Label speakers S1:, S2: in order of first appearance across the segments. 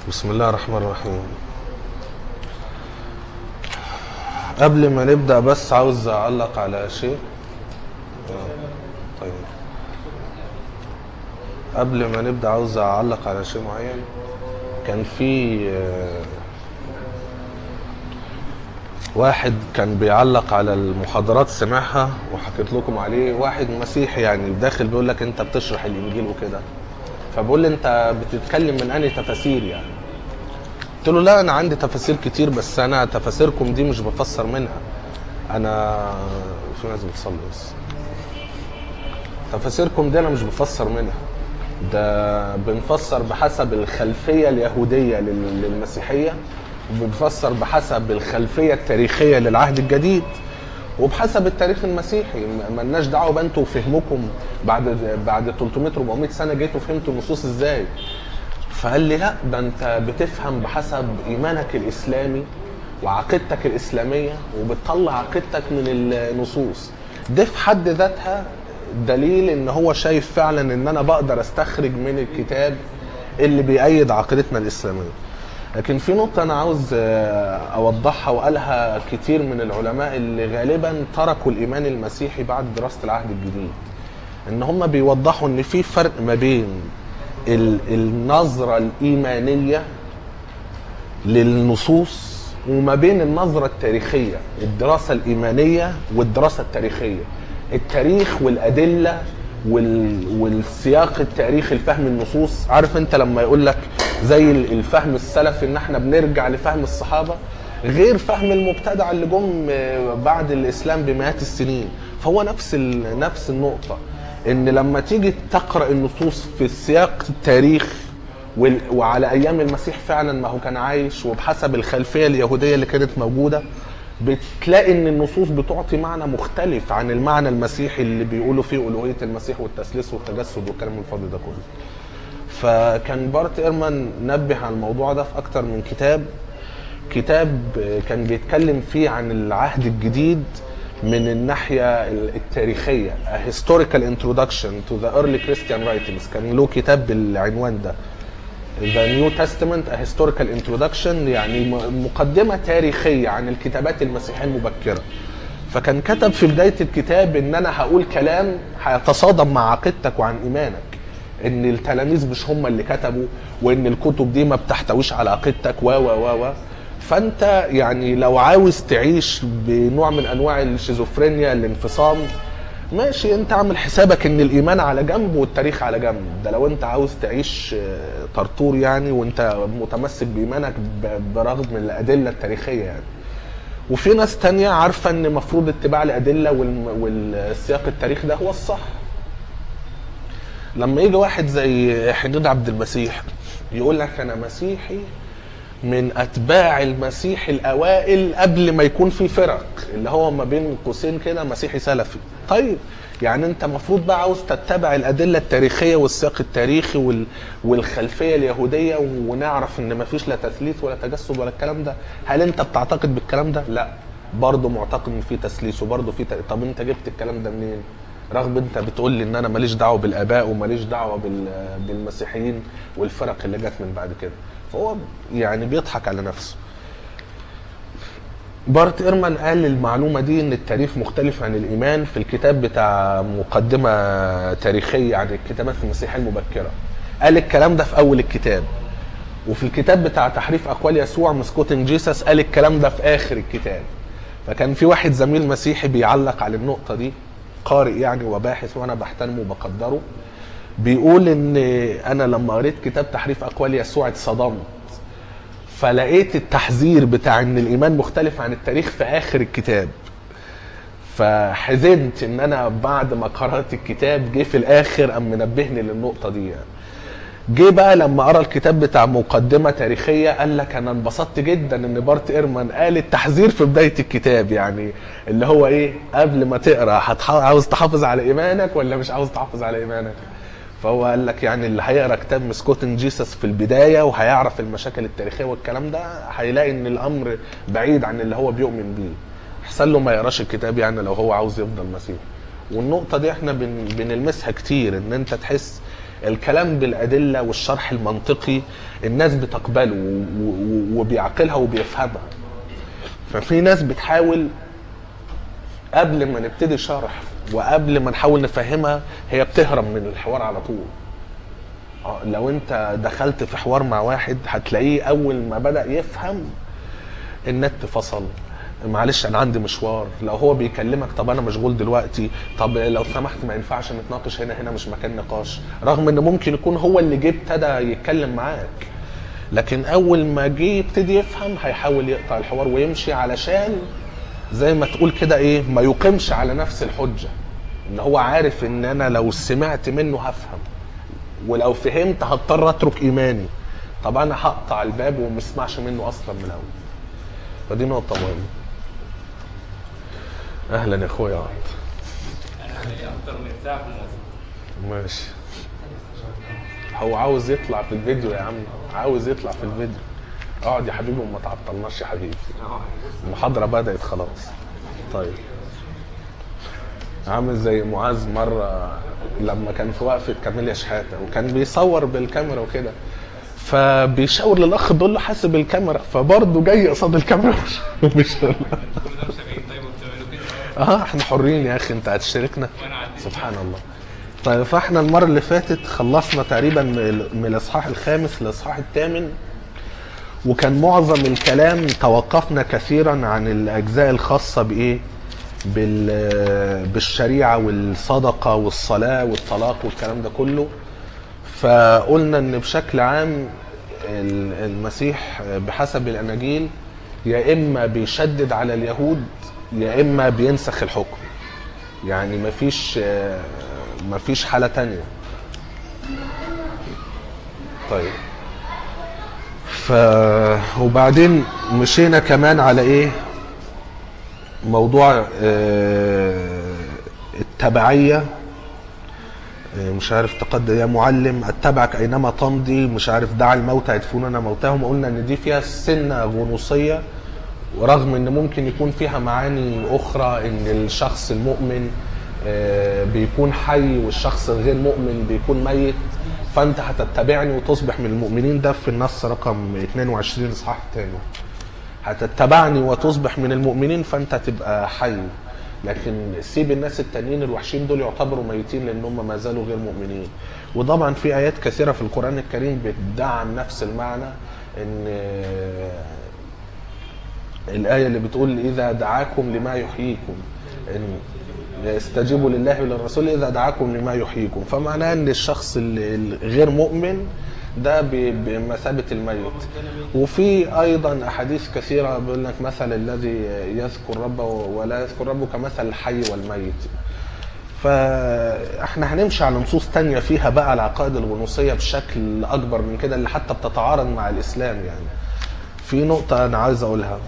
S1: بسم الله الرحمن الرحيم قبل ما نبدأ بس عاوز أعلق على شيء آه، طيب قبل ما نبدأ عاوز أعلق على شيء معين كان في آه، واحد كان بيعلق على المحاضرات سمعها وحكيت لكم عليه واحد مسيحي يعني داخل بيقول لك انت بتشرح الانجيل وكده فبقول لي انت بتتكلم من انهي تفاسير يعني قلت له لا انا عندي تفاسير كتير بس انا تفاسيركم دي مش بفسر منها انا في ناس بتصلي بس تفاسيركم دي انا مش بفسر منها ده بنفسر بحسب الخلفيه اليهوديه لل- للمسيحيه وبنفسر بحسب الخلفيه التاريخيه للعهد الجديد وبحسب التاريخ المسيحي م- ملناش دعوه بقى انتوا فهمكم بعد بعد 300 400 سنه جيتوا فهمتوا النصوص ازاي فقال لي لا ده انت بتفهم بحسب ايمانك الاسلامي وعقيدتك الاسلاميه وبتطلع عقيدتك من النصوص ده في حد ذاتها دليل ان هو شايف فعلا ان انا بقدر استخرج من الكتاب اللي بيأيد عقيدتنا الاسلاميه لكن في نقطة أنا عاوز آه، أوضحها وقالها كتير من العلماء اللي غالبا تركوا الإيمان المسيحي بعد دراسة العهد الجديد إن هم بيوضحوا إن في فرق ما بين ال- النظرة الإيمانية للنصوص وما بين النظرة التاريخية الدراسة الإيمانية والدراسة التاريخية التاريخ والأدلة وال... والسياق التاريخي لفهم النصوص عارف انت لما يقول لك زي ال- الفهم السلفي ان احنا بنرجع لفهم الصحابة غير فهم المبتدع اللي جم بعد الاسلام بمئات السنين فهو نفس ال... نفس النقطة ان لما تيجي تقرا النصوص في سياق التاريخ وال- وعلى ايام المسيح فعلا ما هو كان عايش وبحسب الخلفيه اليهوديه اللي كانت موجوده بتلاقي ان النصوص بتعطي معنى مختلف عن المعنى المسيحي اللي بيقولوا فيه الوهيه المسيح والتثليث والتجسد والكلام الفاضي ده كله. فكان بارت ايرمان نبه على الموضوع ده في اكتر من كتاب كتاب كان بيتكلم فيه عن العهد الجديد من الناحية التاريخية A Historical Introduction to the Early Christian Writings كان له كتاب بالعنوان ده The New Testament A Historical Introduction يعني م- مقدمة تاريخية عن الكتابات المسيحية المبكرة فكان كتب في بداية الكتاب ان انا هقول كلام هيتصادم مع عقيدتك وعن ايمانك ان التلاميذ مش هم اللي كتبوا وان الكتب دي ما بتحتويش على عقيدتك و و و و فانت يعني لو عاوز تعيش بنوع من انواع الشيزوفرينيا الانفصام ماشي انت عامل حسابك ان الايمان على جنب والتاريخ على جنب ده لو انت عاوز تعيش آه، طرطور يعني وانت متمسك بايمانك ب- برغم من الادله التاريخيه يعني وفي ناس تانية عارفة ان مفروض اتباع الادلة والم- والسياق التاريخي ده هو الصح لما يجي واحد زي حدود عبد المسيح يقول لك انا مسيحي من اتباع المسيح الاوائل قبل ما يكون في فرق اللي هو ما بين قوسين كده مسيحي سلفي طيب يعني انت المفروض بقى عاوز تتبع الادله التاريخيه والسياق التاريخي وال... والخلفيه اليهوديه ونعرف ان ما فيش لا تثليث ولا تجسد ولا الكلام ده هل انت بتعتقد بالكلام ده لا برضه معتقد ان في تثليث وبرضه في ت... طب انت جبت الكلام ده منين رغم انت بتقول لي ان انا ماليش دعوه بالاباء وماليش دعوه بال... بالمسيحيين والفرق اللي جت من بعد كده فهو يعني بيضحك على نفسه بارت ايرمان قال المعلومه دي ان التاريخ مختلف عن الايمان في الكتاب بتاع مقدمه تاريخيه عن الكتابات المسيحيه المبكره قال الكلام ده في اول الكتاب وفي الكتاب بتاع تحريف اقوال يسوع مسكوتنج جيسس قال الكلام ده في اخر الكتاب فكان في واحد زميل مسيحي بيعلق على النقطه دي قارئ يعني وباحث وانا بحترمه وبقدره بيقول ان انا لما قريت كتاب تحريف اقوال يسوع اتصدمت فلقيت التحذير بتاع ان الايمان مختلف عن التاريخ في اخر الكتاب فحزنت ان انا بعد ما قرات الكتاب جه في الاخر قام منبهني للنقطه دي يعني. جه بقى لما قرا الكتاب بتاع مقدمه تاريخيه قال لك انا انبسطت جدا ان بارت ايرمان قال التحذير في بدايه الكتاب يعني اللي هو ايه قبل ما تقرا هتح- عاوز تحافظ على ايمانك ولا مش عاوز تحافظ على ايمانك فهو قال لك يعني اللي هيقرا كتاب مسكوتن جيسس في البدايه وهيعرف المشاكل التاريخيه والكلام ده هيلاقي ان الامر بعيد عن اللي هو بيؤمن بيه احسن له ما يقراش الكتاب يعني لو هو عاوز يفضل مسيحي والنقطه دي احنا بن بنلمسها كتير ان انت تحس الكلام بالادله والشرح المنطقي الناس بتقبله و- و- وبيعقلها وبيفهمها ففي ناس بتحاول قبل ما نبتدي شرح وقبل ما نحاول نفهمها هي بتهرب من الحوار على طول آه، لو انت دخلت في حوار مع واحد هتلاقيه اول ما بدا يفهم النت فصل معلش انا عندي مشوار لو هو بيكلمك طب انا مشغول دلوقتي طب لو سمحت ما ينفعش نتناقش هنا هنا مش مكان نقاش رغم ان ممكن يكون هو اللي جه ابتدى يتكلم معاك لكن اول ما جه يبتدي يفهم هيحاول يقطع الحوار ويمشي علشان زي ما تقول كده ايه ما يقيمش على نفس الحجه ان هو عارف ان انا لو سمعت منه هفهم ولو فهمت هضطر اترك ايماني طب انا هقطع الباب وما اسمعش منه اصلا من الاول فدي نقطه مهمه اهلا يا اخويا اقعد
S2: انا بقالي اكتر من ساعه في المواصلات
S1: ماشي هو عاوز يطلع في الفيديو يا عم عاوز يطلع في الفيديو اقعد يا حبيبي وما تعطلناش يا حبيبي المحاضرة بدأت خلاص طيب عامل زي معاذ مرة لما كان في وقفة كاميليا شحاتة وكان بيصور بالكاميرا وكده فبيشاور للأخ بيقول له حاسب الكاميرا فبرضه جاي قصاد الكاميرا مش مش
S2: كل ده مش شغالين طيب وبتعملوا كده
S1: اه احنا حرين يا اخي انت هتشاركنا
S2: وانا عديت
S1: سبحان الله طيب فاحنا المرة اللي فاتت خلصنا تقريبا من ال- من الإصحاح الخامس للإصحاح الثامن وكان معظم الكلام توقفنا كثيرا عن الأجزاء الخاصة بإيه؟ بال بالشريعة والصدقة والصلاة والطلاق والكلام ده كله فقلنا ان بشكل عام ال- المسيح بحسب الاناجيل يا اما بيشدد على اليهود يا اما بينسخ الحكم يعني مفيش آه، مفيش حالة تانية طيب ف وبعدين مشينا كمان على ايه موضوع آه، التبعية آه، مش عارف تقدم يا معلم اتبعك اينما تمضي مش عارف دع الموتى يدفنون موتاهم قلنا ان دي فيها سنة غنوصية ورغم ان ممكن يكون فيها معاني اخرى ان الشخص المؤمن آه، بيكون حي والشخص الغير مؤمن بيكون ميت فانت هتتبعني وتصبح من المؤمنين ده في النص رقم 22 اصحاح الثاني هتتبعني وتصبح من المؤمنين فانت تبقى حي لكن سيب الناس التانيين الوحشين دول يعتبروا ميتين لان هم ما زالوا غير مؤمنين وطبعا في ايات كثيره في القران الكريم بتدعم نفس المعنى ان الآية اللي بتقول إذا دعاكم لما يحييكم إن استجيبوا لله وللرسول إذا دعاكم لما يحييكم فمعناه أن الشخص ال- الغير مؤمن ده ب- بمثابة الميت وفي أيضا أحاديث كثيرة بيقول لك مثل الذي يذكر ربه ولا يذكر ربه كمثل الحي والميت فاحنا هنمشي على نصوص تانية فيها بقى العقائد الغنوصية بشكل أكبر من كده اللي حتى بتتعارض مع الإسلام يعني في نقطة أنا عايز أقولها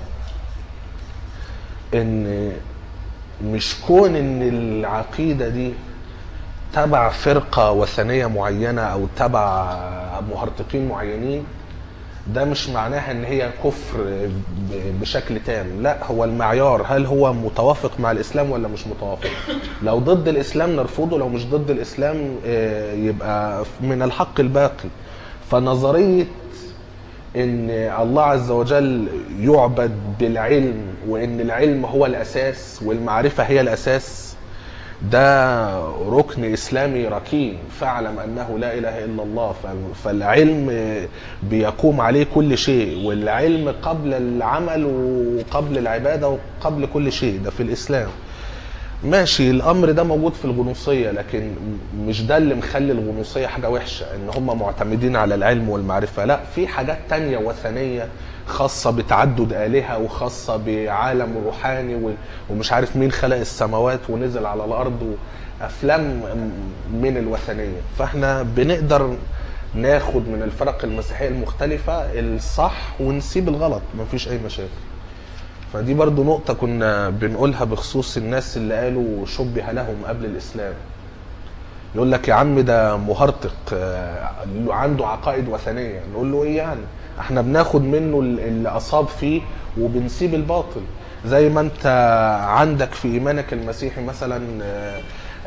S1: إن مش كون إن العقيدة دي تبع فرقة وثنية معينة أو تبع مهرطقين معينين ده مش معناها ان هي كفر ب- بشكل تام لا هو المعيار هل هو متوافق مع الاسلام ولا مش متوافق لو ضد الاسلام نرفضه لو مش ضد الاسلام آه، يبقى من الحق الباقي فنظريه ان الله عز وجل يعبد بالعلم وان العلم هو الاساس والمعرفه هي الاساس ده ركن اسلامي ركين فاعلم انه لا اله الا الله ف- فالعلم بيقوم عليه كل شيء والعلم قبل العمل وقبل العباده وقبل كل شيء ده في الاسلام ماشي الامر ده موجود في الغنوصيه لكن مش ده اللي مخلي الغنوصيه حاجه وحشه ان هم معتمدين على العلم والمعرفه لا في حاجات تانية وثنيه خاصه بتعدد الهه وخاصه بعالم روحاني و- ومش عارف مين خلق السماوات ونزل على الارض افلام من الوثنيه فاحنا بنقدر ناخد من الفرق المسيحيه المختلفه الصح ونسيب الغلط مفيش اي مشاكل فدي برضو نقطة كنا بنقولها بخصوص الناس اللي قالوا شبه لهم قبل الإسلام يقول لك يا عم ده مهرطق آه، عنده عقائد وثنية نقول له ايه يعني احنا بناخد منه اللي أصاب فيه وبنسيب الباطل زي ما انت عندك في إيمانك المسيحي مثلا آه،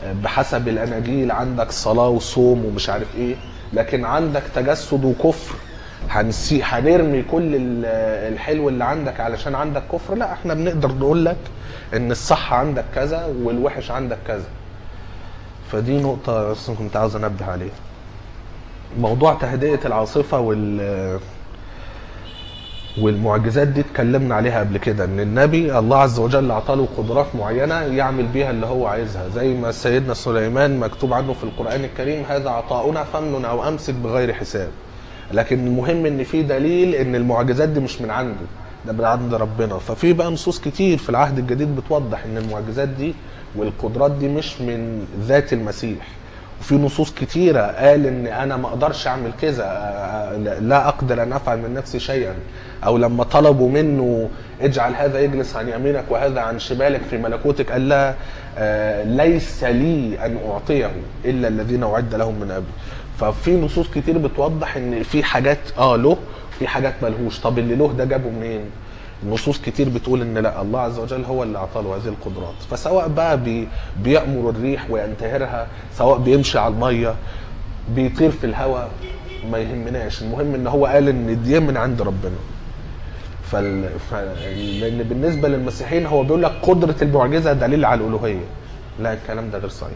S1: بحسب الاناجيل عندك صلاه وصوم ومش عارف ايه لكن عندك تجسد وكفر هنسي هنرمي كل ال- الحلو اللي عندك علشان عندك كفر لا احنا بنقدر نقول لك ان الصح عندك كذا والوحش عندك كذا فدي نقطة أصلا كنت عاوز أنبه عليها. موضوع تهدئة العاصفة وال والمعجزات دي اتكلمنا عليها قبل كده ان النبي الله عز وجل اعطاله قدرات معينه يعمل بيها اللي هو عايزها زي ما سيدنا سليمان مكتوب عنه في القران الكريم هذا عطاؤنا فامنن او امسك بغير حساب لكن المهم ان في دليل ان المعجزات دي مش من عنده ده من عند ربنا ففي بقى نصوص كتير في العهد الجديد بتوضح ان المعجزات دي والقدرات دي مش من ذات المسيح وفي نصوص كتيرة قال ان انا ما اقدرش اعمل كذا لا اقدر ان افعل من نفسي شيئا او لما طلبوا منه اجعل هذا يجلس عن يمينك وهذا عن شمالك في ملكوتك قال لا آه، ليس لي ان اعطيه الا الذين اعد لهم من قبل ففي نصوص كتير بتوضح ان في حاجات اه له في حاجات ملهوش طب اللي له ده جابه منين نصوص كتير بتقول ان لا الله عز وجل هو اللي اعطى له هذه القدرات فسواء بقى بي بيامر الريح وينتهرها سواء بيمشي على الميه بيطير في الهواء ما يهمناش المهم ان هو قال ان دي من عند ربنا فال... ف... لان بالنسبه للمسيحيين هو بيقول لك قدره المعجزه دليل على الالوهيه لا الكلام ده غير صحيح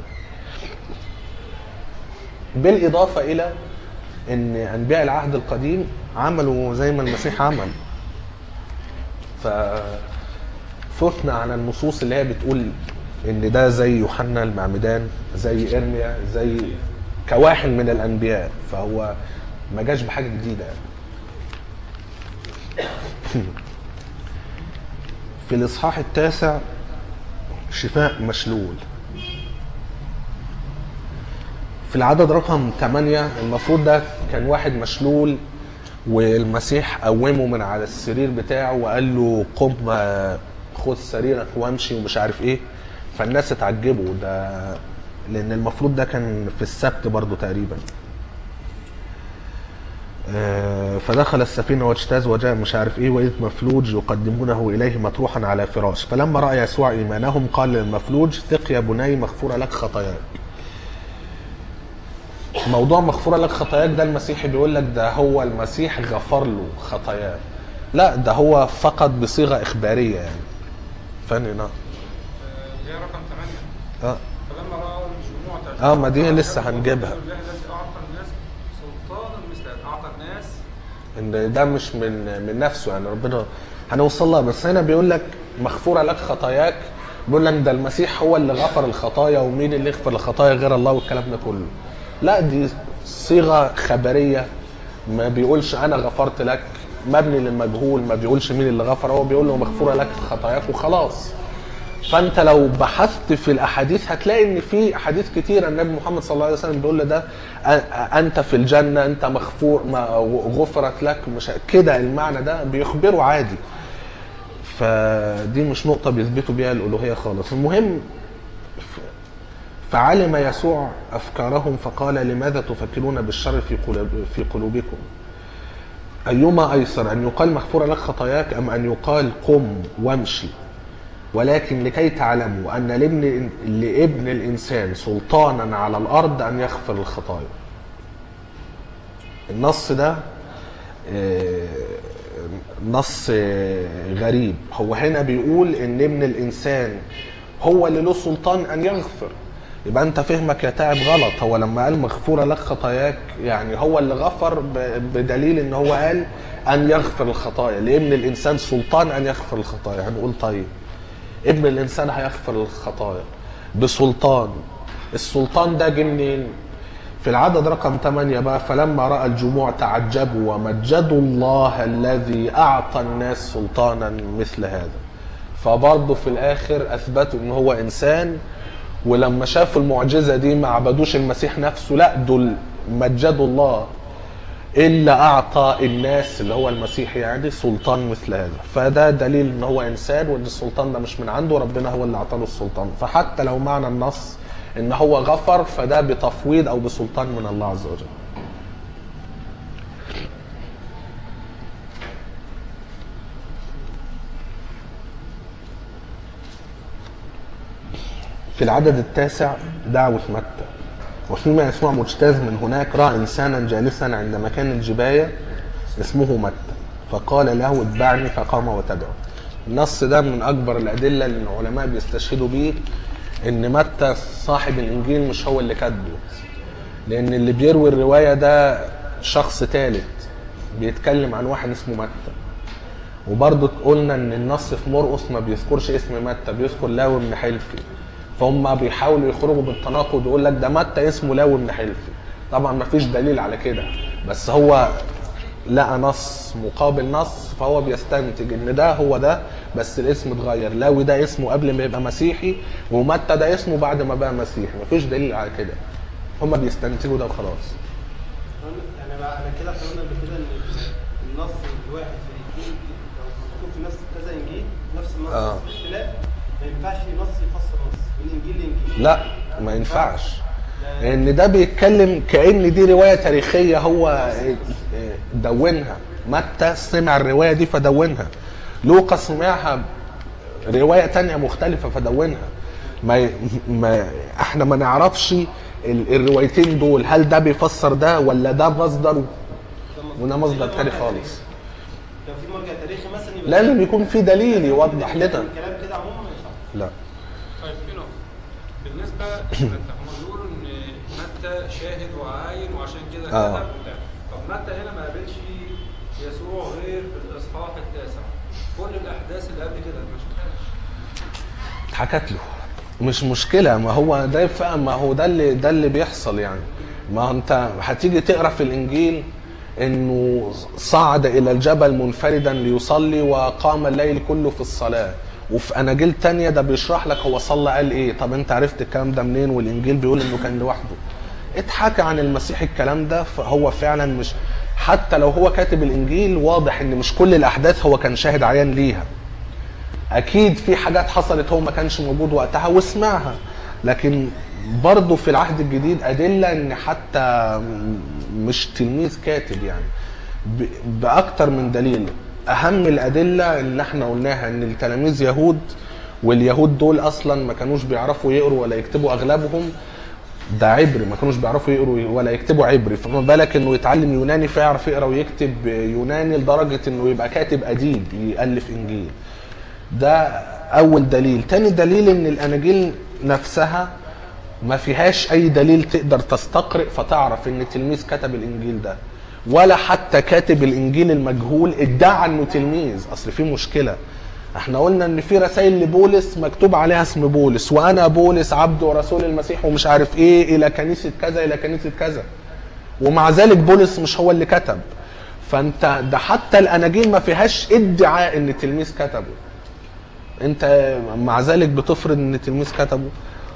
S1: بالاضافه الى ان انبياء العهد القديم عملوا زي ما المسيح عمل ففتنا على النصوص اللي هي بتقول ان ده زي يوحنا المعمدان زي ارميا زي كواحد من الانبياء فهو ما جاش بحاجه جديده يعني. في الاصحاح التاسع شفاء مشلول في العدد رقم 8 المفروض ده كان واحد مشلول والمسيح قومه من على السرير بتاعه وقال له قم آه، خد سريرك وامشي ومش عارف ايه فالناس اتعجبوا ده لان المفروض ده كان في السبت برضو تقريبا آه، فدخل السفينة واجتاز وجاء مش عارف ايه وإذ مفلوج يقدمونه إليه مطروحا على فراش فلما رأى يسوع إيمانهم قال للمفلوج ثق يا بني مغفورة لك خطاياك موضوع مغفورة لك خطاياك ده المسيحي بيقول لك ده هو المسيح غفر له خطاياه لا ده هو فقط بصيغة إخبارية يعني فاني نعم
S2: اللي هي رقم 8
S1: اه
S2: فلما راى الجموع
S1: اه ما دي لسه هنجيبها
S2: الله الذي اعطى الناس سلطانا مثل هذا اعطى الناس
S1: ان ده مش من من نفسه يعني ربنا هنوصل لها بس هنا بيقول لك مغفوره لك خطاياك بيقول لك ده المسيح هو اللي غفر الخطايا ومين اللي يغفر الخطايا غير الله والكلام ده كله لا دي صيغه خبريه ما بيقولش انا غفرت لك مبني للمجهول ما بيقولش مين اللي غفر هو بيقول له مغفوره لك خطاياك وخلاص فانت لو بحثت في الاحاديث هتلاقي ان في احاديث كتيره النبي محمد صلى الله عليه وسلم بيقول له ده أ- انت في الجنه انت مغفور ما غفرت لك مش كده المعنى ده بيخبره عادي فدي مش نقطه بيثبتوا بيها الالوهيه خالص المهم ف- فعلم يسوع افكارهم فقال لماذا تفكرون بالشر في قلوب في قلوبكم ايما ايسر ان يقال مغفوره لك خطاياك ام ان يقال قم وامشي ولكن لكي تعلموا ان لابن لابن الانسان سلطانا على الارض ان يغفر الخطايا. النص ده آه، نص آه، غريب هو هنا بيقول ان ابن الانسان هو اللي له سلطان ان يغفر يبقى انت فهمك يا تعب غلط هو لما قال مغفوره لك خطاياك يعني هو اللي غفر ب- بدليل ان هو قال ان يغفر الخطايا لابن الانسان سلطان ان يغفر الخطايا هنقول طيب ابن الانسان هيغفر الخطايا بسلطان السلطان ده جه منين في العدد رقم 8 بقى فلما راى الجموع تعجبوا ومجدوا الله الذي اعطى الناس سلطانا مثل هذا فبرضه في الاخر اثبتوا ان هو انسان ولما شافوا المعجزه دي ما عبدوش المسيح نفسه لا دول مجدوا الله الا اعطى الناس اللي هو المسيح يعني سلطان مثل هذا فده دليل ان هو انسان وان السلطان ده مش من عنده ربنا هو اللي اعطاه السلطان فحتى لو معنى النص ان هو غفر فده بتفويض او بسلطان من الله عز وجل في العدد التاسع دعوة متى وفيما يسوع مجتاز من هناك رأى إنسانا جالسا عند مكان الجباية اسمه متى فقال له اتبعني فقام وتبعه النص ده من أكبر الأدلة اللي العلماء بيستشهدوا بيه إن متى صاحب الإنجيل مش هو اللي كاتبه لأن اللي بيروي الرواية ده شخص ثالث بيتكلم عن واحد اسمه متى وبرضه قلنا ان النص في مرقس ما بيذكرش اسم متى بيذكر لاوي بن حلفي فهم بيحاولوا يخرجوا بالتناقض ويقول لك ده متى اسمه لاوي بن حلفي طبعا ما فيش دليل على كده بس هو لقى نص مقابل نص فهو بيستنتج ان ده هو ده بس الاسم اتغير لاوي ده اسمه قبل ما يبقى مسيحي ومتى ده اسمه بعد ما بقى مسيحي مفيش دليل على كده هم بيستنتجوا ده وخلاص
S3: يعني بقى احنا كده احنا قلنا قبل كده ان النص الواحد في الانجيل لو مكتوب في نفس كذا انجيل نفس النص
S1: آه.
S3: بس اختلاف ما ينفعش نص يفسر نص من انجيل لانجيل
S1: لا ما ينفعش ان ده بيتكلم كان دي روايه تاريخيه هو دونها متى سمع الروايه دي فدونها لوقا سمعها روايه تانية مختلفه فدونها ما, ما احنا ما نعرفش ال- الروايتين دول هل ده بيفسر ده ولا ده مصدر وده مصدر تاني خالص
S3: لو في مرجع تاريخي مثلا يبقى
S1: لازم يكون في دليل يوضح لنا
S3: الكلام كده عموما ما ينفعش
S1: لا
S4: طيب في نقطة بالنسبة هم بيقولوا إن متى شاهد وعاين وعشان كده
S1: آه.
S4: كتب وبتاع. طب متى هنا ما قابلش يسوع غير في الإصحاح التاسع كل الأحداث اللي قبل كده ما شفتهاش
S1: اتحكت له مش مشكله ما هو ده فعلا ما هو ده اللي ده اللي بيحصل يعني ما هو انت هتيجي تقرا في الانجيل انه صعد الى الجبل منفردا ليصلي وقام الليل كله في الصلاه وفي اناجيل تانية ده بيشرح لك هو صلى قال ايه طب انت عرفت الكلام ده منين والانجيل بيقول انه كان لوحده اتحكى عن المسيح الكلام ده فهو فعلا مش حتى لو هو كاتب الانجيل واضح ان مش كل الاحداث هو كان شاهد عيان ليها اكيد في حاجات حصلت هو ما كانش موجود وقتها وسمعها لكن برضه في العهد الجديد ادله ان حتى مش تلميذ كاتب يعني ب- باكتر من دليل اهم الادله اللي احنا قلناها ان التلاميذ يهود واليهود دول اصلا ما كانوش بيعرفوا يقروا ولا يكتبوا اغلبهم ده عبري ما كانوش بيعرفوا يقروا ولا يكتبوا عبري فما بالك انه يتعلم يوناني فيعرف يقرا ويكتب يوناني لدرجه انه يبقى كاتب اديب يالف انجيل ده اول دليل تاني دليل ان الاناجيل نفسها ما فيهاش اي دليل تقدر تستقرئ فتعرف ان تلميذ كتب الانجيل ده ولا حتى كاتب الانجيل المجهول ادعى انه تلميذ اصل في مشكله احنا قلنا ان في رسائل لبولس مكتوب عليها اسم بولس وانا بولس عبد ورسول المسيح ومش عارف ايه الى كنيسه كذا الى كنيسه كذا ومع ذلك بولس مش هو اللي كتب فانت ده حتى الاناجيل ما فيهاش ادعاء ان تلميذ كتبه انت مع ذلك بتفرض ان تلميذ كتبه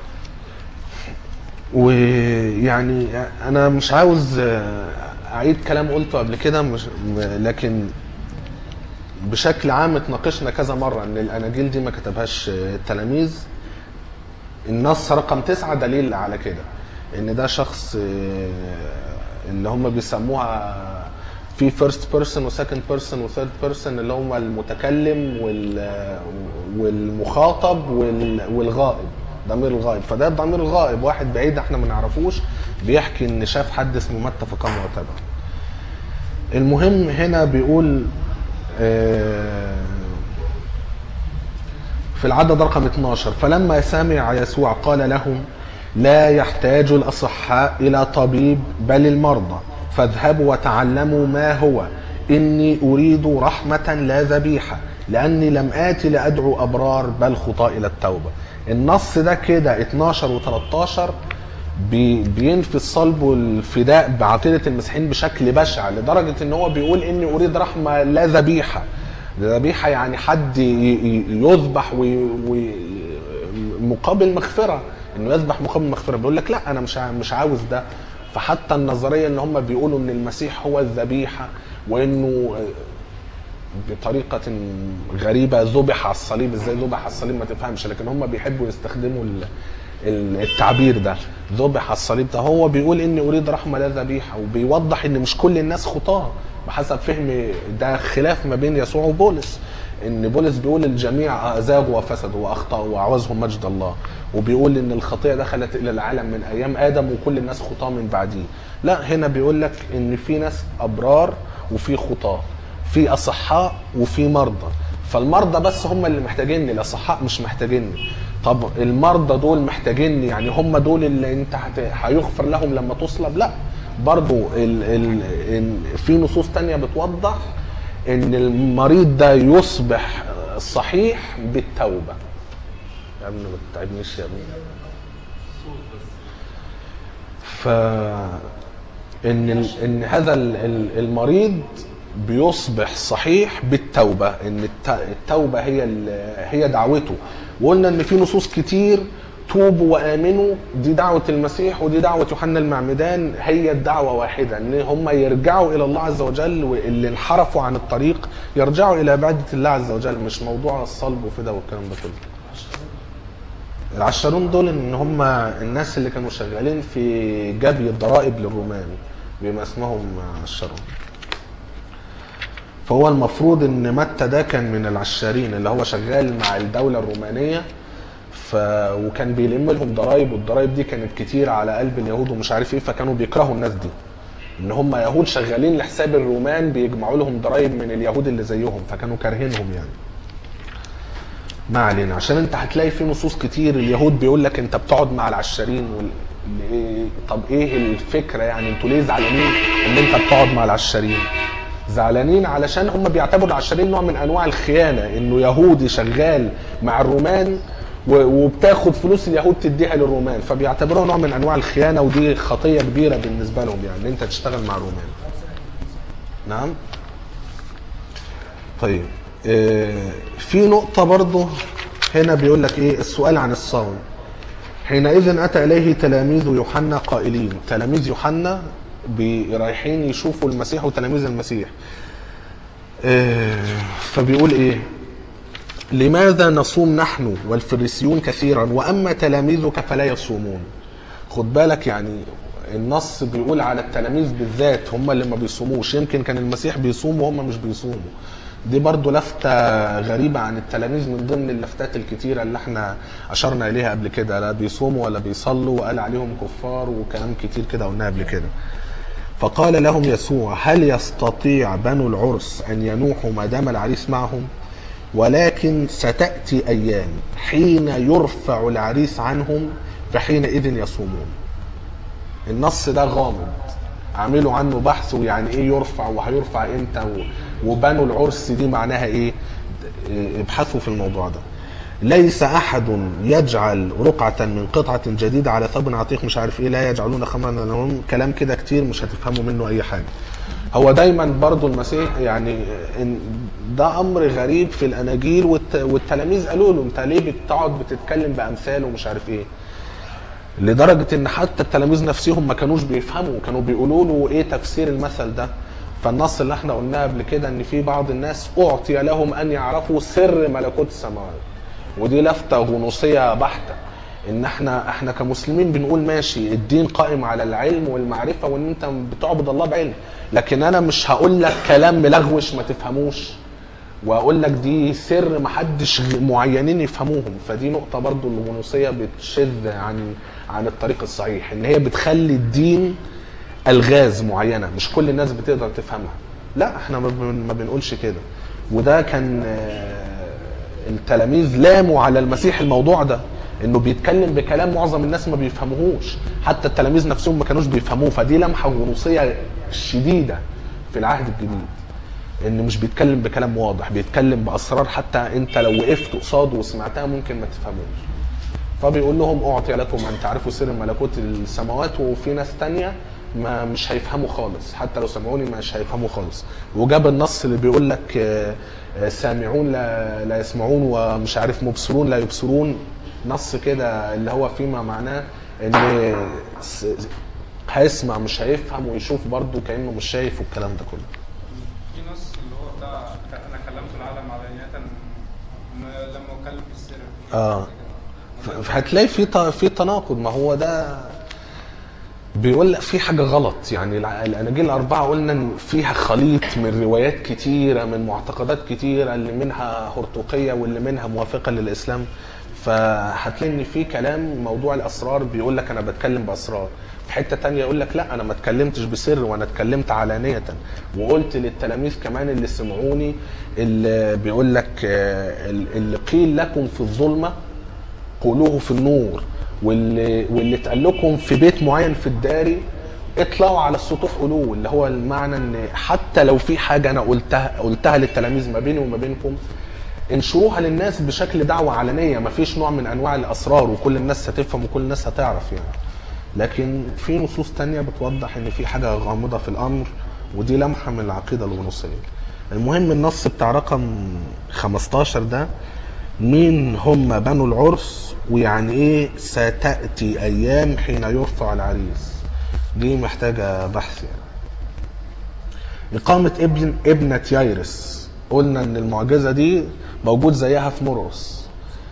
S1: ويعني انا مش عاوز اعيد كلام قلته قبل كده مش لكن بشكل عام اتناقشنا كذا مره ان الاناجيل دي ما كتبهاش التلاميذ النص رقم تسعة دليل على كده ان ده شخص آه، اللي هم بيسموها في فيرست بيرسون وسكند بيرسون وثيرد بيرسون اللي هم المتكلم وال والمخاطب وال- والغائب ضمير الغائب فده الضمير الغائب واحد بعيد احنا ما نعرفوش بيحكي ان شاف حد اسمه متى فقام وتبعه المهم هنا بيقول آه، في العدد رقم 12 فلما سمع يسوع قال لهم لا يحتاج الأصحاء إلى طبيب بل المرضى فاذهبوا وتعلموا ما هو إني أريد رحمة لا ذبيحة لأني لم آتي لأدعو أبرار بل خطاة إلى التوبة النص ده كده 12 و13 بي بينفي الصلب والفداء بعقيدة المسيحيين بشكل بشع لدرجة ان هو بيقول اني اريد رحمة لا ذبيحة ذبيحة يعني حد ي- ي- يذبح وي- وي- مقابل مغفرة انه يذبح مقابل مغفرة بيقول لك لا انا مش ع- مش عاوز ده فحتى النظرية ان هم بيقولوا ان المسيح هو الذبيحة وانه بطريقة غريبة ذبح على الصليب ازاي ذبح على الصليب ما تفهمش لكن هم بيحبوا يستخدموا ال- ال- التعبير ده ذبح على الصليب ده هو بيقول اني اريد رحمة لا ذبيحة وبيوضح ان مش كل الناس خطاة بحسب فهم ده خلاف ما بين يسوع وبولس ان بولس بيقول الجميع زاغوا وفسدوا واخطاوا واعوزهم مجد الله وبيقول ان الخطيئه دخلت الى العالم من ايام ادم وكل الناس خطاه من بعديه لا هنا بيقول لك ان في ناس ابرار وفي خطاه في اصحاء وفي مرضى فالمرضى بس هم اللي محتاجيني الاصحاء مش محتاجيني طب المرضى دول محتاجيني يعني هم دول اللي انت هت- هيغفر لهم لما تصلب لا برضو ال ال ال في نصوص تانية بتوضح ان المريض ده يصبح صحيح بالتوبة يا ابني ما تتعبنيش يا ابني ف ان ال... ان هذا ال- ال- المريض بيصبح صحيح بالتوبه ان الت- التوبه هي ال... هي دعوته وقلنا ان في نصوص كتير توبوا وامنوا دي دعوه المسيح ودي دعوه يوحنا المعمدان هي الدعوه واحده ان هم يرجعوا الى الله عز وجل واللي انحرفوا عن الطريق يرجعوا الى عباده الله عز وجل مش موضوع الصلب وفدا والكلام ده كله العشرون دول ان هم الناس اللي كانوا شغالين في جبي الضرائب للرومان بما اسمهم عشرون فهو المفروض ان متى ده كان من العشارين اللي هو شغال مع الدولة الرومانية ف... وكان بيلم لهم ضرائب والضرائب دي كانت كتير على قلب اليهود ومش عارف ايه فكانوا بيكرهوا الناس دي ان هم يهود شغالين لحساب الرومان بيجمعوا لهم ضرائب من اليهود اللي زيهم فكانوا كارهينهم يعني ما علينا عشان انت هتلاقي في نصوص كتير اليهود بيقول لك انت بتقعد مع العشارين وال... إيه- طب ايه الفكره يعني انتوا ليه زعلانين ان انت بتقعد مع العشارين زعلانين علشان هم بيعتبروا العشارين نوع من انواع الخيانه انه يهودي شغال مع الرومان و- وبتاخد فلوس اليهود تديها للرومان فبيعتبروها نوع من انواع الخيانه ودي خطيه كبيره بالنسبه لهم يعني ان انت تشتغل مع الرومان نعم طيب آه، في نقطة برضه هنا بيقول لك ايه السؤال عن الصوم حينئذ أتى إليه تلاميذ يوحنا قائلين تلاميذ يوحنا بي- رايحين يشوفوا المسيح وتلاميذ المسيح آه، فبيقول ايه لماذا نصوم نحن والفريسيون كثيرا وأما تلاميذك فلا يصومون خد بالك يعني النص بيقول على التلاميذ بالذات هم اللي ما بيصوموش يمكن كان المسيح بيصوم وهم مش بيصوموا دي برضو لفتة غريبة عن التلاميذ من ضمن اللفتات الكتيرة اللي احنا أشرنا إليها قبل كده لا بيصوموا ولا بيصلوا وقال عليهم كفار وكلام كتير كده قلناه قبل كده فقال لهم يسوع هل يستطيع بنو العرس أن ينوحوا ما دام العريس معهم ولكن ستأتي أيام حين يرفع العريس عنهم فحينئذ يصومون النص ده غامض اعملوا عنه بحث ويعني ايه يرفع وهيرفع امتى و- وبنوا العرس دي معناها ايه إيه، ابحثوا في الموضوع ده ليس احد يجعل رقعة من قطعة جديدة على ثوب عتيق مش عارف ايه لا يجعلون خمرا لهم كلام كده كتير مش هتفهموا منه اي حاجة هو دايما برضو المسيح يعني إن ده امر غريب في الاناجيل والت- والتلاميذ قالوا له انت ليه بتقعد بتتكلم بامثال ومش عارف ايه لدرجه ان حتى التلاميذ نفسهم ما كانوش بيفهموا كانوا بيقولوا له ايه تفسير المثل ده فالنص اللي احنا قلناه قبل كده ان في بعض الناس اعطي لهم ان يعرفوا سر ملكوت السماوات ودي لفته غنوصيه بحته ان احنا احنا كمسلمين بنقول ماشي الدين قائم على العلم والمعرفه وان انت بتعبد الله بعلم لكن انا مش هقول لك كلام ملغوش ما تفهموش واقول لك دي سر محدش غ- معينين يفهموهم فدي نقطه برضو الغنوصيه بتشذ عن عن الطريق الصحيح ان هي بتخلي الدين الغاز معينه مش كل الناس بتقدر تفهمها لا احنا ما بن- ما بنقولش كده وده كان آه، التلاميذ لاموا على المسيح الموضوع ده انه بيتكلم بكلام معظم الناس ما بيفهموهوش حتى التلاميذ نفسهم ما كانوش بيفهموه فدي لمحه غنوصيه شديده في العهد الجديد ان مش بيتكلم بكلام واضح بيتكلم باسرار حتى انت لو وقفت قصاده وسمعتها ممكن ما تفهموش فبيقول لهم اعطي لكم ان تعرفوا سر ملكوت السماوات وفي ناس تانية ما مش هيفهموا خالص حتى لو سمعوني مش هيفهموا خالص وجاب النص اللي بيقول لك آه، آه، سامعون لا, لا يسمعون ومش عارف مبصرون لا يبصرون نص كده اللي هو فيما معناه ان س- هيسمع مش هيفهم ويشوف برضه كانه مش شايف والكلام ده كله
S4: في نص اللي هو بتاع انا كلمت العالم علانية م- لما اتكلم في السر
S1: اه ف- فهتلاقي في ت- في تناقض ما هو ده بيقول لك في حاجه غلط يعني الع- الاناجيل الاربعه قلنا ان فيها خليط من روايات كتيره من معتقدات كتيره اللي منها هرطوقيه واللي منها موافقه للاسلام فهتلاقي ان في كلام موضوع الاسرار بيقول لك انا بتكلم باسرار في حته تانية يقول لك لا انا ما اتكلمتش بسر وانا اتكلمت علانيه وقلت للتلاميذ كمان اللي سمعوني اللي بيقول لك آه، اللي قيل لكم في الظلمه قولوه في النور واللي واللي اتقال لكم في بيت معين في الداري اطلعوا على السطوح قولوه اللي هو المعنى ان حتى لو في حاجه انا قلتها قلتها للتلاميذ ما بيني وما بينكم انشروها للناس بشكل دعوه علنيه ما فيش نوع من انواع الاسرار وكل الناس هتفهم وكل الناس هتعرف يعني لكن في نصوص تانية بتوضح ان في حاجه غامضه في الامر ودي لمحه من العقيده الغنوصيه المهم النص بتاع رقم 15 ده مين هم بنو العرس ويعني ايه ستأتي ايام حين يرفع العريس دي محتاجة بحث يعني إقامة ابن ابنة يايرس قلنا إن المعجزة دي موجود زيها في مرقس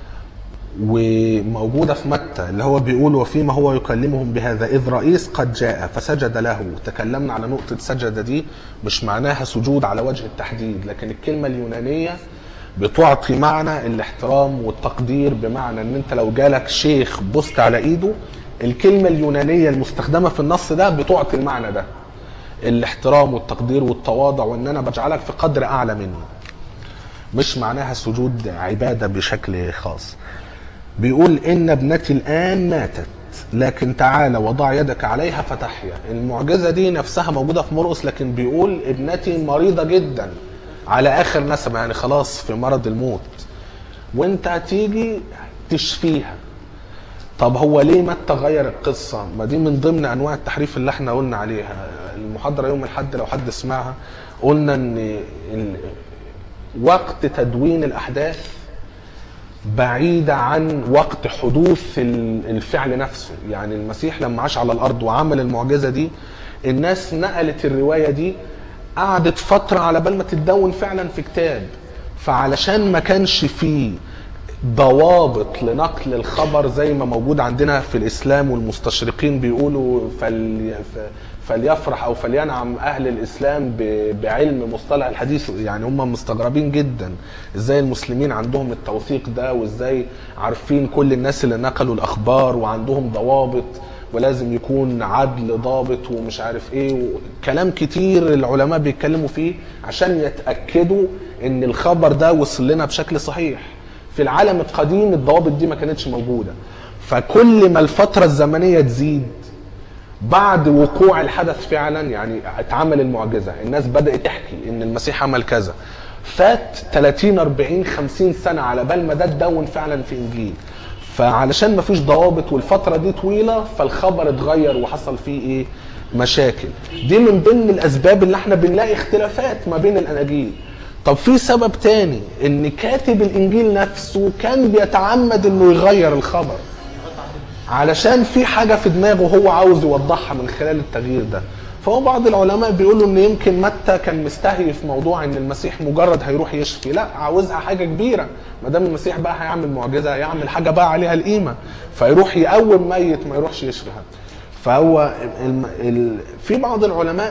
S1: وموجودة في متى اللي هو بيقول وفيما هو يكلمهم بهذا إذ رئيس قد جاء فسجد له تكلمنا على نقطة سجد دي مش معناها سجود على وجه التحديد لكن الكلمة اليونانية بتعطي معنى الاحترام والتقدير بمعنى ان انت لو جالك شيخ بصت على ايده الكلمة اليونانية المستخدمة في النص ده بتعطي المعنى ده الاحترام والتقدير والتواضع وان انا بجعلك في قدر اعلى مني مش معناها سجود عبادة بشكل خاص بيقول ان ابنتي الان ماتت لكن تعالى وضع يدك عليها فتحيا المعجزة دي نفسها موجودة في مرقس لكن بيقول ابنتي مريضة جدا على اخر نسمة يعني خلاص في مرض الموت وانت هتيجي تشفيها طب هو ليه متى غير القصة؟ ما دي من ضمن أنواع التحريف اللي احنا قلنا عليها المحاضرة يوم الحد لو حد سمعها قلنا إن ال- وقت تدوين الأحداث بعيدة عن وقت حدوث ال- الفعل نفسه يعني المسيح لما عاش على الأرض وعمل المعجزة دي الناس نقلت الرواية دي قعدت فترة على بال ما تتدون فعلا في كتاب فعلشان ما كانش فيه ضوابط لنقل الخبر زي ما موجود عندنا في الاسلام والمستشرقين بيقولوا فل... ف- فليفرح او فلينعم اهل الاسلام ب... بعلم مصطلح الحديث يعني هم مستغربين جدا ازاي المسلمين عندهم التوثيق ده وازاي عارفين كل الناس اللي نقلوا الاخبار وعندهم ضوابط ولازم يكون عدل ضابط ومش عارف ايه كلام كتير العلماء بيتكلموا فيه عشان يتاكدوا ان الخبر ده وصل لنا بشكل صحيح في العالم القديم الضوابط دي ما كانتش موجوده فكل ما الفتره الزمنيه تزيد بعد وقوع الحدث فعلا يعني اتعمل المعجزه الناس بدات تحكي ان المسيح عمل كذا فات 30 40 50 سنه على بال ما ده اتدون فعلا في انجيل فعلشان ما فيش ضوابط والفتره دي طويله فالخبر اتغير وحصل فيه ايه مشاكل دي من ضمن الاسباب اللي احنا بنلاقي اختلافات ما بين الاناجيل طب في سبب تاني ان كاتب الانجيل نفسه كان بيتعمد انه يغير الخبر علشان في حاجه في دماغه هو عاوز يوضحها من خلال التغيير ده فهو بعض العلماء بيقولوا ان يمكن متى كان مستهي في موضوع ان المسيح مجرد هيروح يشفي لا عاوزها حاجه كبيره ما دام المسيح بقى هيعمل معجزه هيعمل حاجه بقى عليها القيمه فيروح يقوم ميت ما يروحش يشفي حد فهو ال... ال... في بعض العلماء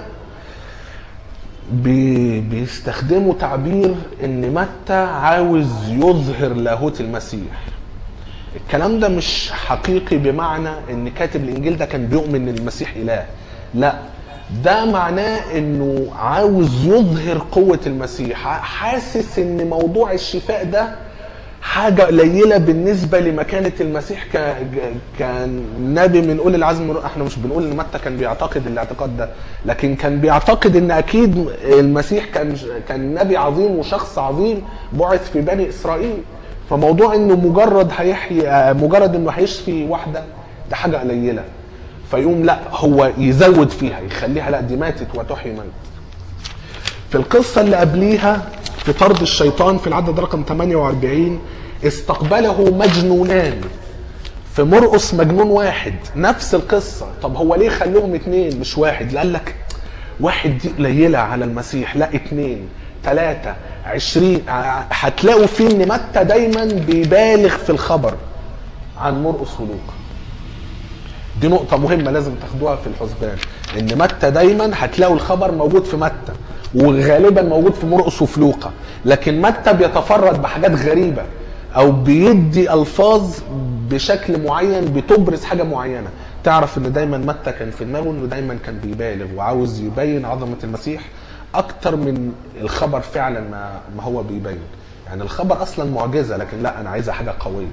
S1: بي... بيستخدموا تعبير ان متى عاوز يظهر لاهوت المسيح الكلام ده مش حقيقي بمعنى ان كاتب الانجيل ده كان بيؤمن ان المسيح اله لا ده معناه انه عاوز يظهر قوة المسيح حاسس ان موضوع الشفاء ده حاجة قليلة بالنسبة لمكانة المسيح ك... كان نبي من أولي العزم احنا مش بنقول ان متى كان بيعتقد الاعتقاد ده لكن كان بيعتقد ان اكيد المسيح كان كان نبي عظيم وشخص عظيم بعث في بني اسرائيل فموضوع انه مجرد هيحيي مجرد انه هيشفي واحده ده حاجه قليله فيقوم لا هو يزود فيها يخليها لا دي ماتت وتحيي ميت في القصه اللي قبليها في طرد الشيطان في العدد رقم 48 استقبله مجنونان في مرقس مجنون واحد نفس القصه طب هو ليه خلوهم اتنين مش واحد قال لك واحد دي قليله على المسيح لا اتنين ثلاثة عشرين هتلاقوا فيه ان متى دايما بيبالغ في الخبر عن مرقس ولوقا دي نقطة مهمة لازم تاخدوها في الحسبان ان متى دايما هتلاقوا الخبر موجود في متى وغالبا موجود في مرقس وفي لوقا لكن متى بيتفرد بحاجات غريبة او بيدي الفاظ بشكل معين بتبرز حاجة معينة تعرف ان دايما متى كان في دماغه انه دايما كان بيبالغ وعاوز يبين عظمة المسيح اكتر من الخبر فعلا ما, ما هو بيبين يعني الخبر اصلا معجزة لكن لا انا عايزة حاجة قوية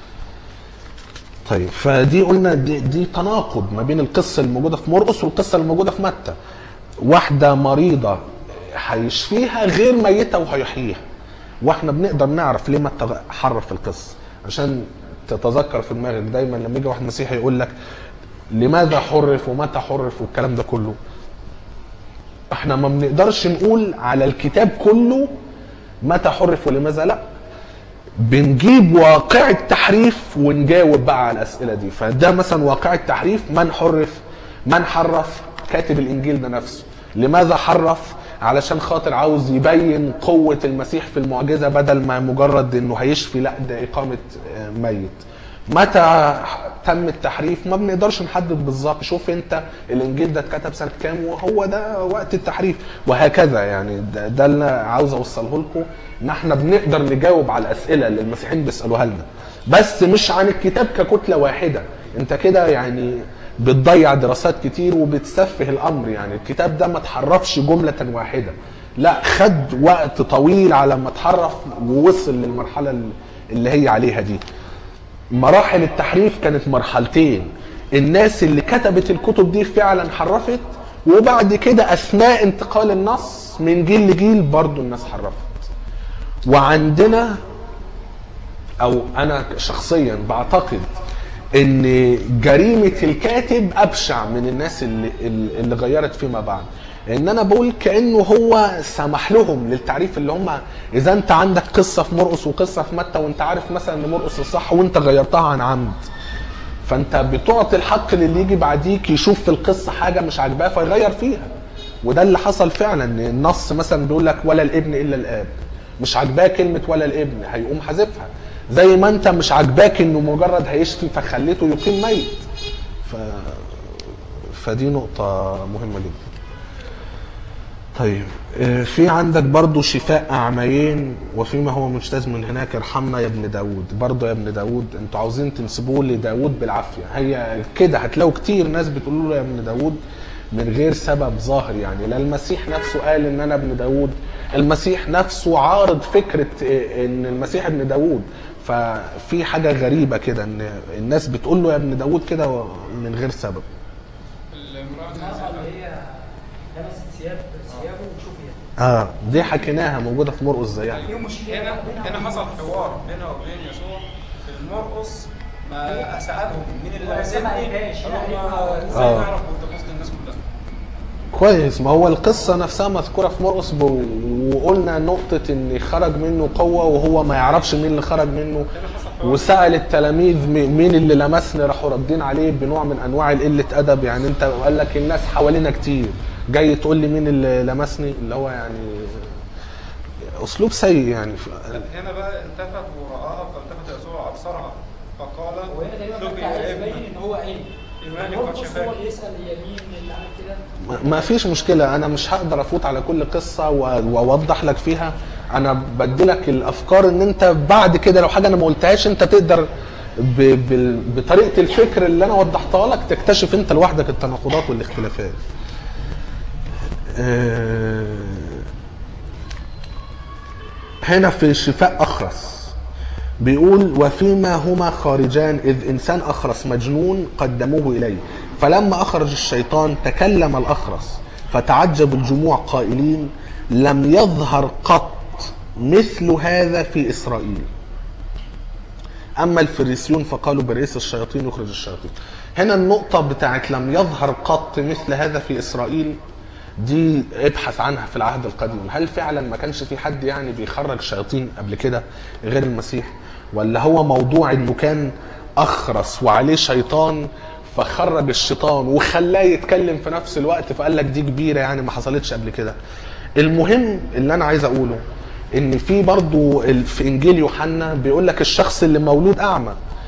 S1: طيب فدي قلنا دي, دي تناقض ما بين القصه الموجوده في مرقس والقصه الموجوده في متى واحده مريضه هيشفيها غير ميته وهيحييها واحنا بنقدر نعرف ليه متى حرف القصه عشان تتذكر في دماغك دايما لما يجي واحد مسيحي يقول لك لماذا حرف ومتى حرف والكلام ده كله احنا ما بنقدرش نقول على الكتاب كله متى حرف ولماذا لا بنجيب واقع التحريف ونجاوب بقى على الاسئله دي فده مثلا واقع التحريف من حرف من حرف كاتب الانجيل ده نفسه لماذا حرف علشان خاطر عاوز يبين قوة المسيح في المعجزة بدل ما مجرد انه هيشفي لا ده اقامة آه، ميت متى تم التحريف ما بنقدرش نحدد بالظبط شوف انت الانجيل ده اتكتب سنة كام وهو ده وقت التحريف وهكذا يعني ده, ده اللي عاوز اوصله لكم ان احنا بنقدر نجاوب على الاسئلة اللي المسيحيين بيسألوها لنا بس مش عن الكتاب ككتلة واحدة انت كده يعني بتضيع دراسات كتير وبتسفه الامر يعني الكتاب ده ما اتحرفش جملة واحدة لا خد وقت طويل على ما اتحرف ووصل للمرحلة اللي هي عليها دي مراحل التحريف كانت مرحلتين الناس اللي كتبت الكتب دي فعلا حرفت وبعد كده اثناء انتقال النص من جيل لجيل برضو الناس حرفت وعندنا او انا شخصيا بعتقد ان جريمه الكاتب ابشع من الناس اللي اللي غيرت فيما بعد ان انا بقول كانه هو سمح لهم للتعريف اللي هم اذا انت عندك قصه في مرقس وقصه في متى وانت عارف مثلا ان مرقس الصح وانت غيرتها عن عمد فانت بتعطي الحق للي يجي بعديك يشوف في القصه حاجه مش عاجباه فيغير فيها وده اللي حصل فعلا ان النص مثلا بيقول لك ولا الابن الا الاب مش عاجباه كلمه ولا الابن هيقوم حذفها زي ما انت مش عاجباك انه مجرد هيشفي فخليته يقيم ميت ف... فدي نقطة مهمة جدا طيب آه، في عندك برضو شفاء أعميين وفيما هو مجتاز من هناك ارحمنا يا ابن داود برضو يا ابن داود انتوا عاوزين تنسبوه لداود بالعافية هي كده هتلاقوا كتير ناس بتقولوا له يا ابن داود من غير سبب ظاهر يعني لا المسيح نفسه قال ان انا ابن داود المسيح نفسه عارض فكرة آه، ان المسيح ابن داود ففي حاجة غريبة كده ان الناس بتقول له يا ابن داود كده من غير سبب
S2: المرأة
S5: المرأة اللي هي لبست ثياب ثيابه وشوفيت
S1: اه دي حكيناها موجودة في مرقس زيها
S5: في مشكلة
S4: هنا
S5: بينها
S4: هنا
S5: وبين
S4: حصل
S5: المرأة.
S4: حوار بينه وبين يسوع في المرقص ما سالهم مين اللي
S5: هو لسه ما
S4: لمسني
S5: قالهاش، هنا
S4: قالوا
S5: هيبقى-
S4: ما ازاي
S1: آه.
S4: نعرف وانت وسط الناس كلها
S1: كويس ما هو القصة نفسها مذكورة في مرقس ب- وقلنا نقطة ان خرج منه قوة وهو ما يعرفش مين اللي خرج منه وسأل التلاميذ م- مين اللي لمسني راحوا ردين عليه بنوع من انواع قلة ادب يعني انت قال لك الناس حوالينا كتير جاي تقول لي مين اللي لمسني اللي هو يعني اسلوب سيء يعني ف-
S4: هنا بقى التفت ورآها فالتفت يسوع ابصرها فقال
S5: وهنا تقريبا
S4: شوفي
S5: كنت
S4: يا
S5: عايز
S4: ابن
S5: يبين ان هو علم
S4: إيمانك
S5: هو
S4: قد
S5: بص
S4: شفاك.
S5: هو اللي يسال هي مين اللي عمل كده
S1: ما- ما فيش مشكلة أنا مش هقدر أفوت على كل قصة و- وأوضح لك فيها أنا بدي لك الأفكار إن أنت بعد كده لو حاجة أنا ما قلتهاش أنت تقدر ب... ب... بطريقة الفكر اللي أنا وضحتها لك تكتشف أنت لوحدك التناقضات والاختلافات. آه، هنا في شفاء أخرس بيقول وفيما هما خارجان إذ إنسان أخرس مجنون قدموه إليه فلما أخرج الشيطان تكلم الأخرس فتعجب الجموع قائلين لم يظهر قط مثل هذا في إسرائيل أما الفريسيون فقالوا برئيس الشياطين يخرج الشياطين هنا النقطة بتاعت لم يظهر قط مثل هذا في إسرائيل دي ابحث عنها في العهد القديم هل فعلا ما كانش في حد يعني بيخرج شياطين قبل كده غير المسيح ولا هو موضوع انه كان اخرس وعليه شيطان فخرج الشيطان وخلاه يتكلم في نفس الوقت فقال لك دي كبيره يعني ما حصلتش قبل كده المهم اللي انا عايز اقوله ان في برضو ال- في انجيل يوحنا بيقول لك الشخص اللي مولود اعمى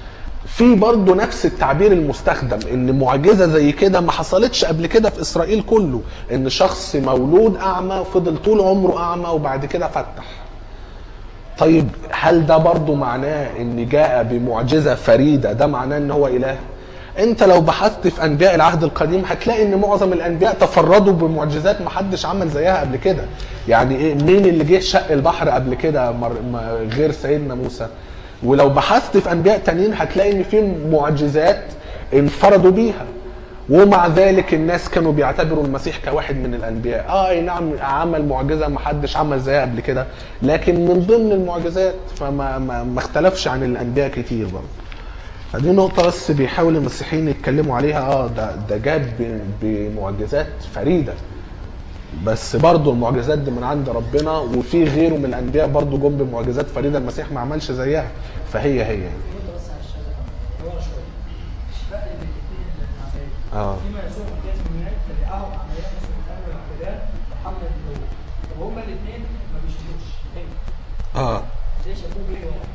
S1: في برضه نفس التعبير المستخدم ان معجزه زي كده ما حصلتش قبل كده في اسرائيل كله ان شخص مولود اعمى وفضل طول عمره اعمى وبعد كده فتح طيب هل ده برضه معناه ان جاء بمعجزه فريده ده معناه ان هو اله انت لو بحثت في انبياء العهد القديم هتلاقي ان معظم الانبياء تفردوا بمعجزات ما حدش عمل زيها قبل كده يعني ايه مين اللي جه شق البحر قبل كده مر- ما- غير سيدنا موسى ولو بحثت في انبياء تانيين هتلاقي ان في معجزات انفردوا بيها ومع ذلك الناس كانوا بيعتبروا المسيح كواحد من الانبياء اه اي نعم عمل معجزه ما حدش عمل زيها قبل كده لكن من ضمن المعجزات فما ما, ما اختلفش عن الانبياء كتير برضه فدي نقطة بس بيحاول المسيحيين يتكلموا عليها اه ده ده جاب ب- بمعجزات فريدة بس برضه المعجزات دي من عند ربنا وفي غيره من الانبياء برضه جم بمعجزات فريدة المسيح ما عملش زيها فهي هي يعني.
S5: نقطة بس على الشغل ورا شوية الفرق بين الاثنين العمليات
S1: اه
S5: فيما يسوق امتياز من هناك تلاقيهم عمليات مثل الامر والاعتداء وحمل النبوة طب هما الاثنين ما بيشتغلوش ليه؟
S1: اه
S5: ازاي شافوه بيه هو؟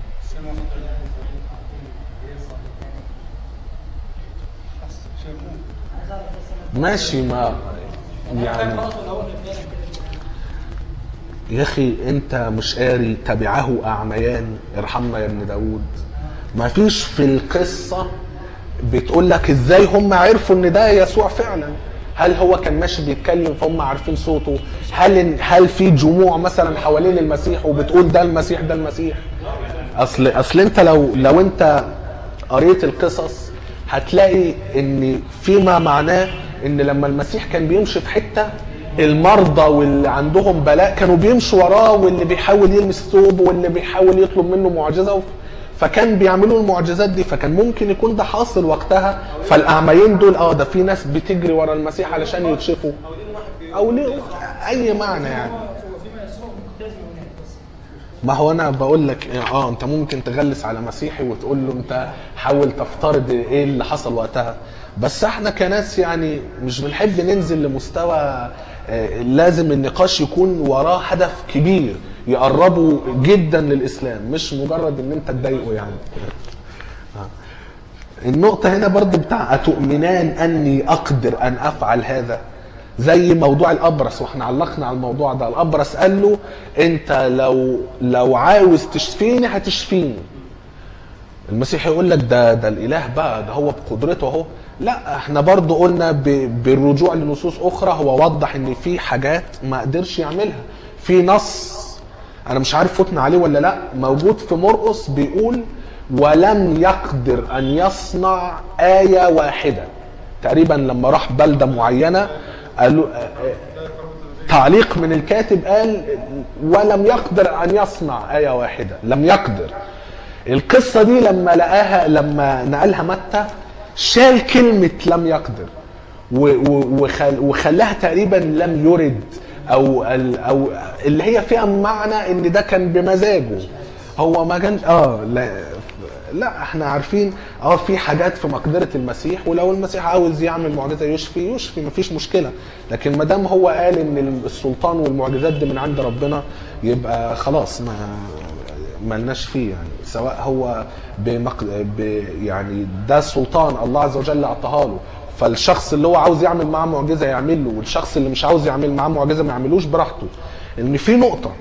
S5: عايز اعرف بس انا
S1: ماشي ما يعني
S5: خلاص ولا هو الاثنين كده
S1: يا اخي انت مش قاري تبعه اعميان ارحمنا يا ابن داود ما فيش في القصه بتقول لك ازاي هم عرفوا ان ده يسوع فعلا هل هو كان ماشي بيتكلم فهم عارفين صوته هل هل في جموع مثلا حوالين المسيح وبتقول ده المسيح ده المسيح اصل اصل انت لو لو انت قريت القصص هتلاقي ان فيما معناه ان لما المسيح كان بيمشي في حته المرضى واللي عندهم بلاء كانوا بيمشوا وراه واللي بيحاول يلمس ثوبه واللي بيحاول يطلب منه معجزه وف- فكان بيعملوا المعجزات دي فكان ممكن يكون ده حاصل وقتها فالاعميين دول اه ده في ناس بتجري ورا المسيح علشان يكشفوا او ليه اي معنى يعني
S5: هو فيما يسوق امتياز من هناك بس
S1: ما هو انا بقول لك اه انت ممكن تغلس على مسيحي وتقول له انت حاول تفترض ايه اللي حصل وقتها بس احنا كناس يعني مش بنحب ننزل لمستوى آه، لازم النقاش يكون وراه هدف كبير يقربه جدا للاسلام مش مجرد ان انت تضايقه يعني النقطة هنا برضو بتاع أتؤمنان أني أقدر أن أفعل هذا زي موضوع الأبرص واحنا علقنا على الموضوع ده الأبرص قال له أنت لو لو عاوز تشفيني هتشفيني المسيح يقول لك ده ده الإله بقى ده هو بقدرته أهو لا احنا برضو قلنا ب- بالرجوع لنصوص أخرى هو وضح إن في حاجات ما قدرش يعملها في نص انا مش عارف فتنا عليه ولا لا موجود في مرقس بيقول ولم يقدر ان يصنع ايه واحده تقريبا لما راح بلده معينه قالوا آه، آه، تعليق من الكاتب قال ولم يقدر ان يصنع ايه واحده لم يقدر القصه دي لما لقاها لما نقلها متى شال كلمه لم يقدر و- و- وخل- وخلاها تقريبا لم يرد او ال- او اللي هي فيها معنى ان ده كان بمزاجه هو ما كانش اه لا لا احنا عارفين اه في حاجات في مقدره المسيح ولو المسيح عاوز يعمل معجزه يشفي يشفي مفيش مشكله لكن ما دام هو قال ان السلطان والمعجزات دي من عند ربنا يبقى خلاص ما ملناش فيه يعني سواء هو بمق... ب... يعني ده سلطان الله عز وجل اعطاها له فالشخص اللي هو عاوز يعمل معاه معجزه يعمل له والشخص اللي مش عاوز يعمل معاه معجزه ما يعملوش براحته ان في نقطه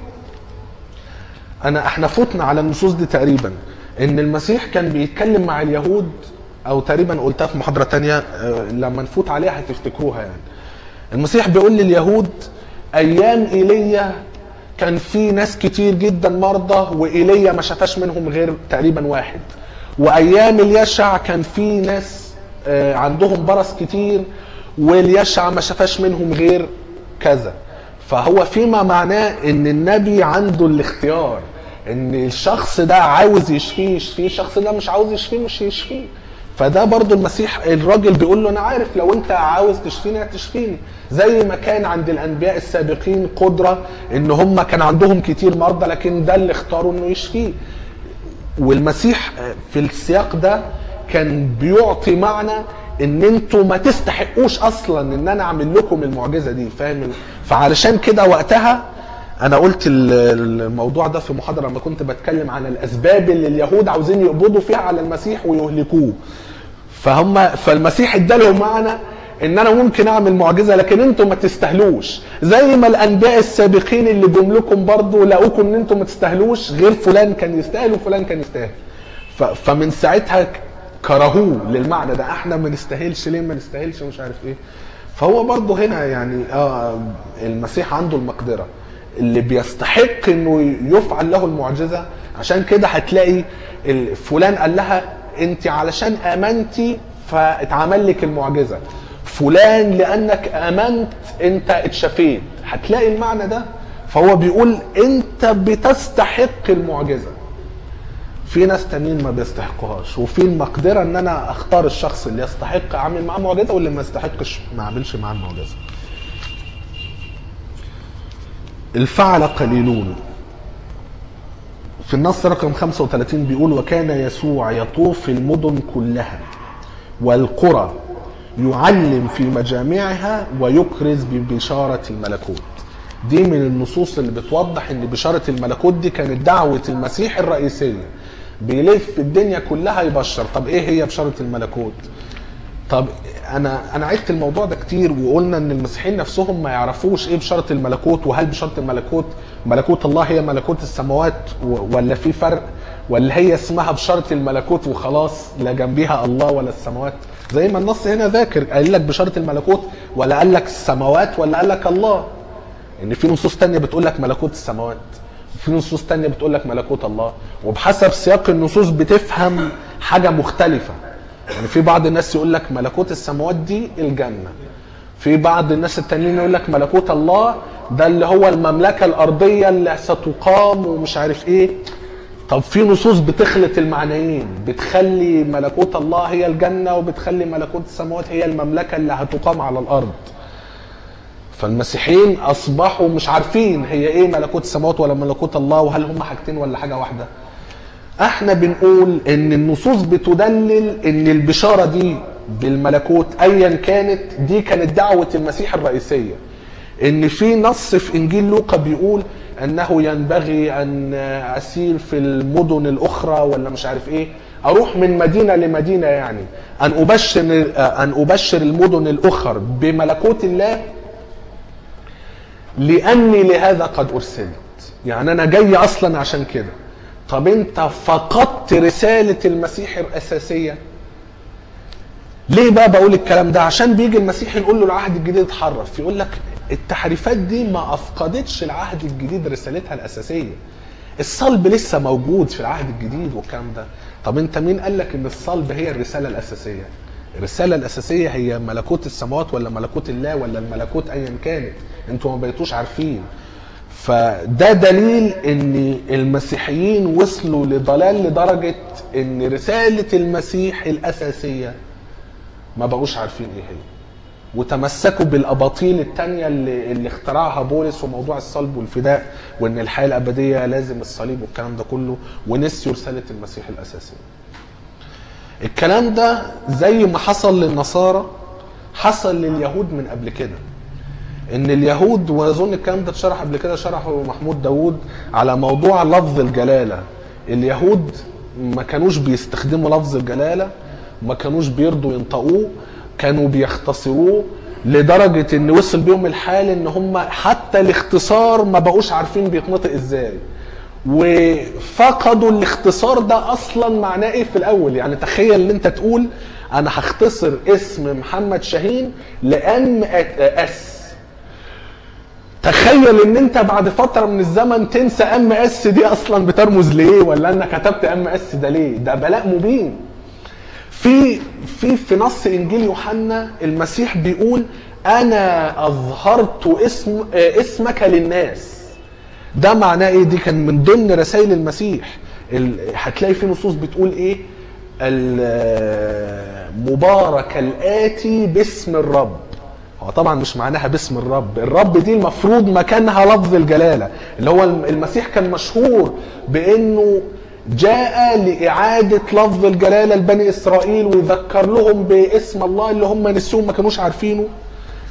S1: انا احنا فتنا على النصوص دي تقريبا ان المسيح كان بيتكلم مع اليهود او تقريبا قلتها في محاضره تانية آه، لما نفوت عليها هتفتكروها يعني المسيح بيقول لليهود ايام ايليا كان في ناس كتير جدا مرضى وايليا ما شافاش منهم غير تقريبا واحد وايام اليشع كان في ناس آه، عندهم برص كتير واليشع ما شافاش منهم غير كذا فهو فيما معناه ان النبي عنده الاختيار ان الشخص ده عاوز يشفيه يشفيه الشخص ده مش عاوز يشفيه مش يشفيه فده برضو المسيح الراجل بيقول له انا عارف لو انت عاوز تشفيني هتشفيني زي ما كان عند الانبياء السابقين قدره ان هم كان عندهم كتير مرضى لكن ده اللي اختاروا انه يشفيه والمسيح في السياق ده كان بيعطي معنى ان انتوا ما تستحقوش اصلا ان انا اعمل لكم المعجزه دي فاهم فعلشان كده وقتها انا قلت ال- الموضوع ده في محاضره لما كنت بتكلم عن الاسباب اللي اليهود عاوزين يقبضوا فيها على المسيح ويهلكوه فهم فالمسيح ادالهم معنى ان انا ممكن اعمل معجزه لكن انتم ما تستاهلوش زي ما الانبياء السابقين اللي جم لكم برضه لقوكم ان انتم ما تستاهلوش غير فلان كان يستاهل وفلان كان يستاهل ف- فمن ساعتها ك- كرهوه للمعنى ده احنا ما نستاهلش ليه ما نستاهلش ومش عارف ايه فهو برضه هنا يعني اه المسيح عنده المقدره اللي بيستحق انه يفعل له المعجزه عشان كده هتلاقي ال- فلان قال لها انت علشان امنتي فاتعمل لك المعجزه فلان لانك امنت انت اتشفيت هتلاقي المعنى ده فهو بيقول انت بتستحق المعجزه في ناس تانيين ما بيستحقوهاش وفي المقدره ان انا اختار الشخص اللي يستحق اعمل معاه معجزه واللي ما يستحقش ما اعملش معاه المعجزه الفعل قليلون في النص رقم 35 بيقول وكان يسوع يطوف المدن كلها والقرى يعلم في مجامعها ويكرز ببشارة الملكوت دي من النصوص اللي بتوضح ان بشارة الملكوت دي كانت دعوة المسيح الرئيسية بيلف الدنيا كلها يبشر طب ايه هي بشارة الملكوت طب انا انا عدت الموضوع ده كتير وقلنا ان المسيحيين نفسهم ما يعرفوش ايه بشاره الملكوت وهل بشاره الملكوت ملكوت الله هي ملكوت السماوات و- ولا في فرق ولا هي اسمها بشاره الملكوت وخلاص لا جنبيها الله ولا السماوات زي ما النص هنا ذاكر قال لك بشاره الملكوت ولا قال لك السماوات ولا قال لك الله ان في نصوص تانية بتقول لك ملكوت السماوات وفي نصوص تانية بتقول لك ملكوت الله وبحسب سياق النصوص بتفهم حاجة مختلفة يعني في بعض الناس يقول لك ملكوت السماوات دي الجنة في بعض الناس التانيين يقول لك ملكوت الله ده اللي هو المملكة الأرضية اللي ستقام ومش عارف ايه طب في نصوص بتخلط المعنيين بتخلي ملكوت الله هي الجنة وبتخلي ملكوت السماوات هي المملكة اللي هتقام على الأرض فالمسيحيين اصبحوا مش عارفين هي ايه ملكوت السماوات ولا ملكوت الله وهل هم حاجتين ولا حاجه واحده احنا بنقول ان النصوص بتدلل ان البشاره دي بالملكوت ايا كانت دي كانت دعوه المسيح الرئيسيه ان في نص في انجيل لوقا بيقول انه ينبغي ان اسير في المدن الاخرى ولا مش عارف ايه اروح من مدينه لمدينه يعني ان ابشر ان ابشر المدن الاخر بملكوت الله لاني لهذا قد ارسلت يعني انا جاي اصلا عشان كده طب انت فقدت رساله المسيح الاساسيه ليه بقى بقول الكلام ده عشان بيجي المسيح يقول له العهد الجديد اتحرف يقول لك التحريفات دي ما افقدتش العهد الجديد رسالتها الاساسيه الصلب لسه موجود في العهد الجديد والكلام ده طب انت مين قال لك ان الصلب هي الرساله الاساسيه الرساله الاساسيه هي ملكوت السماوات ولا ملكوت الله ولا الملكوت ايا كانت انتوا ما بقيتوش عارفين فده دليل ان المسيحيين وصلوا لضلال لدرجه ان رساله المسيح الاساسيه ما بقوش عارفين ايه هي وتمسكوا بالاباطيل التانية اللي, اللي اخترعها بولس وموضوع الصلب والفداء وان الحياه الابديه لازم الصليب والكلام ده كله ونسيوا رساله المسيح الاساسيه. الكلام ده زي ما حصل للنصارى حصل لليهود من قبل كده. ان اليهود واظن الكلام ده اتشرح قبل كده شرحه محمود داوود على موضوع لفظ الجلاله. اليهود ما كانوش بيستخدموا لفظ الجلاله ما كانوش بيرضوا ينطقوه كانوا بيختصروه لدرجة ان وصل بيهم الحال ان هم حتى الاختصار ما بقوش عارفين بيتنطق ازاي وفقدوا الاختصار ده اصلا معناه ايه في الاول يعني تخيل ان انت تقول انا هختصر اسم محمد شاهين لام اس تخيل ان انت بعد فتره من الزمن تنسى ام اس دي اصلا بترمز لايه ولا انك كتبت ام اس ده ليه ده بلاء مبين في في في نص انجيل يوحنا المسيح بيقول انا اظهرت اسم اسمك للناس ده معناه ايه دي كان من ضمن رسائل المسيح ال- هتلاقي في نصوص بتقول ايه المبارك الاتي باسم الرب هو طبعا مش معناها باسم الرب الرب دي المفروض مكانها لفظ الجلاله اللي هو المسيح كان مشهور بانه جاء لإعادة لفظ الجلالة لبني إسرائيل ويذكر لهم باسم الله اللي هم نسوه ما كانوش عارفينه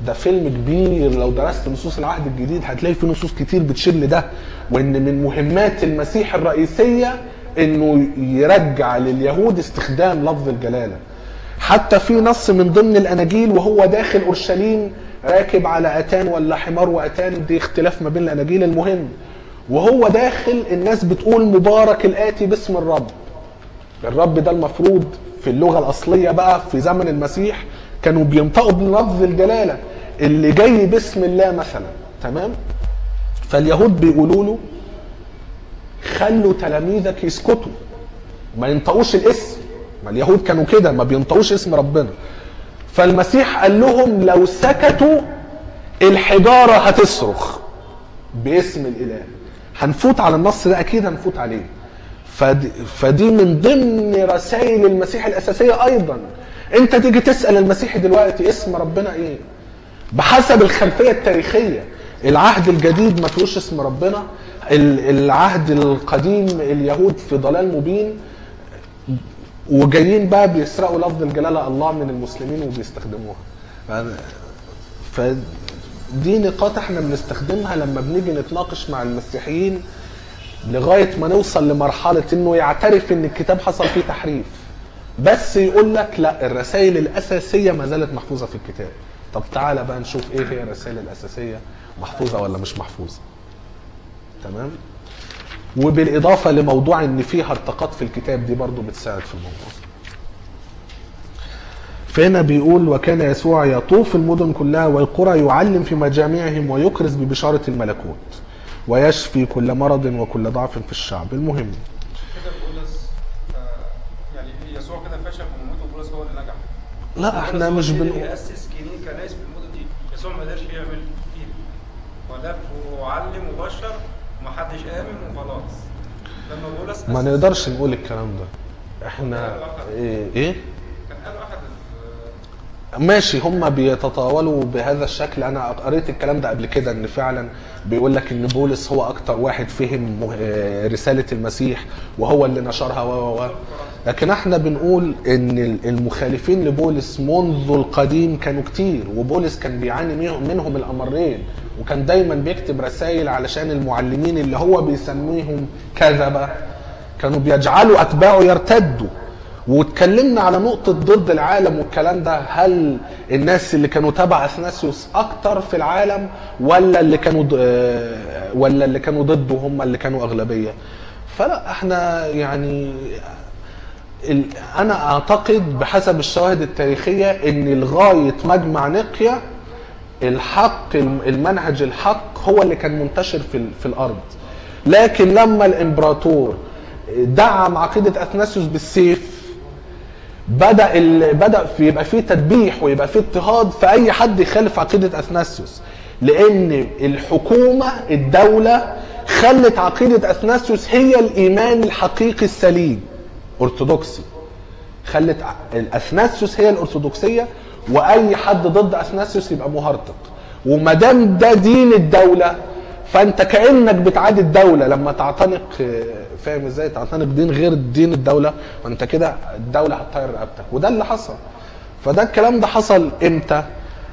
S1: ده فيلم كبير لو درست نصوص العهد الجديد هتلاقي فيه نصوص كتير بتشير لده وان من مهمات المسيح الرئيسيه انه يرجع لليهود استخدام لفظ الجلاله حتى في نص من ضمن الاناجيل وهو داخل اورشليم راكب على اتان ولا حمار واتان دي اختلاف ما بين الاناجيل المهم وهو داخل الناس بتقول مبارك الاتي باسم الرب الرب ده المفروض في اللغه الاصليه بقى في زمن المسيح كانوا بينطقوا بلفظ الجلاله اللي جاي باسم الله مثلا تمام فاليهود بيقولوا له خلوا تلاميذك يسكتوا ما ينطقوش الاسم ما اليهود كانوا كده ما بينطقوش اسم ربنا فالمسيح قال لهم لو سكتوا الحجاره هتصرخ باسم الاله هنفوت على النص ده اكيد هنفوت عليه فدي, فدي من ضمن رسائل المسيح الاساسيه ايضا انت تيجي تسال المسيح دلوقتي اسم ربنا ايه بحسب الخلفيه التاريخيه العهد الجديد ما فيهوش اسم ربنا ال- العهد القديم اليهود في ضلال مبين وجايين بقى بيسرقوا لفظ الجلاله الله من المسلمين وبيستخدموها ف- فدي نقاط احنا بنستخدمها لما بنيجي نتناقش مع المسيحيين لغايه ما نوصل لمرحله انه يعترف ان الكتاب حصل فيه تحريف بس يقول لك لا الرسائل الاساسيه ما زالت محفوظه في الكتاب طب تعالى بقى نشوف ايه هي الرسائل الاساسيه محفوظه ولا مش محفوظه تمام وبالاضافه لموضوع ان في هرطقات في الكتاب دي برضو بتساعد في الموضوع فهنا بيقول وكان يسوع يطوف المدن كلها والقرى يعلم في مجامعهم ويكرز ببشارة الملكوت ويشفي كل مرض وكل ضعف في الشعب المهم
S4: كده بولس آه، يعني يسوع كده فشل في مهمته وبولس هو اللي نجح
S1: لا احنا
S4: بولس
S1: مش
S4: هو اللي
S1: بنقول
S4: يأسس كني- كنائس في المدن دي يسوع ما قدرش يعمل كده ولف وعلم وبشر ومحدش آمن وخلاص لما بولس
S1: ما
S4: أسس-
S1: نقدرش نقول الكلام ده احنا ايه, إيه؟
S4: كان قال احد ال-
S1: ماشي هم بيتطاولوا بهذا الشكل انا قريت الكلام ده قبل كده ان فعلا بيقول لك ان بولس هو اكتر واحد فهم مه- آه، رساله المسيح وهو اللي نشرها و و و لكن احنا بنقول ان المخالفين لبولس منذ القديم كانوا كتير وبولس كان بيعاني منهم- منهم الامرين وكان دايما بيكتب رسائل علشان المعلمين اللي هو بيسميهم كذبه كانوا بيجعلوا اتباعه يرتدوا واتكلمنا على نقطة ضد العالم والكلام ده هل الناس اللي كانوا تبع اثناسيوس اكتر في العالم ولا اللي كانوا ض- آه، ولا اللي كانوا ضده هم اللي كانوا اغلبية فلا احنا يعني ال- انا اعتقد بحسب الشواهد التاريخية ان لغاية مجمع نقيا الحق المنهج الحق هو اللي كان منتشر في ال- في الارض لكن لما الامبراطور دعم عقيده اثناسيوس بالسيف بدا ال... بدا في يبقى فيه تدبيح ويبقى فيه اضطهاد في اي حد يخالف عقيده اثناسيوس لان الحكومه الدوله خلت عقيده اثناسيوس هي الايمان الحقيقي السليم ارثوذكسي خلت ع- الاثناسيوس هي الارثوذكسيه واي حد ضد اثناسيوس يبقى مهرطق وما دام ده دين الدوله فانت كانك بتعادي الدوله لما تعتنق آه، فاهم ازاي تعتنق دين غير دين الدوله وانت كده الدوله هتطير رقبتك وده اللي حصل فده الكلام ده حصل امتى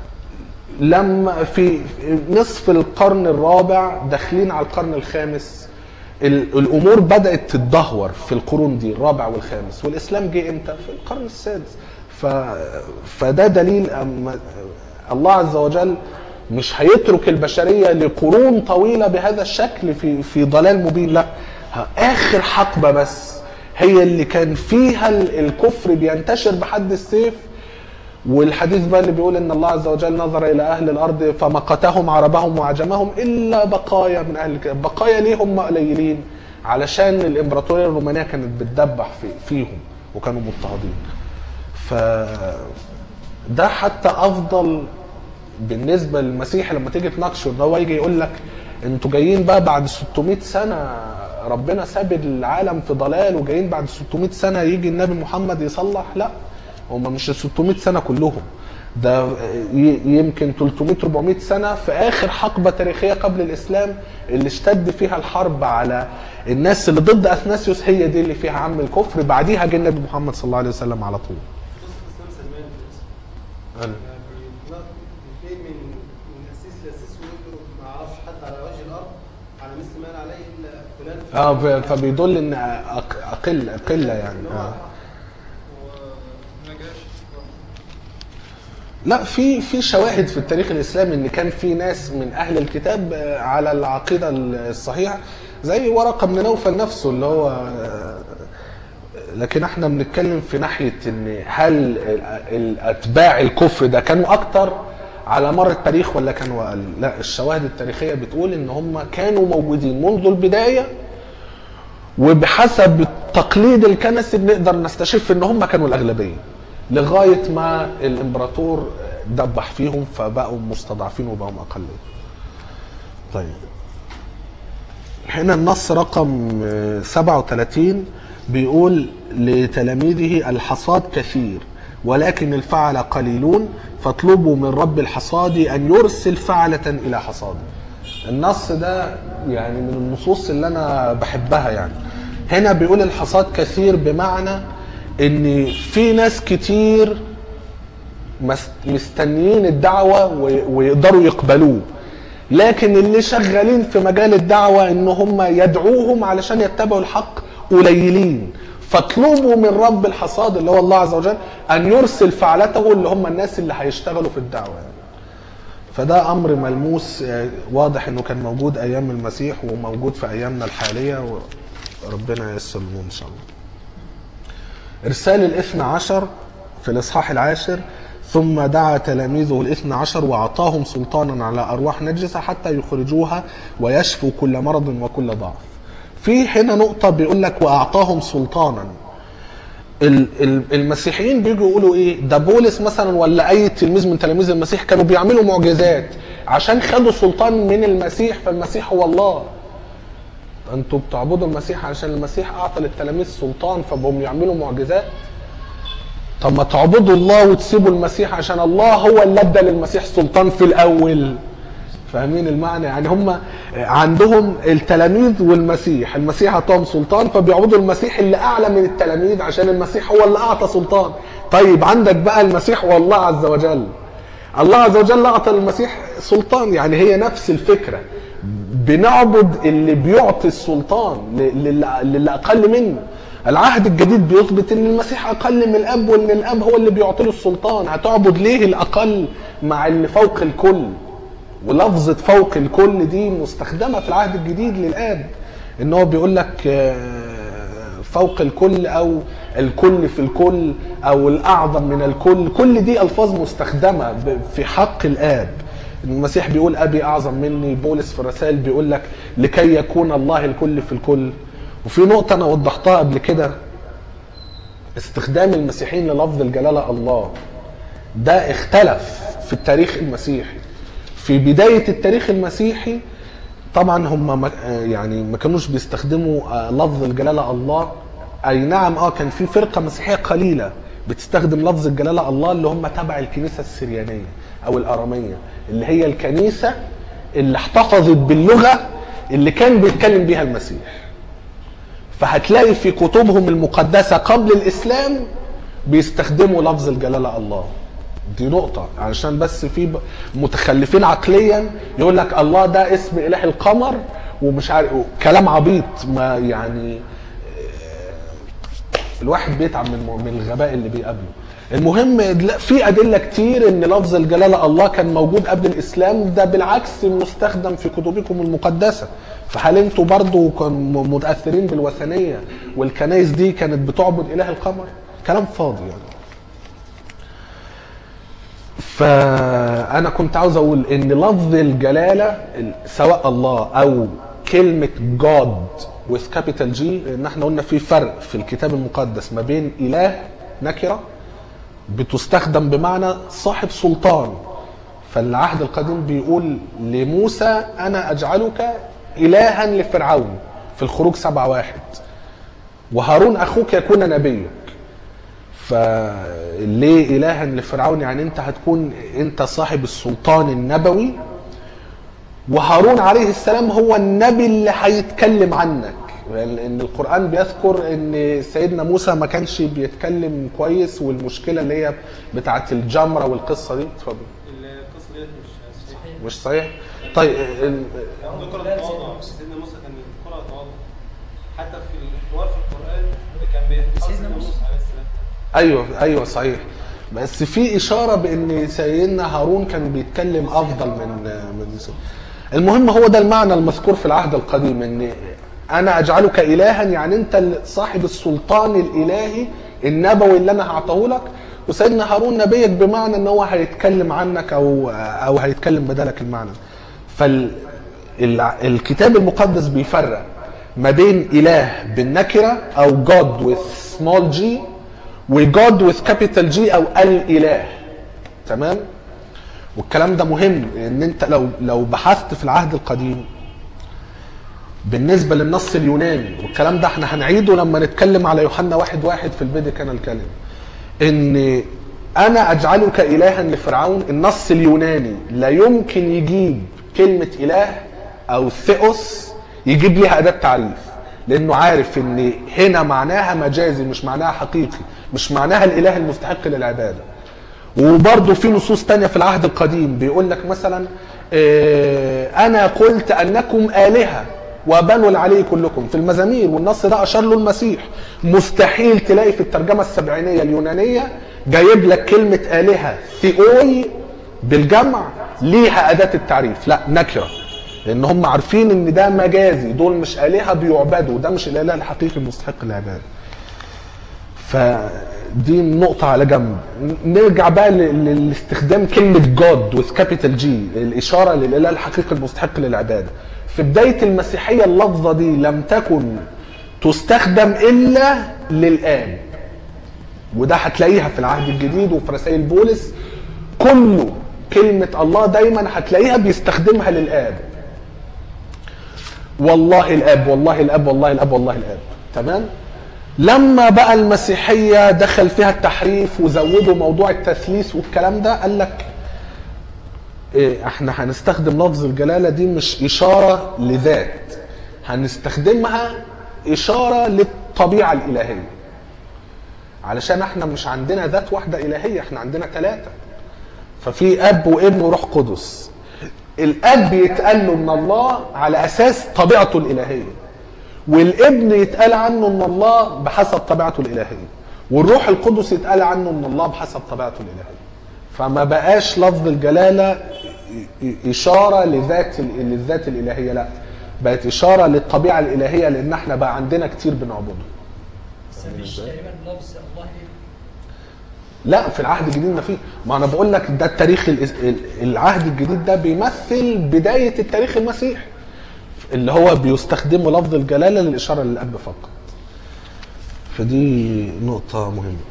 S1: لما في نصف القرن الرابع داخلين على القرن الخامس ال- الامور بدات تتدهور في القرون دي الرابع والخامس والاسلام جه امتى في القرن السادس ف... فده دليل أما الله عز وجل مش هيترك البشريه لقرون طويله بهذا الشكل في في ضلال مبين لا ه- اخر حقبه بس هي اللي كان فيها ال- الكفر بينتشر بحد السيف والحديث بقى اللي بيقول ان الله عز وجل نظر الى اهل الارض فمقتهم عربهم وعجمهم الا بقايا من اهل الكتاب بقايا ليه هم قليلين علشان الامبراطوريه الرومانيه كانت بتدبح في فيهم وكانوا مضطهدين ف ده حتى افضل بالنسبه للمسيح لما تيجي تناقشه ان هو يجي يقول لك انتوا جايين بقى بعد 600 سنه ربنا ساب العالم في ضلال وجايين بعد 600 سنه يجي النبي محمد يصلح لا هم مش ال 600 سنه كلهم ده ي- يمكن 300 400 سنه في اخر حقبه تاريخيه قبل الاسلام اللي اشتد فيها الحرب على الناس اللي ضد اثناسيوس هي دي اللي فيها عم الكفر بعديها جه النبي محمد صلى الله عليه وسلم على طول
S3: بص الاسلام سلمان في الاسم يعني بيطلق- بيتنقل من ما قال عليه الا فلان
S1: اه ب- فبيدل ان أق- اقل قله يعني
S3: اللي هو
S1: آه.
S4: ونجاشي
S1: لا في في شواهد في التاريخ الاسلامي ان كان في ناس من اهل الكتاب آه، على العقيده الصحيحه زي ورقه بن نوفل نفسه اللي هو آه، لكن احنا بنتكلم في ناحيه ان هل ال- الاتباع الكفر ده كانوا اكتر على مر التاريخ ولا كانوا اقل؟ لا الشواهد التاريخيه بتقول ان هم كانوا موجودين منذ البدايه وبحسب التقليد الكنسي بنقدر نستشف ان هم كانوا الاغلبيه لغايه ما الامبراطور دبح فيهم فبقوا مستضعفين وبقوا اقليه. طيب هنا النص رقم آه، 37 بيقول لتلاميذه الحصاد كثير ولكن الفعل قليلون فاطلبوا من رب الحصاد ان يرسل فعلة الى حصاده. النص ده يعني من النصوص اللي انا بحبها يعني. هنا بيقول الحصاد كثير بمعنى ان في ناس كتير مس- مستنيين الدعوة و- ويقدروا يقبلوه لكن اللي شغالين في مجال الدعوة ان هم يدعوهم علشان يتبعوا الحق قليلين فاطلبوا من رب الحصاد اللي هو الله عز وجل ان يرسل فعلته اللي هم الناس اللي هيشتغلوا في الدعوة يعني. فده امر ملموس آه، واضح انه كان موجود ايام المسيح وموجود في ايامنا الحالية وربنا ييسر الامور ان شاء الله إرسال الاثنى عشر في الإصحاح العاشر ثم دعا تلاميذه الاثنى عشر وأعطاهم سلطانا على أرواح نجسة حتى يخرجوها ويشفوا كل مرض وكل ضعف في هنا نقطة بيقول لك وأعطاهم سلطانا ال- ال- المسيحيين بيجوا يقولوا ايه ده بولس مثلا ولا اي تلميذ من تلاميذ المسيح كانوا بيعملوا معجزات عشان خدوا سلطان من المسيح فالمسيح هو الله انتوا بتعبدوا المسيح عشان المسيح اعطى للتلاميذ سلطان فبهم يعملوا معجزات طب ما تعبدوا الله وتسيبوا المسيح عشان الله هو اللي ادى للمسيح سلطان في الاول فاهمين المعنى يعني هم عندهم التلاميذ والمسيح المسيح اعطاهم سلطان فبيعبدوا المسيح اللي اعلى من التلاميذ عشان المسيح هو اللي اعطى سلطان طيب عندك بقى المسيح والله عز وجل الله عز وجل اعطى المسيح سلطان يعني هي نفس الفكره بنعبد اللي بيعطي السلطان ل- للي للي اقل منه العهد الجديد بيثبت ان المسيح اقل من الاب وان الاب هو اللي بيعطي له السلطان هتعبد ليه الاقل مع اللي فوق الكل ولفظة فوق الكل دي مستخدمة في العهد الجديد للآب ان هو بيقول لك آه، فوق الكل او الكل في الكل او الاعظم من الكل كل دي الفاظ مستخدمة ب- في حق الآب المسيح بيقول ابي اعظم مني بولس في الرسائل بيقول لك لكي يكون الله الكل في الكل وفي نقطة انا وضحتها قبل كده استخدام المسيحيين للفظ الجلالة الله ده اختلف في التاريخ المسيحي في بداية التاريخ المسيحي طبعا هم ما يعني ما كانوش بيستخدموا آه، لفظ الجلالة الله اي نعم اه كان في فرقة مسيحية قليلة بتستخدم لفظ الجلالة الله اللي هم تبع الكنيسة السريانية او الارامية اللي هي الكنيسة اللي احتفظت باللغة اللي كان بيتكلم بيها المسيح فهتلاقي في كتبهم المقدسة قبل الإسلام بيستخدموا لفظ الجلالة الله دي نقطة علشان بس في ب- متخلفين عقليا يقول لك الله ده اسم إله القمر ومش عارف كلام عبيط ما يعني الواحد بيتعب من من الغباء اللي بيقابله المهم لا، في ادله كتير ان لفظ الجلاله الله كان موجود قبل الاسلام ده بالعكس مستخدم في كتبكم المقدسه فهل انتوا برضو كانوا متاثرين بالوثنيه والكنائس دي كانت بتعبد اله القمر كلام فاضي يعني فانا كنت عاوز اقول ان لفظ الجلاله سواء الله او كلمه جاد with capital G ان احنا قلنا في فرق في الكتاب المقدس ما بين اله نكره بتستخدم بمعنى صاحب سلطان فالعهد القديم بيقول لموسى انا اجعلك الها لفرعون في الخروج سبعة واحد وهارون اخوك يكون نبيك فليه الها لفرعون يعني انت هتكون انت صاحب السلطان النبوي وهارون عليه السلام هو النبي اللي هيتكلم عنك لان القران بيذكر ان سيدنا موسى ما كانش بيتكلم كويس والمشكله اللي هي بتاعه الجمره والقصه دي اتفضل
S3: القصه ديت مش صحيحه
S1: مش صحيح طيب ال-
S3: ذكر التواضع سيدنا موسى كان بيذكرها تواضع حتى في الحوار في القران كان بيحصل سيدنا موسى عليه السلام
S1: ايوه ايوه صحيح بس في اشاره بان سيدنا هارون كان بيتكلم افضل من من س- المهم هو ده المعنى المذكور في العهد القديم ان انا اجعلك الها يعني انت ال- صاحب السلطان الالهي النبوي اللي انا هعطاه لك وسيدنا هارون نبيك بمعنى ان هو هيتكلم عنك او او هيتكلم بدلك المعنى فالكتاب المقدس بيفرق ما بين اله بالنكره او God with small g وجود with capital G او الاله تمام والكلام ده مهم ان انت لو لو بحثت في العهد القديم بالنسبه للنص اليوناني والكلام ده احنا هنعيده لما نتكلم على يوحنا واحد واحد في البدء كان الكلمه ان انا اجعلك الها لفرعون النص اليوناني لا يمكن يجيب كلمه اله او ثيوس يجيب ليها اداه تعريف لانه عارف ان هنا معناها مجازي مش معناها حقيقي مش معناها الاله المستحق للعباده وبرضه في نصوص تانية في العهد القديم بيقول لك مثلا آه، انا قلت انكم الهه وبنوا العلي كلكم في المزامير والنص ده اشار له المسيح مستحيل تلاقي في الترجمه السبعينيه اليونانيه جايب لك كلمه الهه ثيوي بالجمع ليها اداه التعريف لا نكره لان هم عارفين ان ده مجازي دول مش الهه بيعبدوا ده مش الاله الحقيقي المستحق للعباده فدي نقطة على جنب نرجع بقى ل- ل- لاستخدام كلمة جاد with capital G الإشارة للإله الحقيقي المستحق للعبادة في بداية المسيحية اللفظة دي لم تكن تستخدم إلا للآب وده هتلاقيها في العهد الجديد وفي رسائل بولس كله كلمة الله دايما هتلاقيها بيستخدمها للآب والله الاب والله الاب والله الاب والله الاب تمام لما بقى المسيحيه دخل فيها التحريف وزودوا موضوع التثليث والكلام ده قال لك إيه احنا هنستخدم لفظ الجلاله دي مش اشاره لذات هنستخدمها اشاره للطبيعه الالهيه علشان احنا مش عندنا ذات واحده الهيه احنا عندنا ثلاثه ففي اب وابن وروح قدس الاب يتقال له من الله على اساس طبيعته الالهيه والابن يتقال عنه من الله بحسب طبيعته الالهيه والروح القدس يتقال عنه من الله بحسب طبيعته الالهيه فما بقاش لفظ الجلاله ي- ي- اشاره لذات ال- للذات الالهيه لا بقت اشاره للطبيعه الالهيه لان احنا بقى عندنا كتير بنعبده
S5: بس مفيش تقريبا لفظ الله ايه
S1: لا في العهد الجديد ما فيه ما انا بقول لك ده التاريخ ال- ال- العهد الجديد ده بيمثل بدايه التاريخ المسيحي اللي هو بيستخدموا لفظ الجلاله للاشاره للاب فقط فدي نقطه مهمه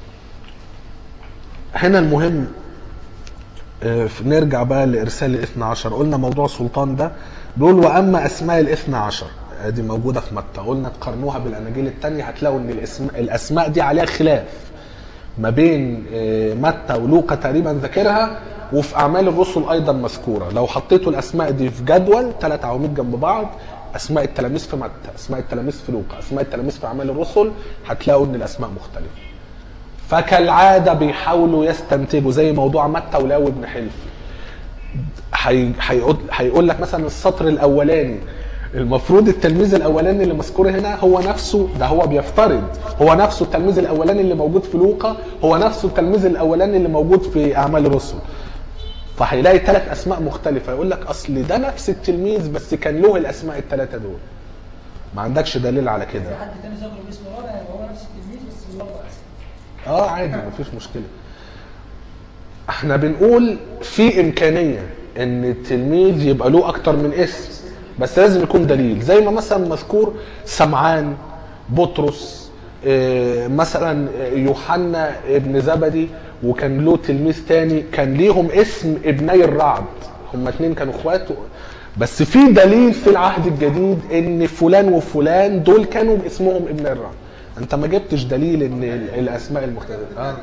S1: هنا المهم آه، نرجع بقى لارسال الاثنى عشر قلنا موضوع سلطان ده بيقول واما اسماء الاثنى عشر آه، دي موجوده في متى قلنا تقارنوها بالاناجيل الثانيه هتلاقوا ان الاسماء الاسماء دي عليها خلاف ما بين آه، متى ولوقا تقريبا ذاكرها وفي اعمال الرسل ايضا مذكوره لو حطيتوا الاسماء دي في جدول ثلاث عواميد جنب بعض اسماء التلاميذ في متى اسماء التلاميذ في لوقا اسماء التلاميذ في اعمال الرسل هتلاقوا ان الاسماء مختلفه فكالعاده بيحاولوا يستنتجوا زي موضوع متى ولاوي بن حلف هي- هيقول هيقول لك مثلا السطر الاولاني المفروض التلميذ الاولاني اللي مذكور هنا هو نفسه ده هو بيفترض هو نفسه التلميذ الاولاني اللي موجود في لوقا هو نفسه التلميذ الاولاني اللي موجود في اعمال الرسل فهيلاقي ثلاث اسماء مختلفه يقول لك اصل ده نفس التلميذ بس كان له الاسماء الثلاثه دول ما عندكش دليل على كده
S5: في حد تاني ذكره باسم رابع يبقى هو نفس التلميذ بس من رابع اسم
S1: اه عادي مفيش مشكله احنا بنقول في امكانيه ان التلميذ يبقى له اكتر من اسم بس لازم يكون دليل زي ما مثلا مذكور سمعان بطرس آه، مثلا يوحنا ابن زبدي وكان له تلميذ تاني كان ليهم اسم ابني الرعد هما اتنين كانوا اخوات بس في دليل في العهد الجديد ان فلان وفلان دول كانوا باسمهم ابني الرعد انت ما جبتش دليل ان ال- الاسماء المختلفه آه.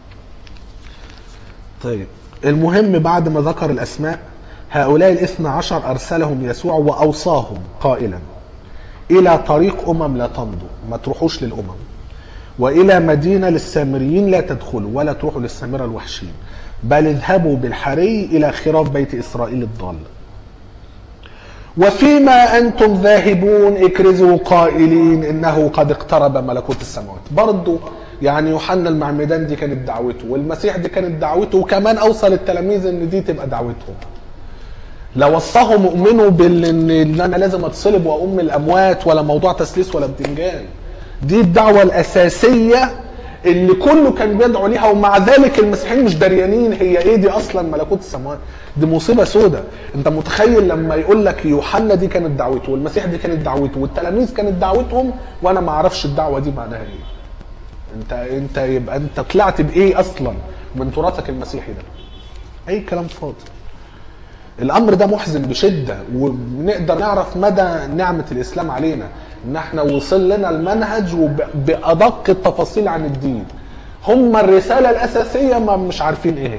S1: طيب المهم بعد ما ذكر الاسماء هؤلاء الاثنى عشر ارسلهم يسوع واوصاهم قائلا الى طريق امم لا تمضوا ما تروحوش للامم والى مدينه للسامريين لا تدخلوا ولا تروحوا للسامره الوحشين بل اذهبوا بالحري الى خراف بيت اسرائيل الضال وفيما انتم ذاهبون اكرزوا قائلين انه قد اقترب ملكوت السماوات برضو يعني يوحنا المعمدان دي كانت دعوته والمسيح دي كانت دعوته وكمان اوصل التلاميذ ان دي تبقى دعوتهم لو وصاهم مؤمنوا بال ان إن انا لازم اتصلب واقوم من الاموات ولا موضوع تسليس ولا بتنجان دي الدعوه الاساسيه اللي كله كان بيدعو ليها ومع ذلك المسيحيين مش دريانين هي ايه دي اصلا ملكوت السماوات دي مصيبه سودة انت متخيل لما يقول لك يوحنا دي كانت دعوته والمسيح دي كانت دعوته والتلاميذ كانت دعوتهم وانا ما اعرفش الدعوه دي معناها ايه انت انت يبقى انت طلعت بايه اصلا من تراثك المسيحي ده اي كلام فاضي الامر ده محزن بشده ونقدر نعرف مدى نعمه الاسلام علينا ان احنا وصل لنا المنهج وب- بادق التفاصيل عن الدين هم الرساله الاساسيه ما مش عارفين ايه هي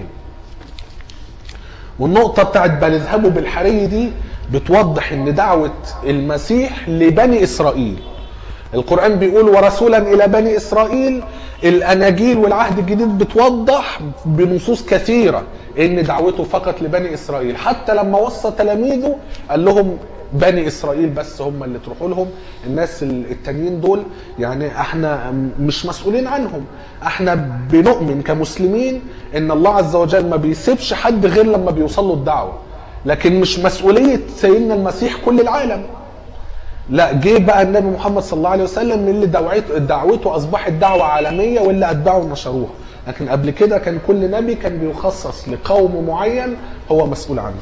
S1: والنقطه بتاعت بل اذهبوا بالحري دي بتوضح ان دعوه المسيح لبني اسرائيل القرآن بيقول ورسولا إلى بني إسرائيل الأناجيل والعهد الجديد بتوضح بنصوص كثيرة إن دعوته فقط لبني إسرائيل حتى لما وصى تلاميذه قال لهم بني إسرائيل بس هم اللي تروحوا لهم الناس التانيين دول يعني احنا مش مسؤولين عنهم احنا بنؤمن كمسلمين ان الله عز وجل ما بيسيبش حد غير لما بيوصل له الدعوة لكن مش مسؤولية سيدنا المسيح كل العالم لا جه بقى النبي محمد صلى الله عليه وسلم اللي دعوته دعوته اصبحت دعوه عالميه واللي اتباعه نشروها لكن قبل كده كان كل نبي كان بيخصص لقوم معين هو مسؤول عنه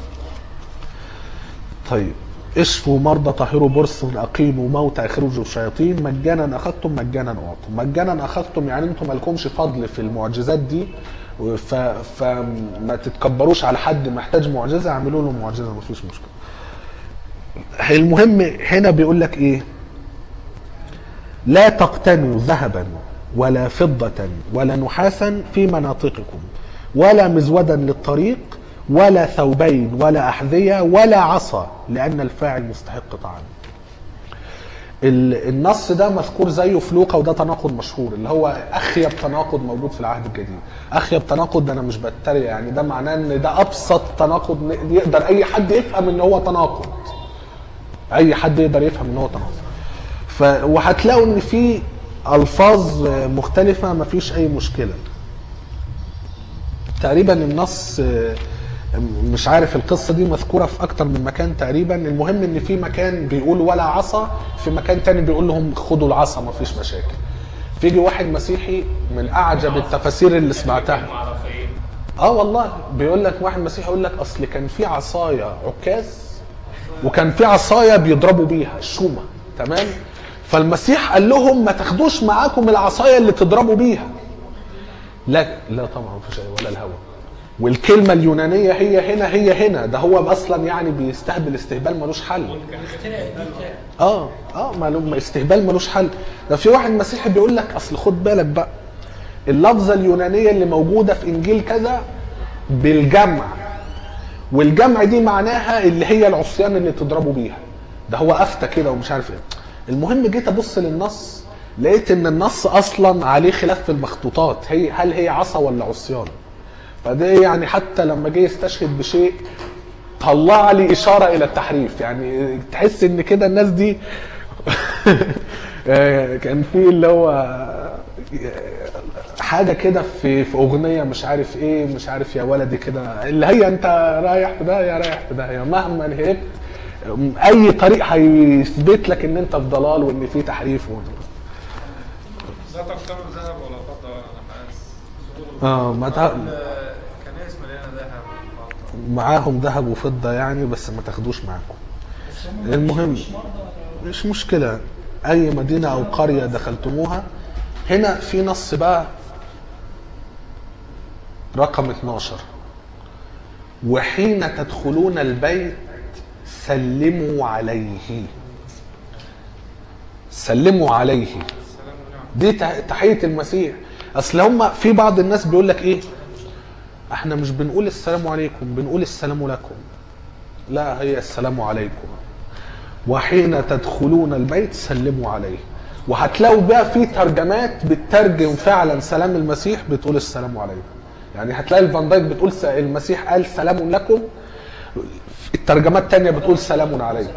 S1: طيب اشفوا مرضى طهروا برص اقيموا موتى اخرجوا الشياطين مجانا اخذتم مجانا اعطوا مجانا اخذتم يعني انتم مالكمش فضل في المعجزات دي ف... فما تتكبروش على حد محتاج معجزه اعملوا له معجزه مفيش مشكله المهم هنا بيقول لك ايه لا تقتنوا ذهبا ولا فضة ولا نحاسا في مناطقكم ولا مزودا للطريق ولا ثوبين ولا أحذية ولا عصا لأن الفاعل مستحق طعام ال- النص ده مذكور زيه في لوقا وده تناقض مشهور اللي هو اخيب تناقض موجود في العهد الجديد اخيب تناقض ده انا مش بتريق يعني ده معناه ان ده ابسط تناقض ن- يقدر اي حد يفهم ان هو تناقض اي حد يقدر يفهم ان هو تناقض ف وهتلاقوا ان في الفاظ مختلفه ما فيش اي مشكله تقريبا النص آه، مش عارف القصه دي مذكوره في اكتر من مكان تقريبا المهم ان في مكان بيقول ولا عصا في مكان تاني بيقول لهم خدوا العصا ما فيش مشاكل فيجي واحد مسيحي من اعجب التفاسير اللي سمعتها
S2: على خير
S1: اه والله بيقول لك واحد مسيحي يقول لك اصل كان في عصايه عكاز وكان في عصايه بيضربوا بيها الشومه تمام فالمسيح قال لهم ما تاخدوش معاكم العصايه اللي تضربوا بيها لا لا طبعا مفيش أي ولا الهوى والكلمة اليونانية هي هنا هي هنا ده هو أصلا يعني بيستهبل استهبال ملوش حل اه اه معلوم استهبال ملوش حل ده في واحد مسيحي بيقول لك اصل خد بالك بقى اللفظة اليونانية اللي موجودة في انجيل كذا بالجمع والجمع دي معناها اللي هي العصيان اللي تضربوا بيها ده هو افتى كده ومش عارف ايه المهم جيت ابص للنص لقيت ان النص اصلا عليه خلاف في المخطوطات هي هل هي عصا ولا عصيان فده يعني حتى لما جه يستشهد بشيء طلع لي اشاره الى التحريف يعني تحس ان كده الناس دي آه، كان في اللي هو آه، حاجه كده في في اغنيه مش عارف ايه مش عارف يا ولدي كده اللي هي انت رايح في ده يا رايح في ده مهما هربت اي طريق هيثبت لك ان انت في ضلال وان في تحريف و...
S4: لا تقترب ذهب ولا فضة ولا نحاس
S1: اه ما تع...
S4: الكنائس مليانة ذهب وفضة
S1: معاهم ذهب وفضه يعني بس ما تاخدوش معاكم المهم مش مشكله اي مدينه او قريه دخلتموها هنا في نص بقى رقم 12 وحين تدخلون البيت سلموا عليه سلموا عليه دي تح- تحيه المسيح اصل هم في بعض الناس بيقول لك ايه احنا مش بنقول السلام عليكم بنقول السلام لكم لا هي السلام عليكم وحين تدخلون البيت سلموا عليه وهتلاقوا بقى في ترجمات بتترجم فعلا سلام المسيح بتقول السلام عليكم يعني هتلاقي الفان دايك بتقول س- المسيح قال سلام لكم الترجمات التانية بتقول سلام عليكم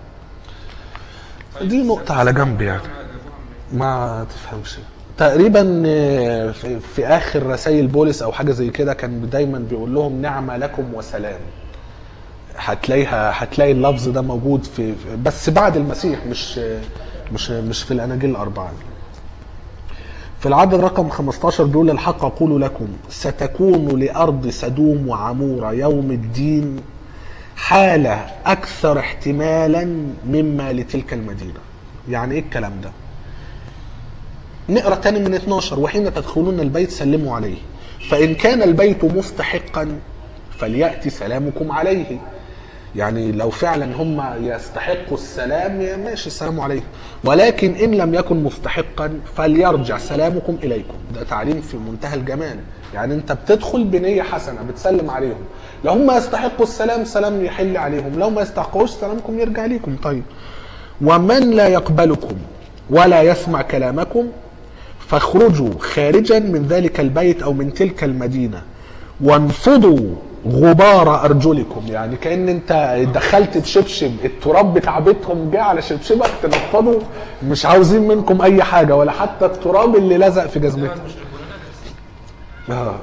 S1: دي نقطة على جنب يعني ما تفهمش تقريبا آه، في, في اخر رسائل بولس او حاجه زي كده كان دايما بيقول لهم نعمه لكم وسلام هتلاقيها هتلاقي اللفظ ده موجود في في- بس بعد المسيح مش مش مش في الاناجيل الاربعه في العدد رقم 15 بيقول الحق اقول لكم ستكون لارض سدوم وعموره يوم الدين حاله اكثر احتمالا مما لتلك المدينه يعني ايه الكلام ده نقرا تاني من 12 وحين تدخلون البيت سلموا عليه فان كان البيت مستحقا فلياتي سلامكم عليه يعني لو فعلا هم يستحقوا السلام يا ماشي السلام عليهم ولكن ان لم يكن مستحقا فليرجع سلامكم اليكم ده تعليم في منتهى الجمال يعني انت بتدخل بنيه حسنه بتسلم عليهم لو هم يستحقوا السلام سلام يحل عليهم لو ما يستحقوش سلامكم يرجع ليكم طيب ومن لا يقبلكم ولا يسمع كلامكم فاخرجوا خارجا من ذلك البيت او من تلك المدينه وانفضوا غبار ارجلكم يعني كان انت دخلت بشبشب التراب بتاع بيتهم جه على شبشبك تنفضوا مش عاوزين منكم اي حاجه ولا حتى التراب اللي لزق في جزمتك آه.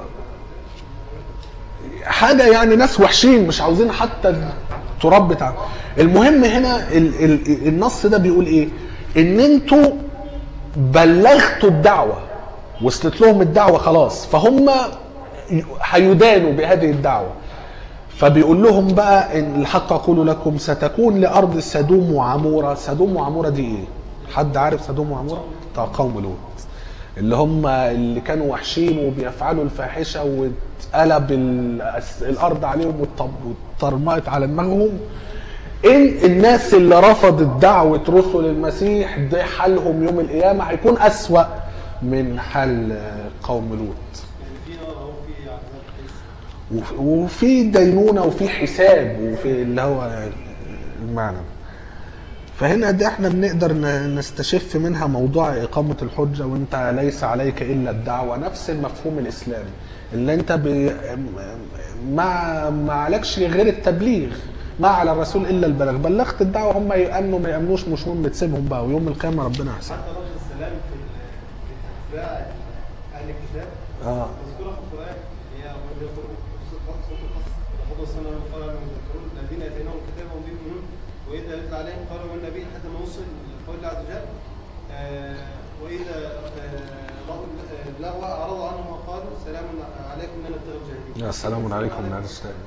S1: حاجه يعني ناس وحشين مش عاوزين حتى التراب بتاع المهم هنا ال ال النص ده بيقول ايه ان انتوا بلغتوا الدعوه وصلت لهم الدعوه خلاص فهم هيدانوا بهذه الدعوه فبيقول لهم بقى ان الحق اقول لكم ستكون لارض سدوم وعموره سدوم وعموره دي ايه حد عارف سدوم وعموره بتاع قوم لوط اللي هم اللي كانوا وحشين وبيفعلوا الفاحشه واتقلب ال- الارض عليهم والطب- واتطرمقت على دماغهم ان الناس اللي رفضت دعوه رسل المسيح ده حالهم يوم القيامه هيكون اسوا من حال قوم لوط
S3: في نار اهو في عذاب كويس.
S1: وف- وفي دينونه وفي حساب وفي اللي هو المعنى فهنا ده احنا بنقدر ن- نستشف منها موضوع اقامه الحجه وانت ليس عليك الا الدعوه نفس المفهوم الاسلامي اللي انت ب... ما ما عليكش غير التبليغ ما على الرسول الا البلاغ بلغت الدعوه هم يامنوا ما يامنوش مش مهم تسيبهم بقى ويوم القيامه ربنا يحسن
S3: حتى لفظ السلام في ال- في اتباع اهل الكتاب
S1: اه
S3: مذكوره في القران هي وإذ يقول سوره القصص خذوا السنه من قال من يذكرون الذين اتيناهم الكتاب وهم به يؤمنون واذا يتلى عليهم قالوا من النبي حتى ما وصل قول الله عز وجل آه، واذا آه، رأوا اللغو اعرضوا عنهم وقالوا سلام عليكم لا نبتغي الجاهلين
S1: يا سلام عليكم من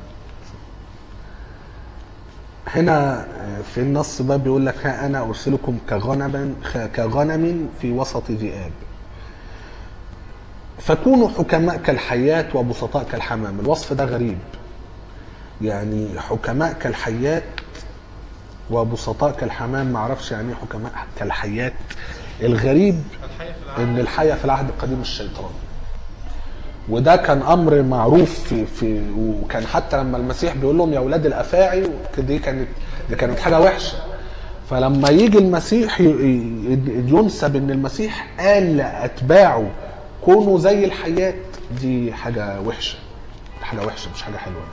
S1: هنا في النص بقى بيقول لك ها انا ارسلكم كغنم كغنم في وسط ذئاب فكونوا حكماء كالحيات وبسطاء كالحمام الوصف ده غريب يعني حكماء كالحيات وبسطاء كالحمام ما اعرفش يعني ايه حكماء كالحيات الغريب
S4: الحية في العالم
S1: ان الحية في العهد القديم الشيطان وده كان امر معروف في, في وكان حتى لما المسيح بيقول لهم يا اولاد الافاعي دي كانت دي كانت حاجه وحشه فلما يجي المسيح ي- ي- ينسب ان المسيح قال لاتباعه كونوا زي الحيات دي حاجه وحشه حاجه وحشه مش حاجه حلوه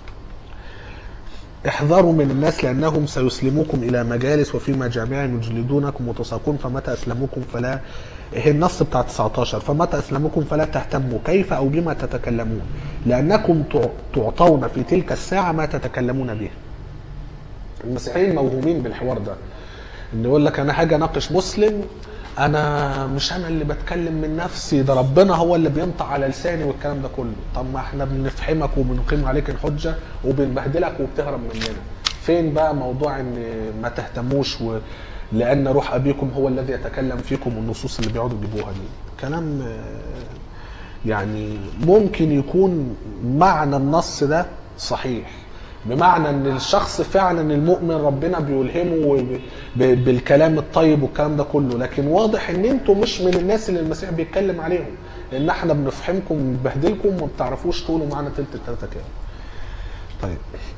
S1: احذروا من الناس لانهم سيسلموكم الى مجالس وفي مجامعهم يجلدونكم وتساقون فمتى اسلموكم فلا هي النص بتاع 19 فمتى اسلموكم فلا تهتموا كيف او بما تتكلمون لانكم تع- تعطون في تلك الساعه ما تتكلمون به المسيحيين موهومين بالحوار ده ان يقول لك انا هاجي اناقش مسلم انا مش انا اللي بتكلم من نفسي ده ربنا هو اللي بينطق على لساني والكلام ده كله طب ما احنا بنفحمك وبنقيم عليك الحجه وبنبهدلك وبتهرب مننا فين بقى موضوع ان ما تهتموش و... لان روح ابيكم هو الذي يتكلم فيكم والنصوص اللي بيقعدوا يجيبوها دي كلام آه، يعني ممكن يكون معنى النص ده صحيح بمعنى ان الشخص فعلا المؤمن ربنا بيلهمه ب- ب- بالكلام الطيب والكلام ده كله لكن واضح ان انتوا مش من الناس اللي المسيح بيتكلم عليهم ان احنا بنفحمكم ونبهدلكم وما بتعرفوش تقولوا معانا تلت التلاته كده طيب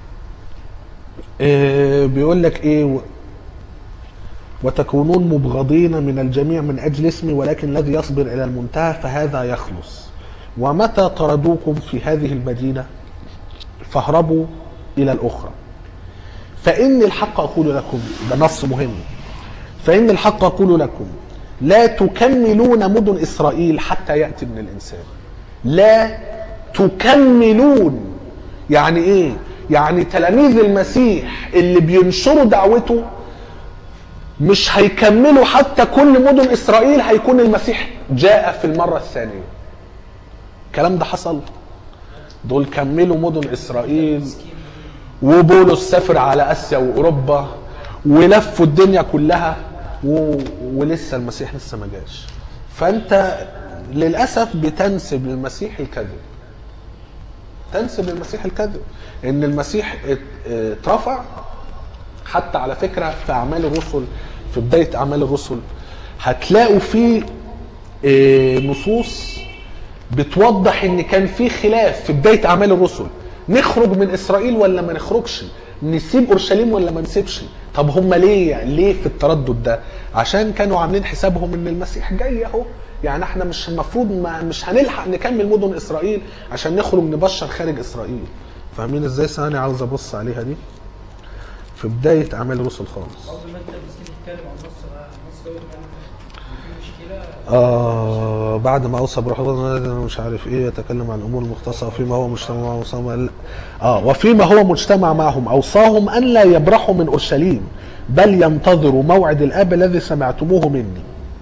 S1: إيه بيقول لك ايه و- وتكونون مبغضين من الجميع من اجل اسمي ولكن الذي يصبر الى المنتهى فهذا يخلص ومتى طردوكم في هذه المدينه فاهربوا الى الاخرى فإن الحق أقول لكم ده نص مهم فإن الحق أقول لكم لا تكملون مدن إسرائيل حتى يأتي ابن الإنسان لا تكملون يعني إيه؟ يعني تلاميذ المسيح اللي بينشروا دعوته مش هيكملوا حتى كل مدن إسرائيل هيكون المسيح جاء في المرة الثانية الكلام ده حصل دول كملوا مدن إسرائيل وبولس سافر على اسيا واوروبا ولفوا الدنيا كلها و... ولسه المسيح لسه ما جاش فانت للاسف بتنسب للمسيح الكذب تنسب للمسيح الكذب ان المسيح ات- اترفع حتى على فكره في اعمال الرسل في بدايه اعمال الرسل هتلاقوا فيه اه، نصوص بتوضح ان كان في خلاف في بدايه اعمال الرسل نخرج من اسرائيل ولا ما نخرجش نسيب اورشليم ولا ما نسيبش طب هم ليه ليه في التردد ده عشان كانوا عاملين حسابهم ان المسيح جاي اهو يعني احنا مش المفروض ما مش هنلحق نكمل مدن اسرائيل عشان نخرج نبشر خارج اسرائيل فاهمين ازاي ثاني عاوز ابص عليها دي في بدايه اعمال الرسل خالص
S5: برضه ما انت بتيجي تتكلم عن نص نص دوت يعني في مشكله
S1: آه بعد ما اوصى بروح الله مش عارف ايه يتكلم عن الامور المختصه وفيما هو مجتمع معهم أوصاهم اه وفيما هو مجتمع معهم اوصاهم ان لا يبرحوا من اورشليم بل ينتظروا موعد الاب الذي سمعتموه مني.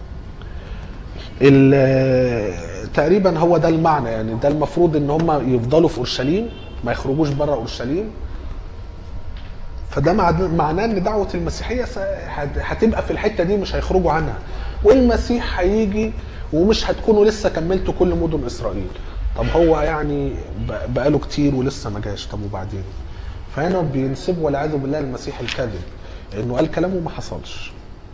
S1: ال- تقريبا هو ده المعنى يعني ده المفروض ان هم يفضلوا في اورشليم ما يخرجوش بره اورشليم فده مع- معناه ان دعوه المسيحيه س- هت- هتبقى في الحته دي مش هيخرجوا عنها والمسيح هيجي ومش هتكونوا لسه كملتوا كل مدن اسرائيل طب هو يعني ب- بقاله كتير ولسه ما جاش طب وبعدين فهنا بينسبوا والعياذ بالله المسيح الكذب انه قال كلام وما حصلش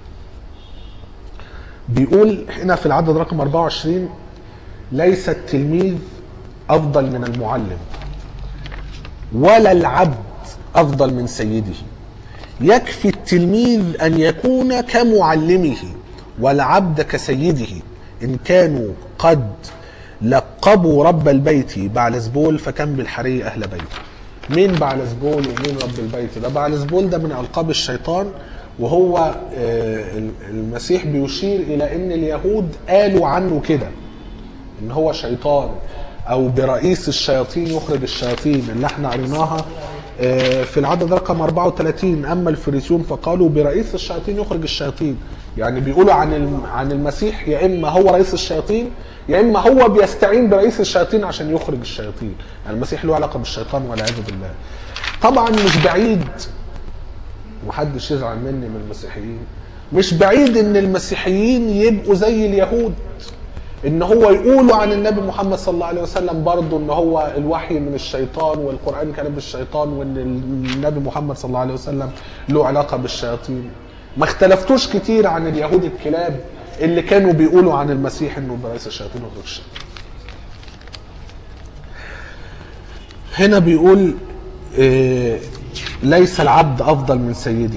S1: بيقول هنا في العدد رقم 24 ليس التلميذ افضل من المعلم ولا العبد افضل من سيده يكفي التلميذ ان يكون كمعلمه والعبد كسيده ان كانوا قد لقبوا رب البيت بعلزبول فكم بالحري اهل بيته مين بعلزبول ومين رب البيت ده بعلزبول ده من القاب الشيطان وهو آه، المسيح بيشير الى ان اليهود قالوا عنه كده ان هو شيطان او برئيس الشياطين يخرج الشياطين اللي احنا قريناها آه، في العدد رقم 34 اما الفريسيون فقالوا برئيس الشياطين يخرج الشياطين يعني بيقولوا عن الم- عن المسيح يا اما هو رئيس الشياطين يا اما هو بيستعين برئيس الشياطين عشان يخرج الشياطين يعني المسيح له علاقه بالشيطان والعياذ بالله طبعا مش بعيد ومحدش يزعل مني من المسيحيين مش بعيد ان المسيحيين يبقوا زي اليهود ان هو يقولوا عن النبي محمد صلى الله عليه وسلم برضه ان هو الوحي من الشيطان والقران كلام بالشيطان وان النبي محمد صلى الله عليه وسلم له علاقه بالشياطين ما اختلفتوش كتير عن اليهود الكلاب اللي كانوا بيقولوا عن المسيح انه برئيس الشياطين وخروج الشياطين هنا بيقول آه، ليس العبد افضل من سيده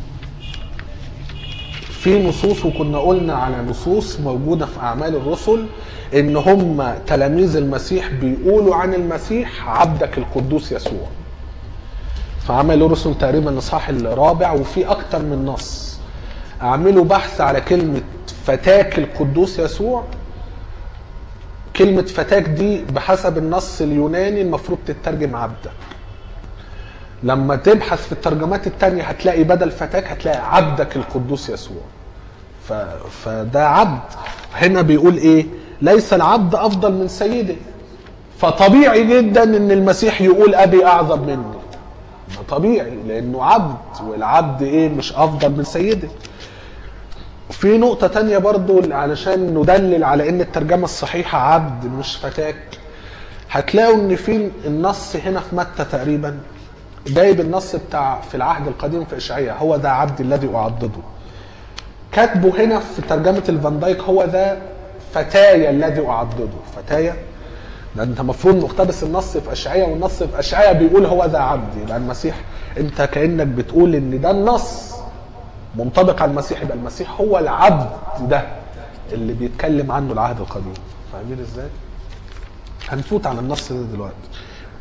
S1: في نصوص وكنا قلنا على نصوص موجودة في أعمال الرسل إن هم تلاميذ المسيح بيقولوا عن المسيح عبدك القدوس يسوع في أعمال الرسل تقريبا الإصحاح الرابع وفي أكتر من نص أعملوا بحث على كلمة فتاك القدوس يسوع كلمة فتاك دي بحسب النص اليوناني المفروض تترجم عبدك لما تبحث في الترجمات التانية هتلاقي بدل فتاك هتلاقي عبدك القدوس يسوع ف... فده عبد هنا بيقول ايه ليس العبد افضل من سيده فطبيعي جدا ان المسيح يقول ابي اعظم مني ما طبيعي لانه عبد والعبد ايه مش افضل من سيده في نقطة تانية برضو علشان ندلل على ان الترجمة الصحيحة عبد مش فتاك هتلاقوا ان في النص هنا في متى تقريبا جايب النص بتاع في العهد القديم في اشعياء هو ذا عبد الذي اعضده كاتبه هنا في ترجمه الفان دايك هو ذا فتايا الذي اعضده فتايا ده انت المفروض مقتبس النص في اشعياء والنص في اشعياء بيقول هو ذا عبد يبقى المسيح انت كانك بتقول ان ده النص منطبق على المسيح يبقى المسيح هو العبد ده اللي بيتكلم عنه العهد القديم فاهمين ازاي؟ هنفوت على النص ده دلوقتي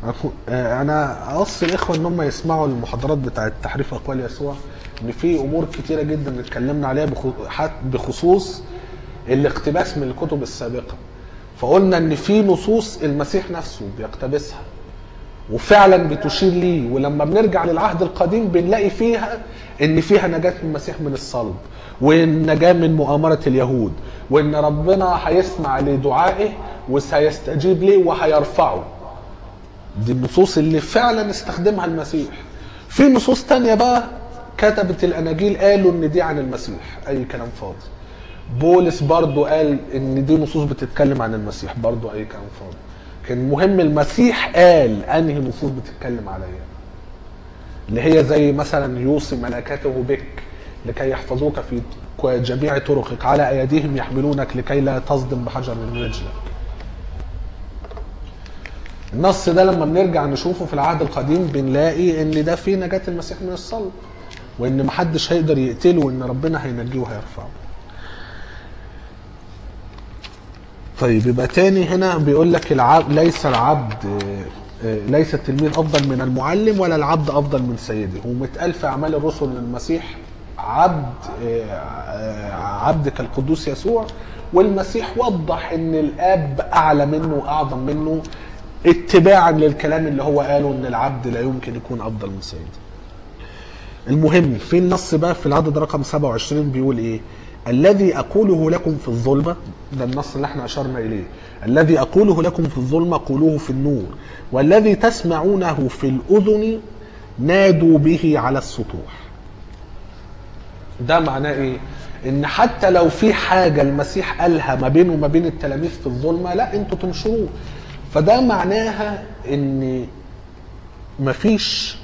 S1: أكو- آه، انا اوصي الاخوه ان هم يسمعوا المحاضرات بتاعه تحريف اقوال يسوع ان في امور كتيره جدا اتكلمنا عليها بخو- حت- بخصوص الاقتباس من الكتب السابقه فقلنا ان في نصوص المسيح نفسه بيقتبسها وفعلا بتشير ليه ولما بنرجع للعهد القديم بنلاقي فيها ان فيها نجاة المسيح من الصلب والنجاة من مؤامرة اليهود وان ربنا هيسمع لدعائه وسيستجيب ليه وهيرفعه دي النصوص اللي فعلا استخدمها المسيح في نصوص تانية بقى كتبت الاناجيل قالوا ان دي عن المسيح اي كلام فاضي بولس برضو قال ان دي نصوص بتتكلم عن المسيح برضو اي كلام فاضي كان مهم المسيح قال انهي نصوص بتتكلم عليا اللي هي زي مثلا يوصي ملائكته بك لكي يحفظوك في جميع طرقك على ايديهم يحملونك لكي لا تصدم بحجر من رجلك النص ده لما بنرجع نشوفه في العهد القديم بنلاقي ان ده فيه نجاة المسيح من الصلب وان محدش هيقدر يقتله وان ربنا هينجيه وهيرفعه طيب يبقى تاني هنا بيقول لك العبد ليس العبد آه، آه، ليس التلميذ افضل من المعلم ولا العبد افضل من سيده ومتقال في اعمال الرسل للمسيح عبد آه، آه، عبدك القدوس يسوع والمسيح وضح ان الاب اعلى منه واعظم منه اتباعا للكلام اللي هو قاله ان العبد لا يمكن يكون افضل من سيده المهم في النص بقى في العدد رقم 27 بيقول ايه الذي اقوله لكم في الظلمه ده النص اللي احنا اشرنا اليه الذي اقوله لكم في الظلمه قولوه في النور والذي تسمعونه في الاذن نادوا به على السطوح ده معناه ايه ان حتى لو في حاجه المسيح قالها ما بينه وما بين التلاميذ في الظلمه لا انتوا تنشروه فده معناها ان مفيش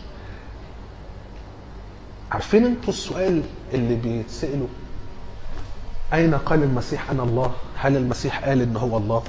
S1: عارفين انتوا السؤال اللي بيتسألوا أين قال المسيح أنا الله؟ هل المسيح قال إن هو الله؟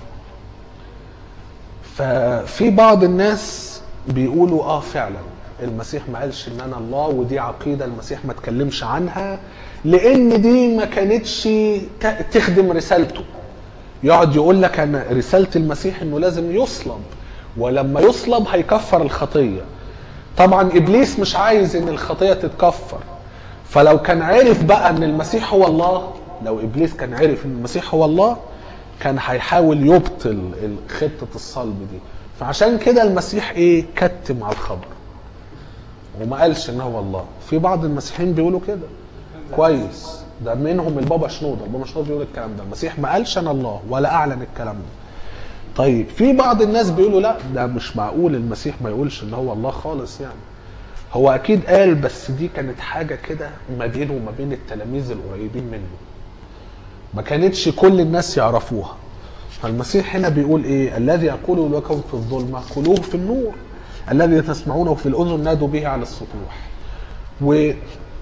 S1: ففي بعض الناس بيقولوا اه فعلا المسيح ما قالش ان انا الله ودي عقيده المسيح ما اتكلمش عنها لان دي ما كانتش ت- تخدم رسالته يقعد يقول لك انا رساله المسيح انه لازم يصلب ولما يصلب هيكفر الخطيه طبعا ابليس مش عايز ان الخطيه تتكفر فلو كان عرف بقى ان المسيح هو الله لو ابليس كان عرف ان المسيح هو الله كان هيحاول يبطل ال- خطه الصلب دي فعشان كده المسيح ايه كتم على الخبر وما قالش ان هو الله في بعض المسيحيين بيقولوا كده كويس ده منهم البابا شنودة البابا شنودة بيقول الكلام ده المسيح ما قالش انا الله ولا اعلن الكلام ده طيب في بعض الناس بيقولوا لا ده مش معقول المسيح ما يقولش ان هو الله خالص يعني هو اكيد قال بس دي كانت حاجه كده ما بينه وما بين التلاميذ القريبين منه ما كانتش كل الناس يعرفوها فالمسيح هنا بيقول ايه الذي اقوله لكم في الظلمه قولوه في النور الذي تسمعونه في الاذن نادوا به على السطوح و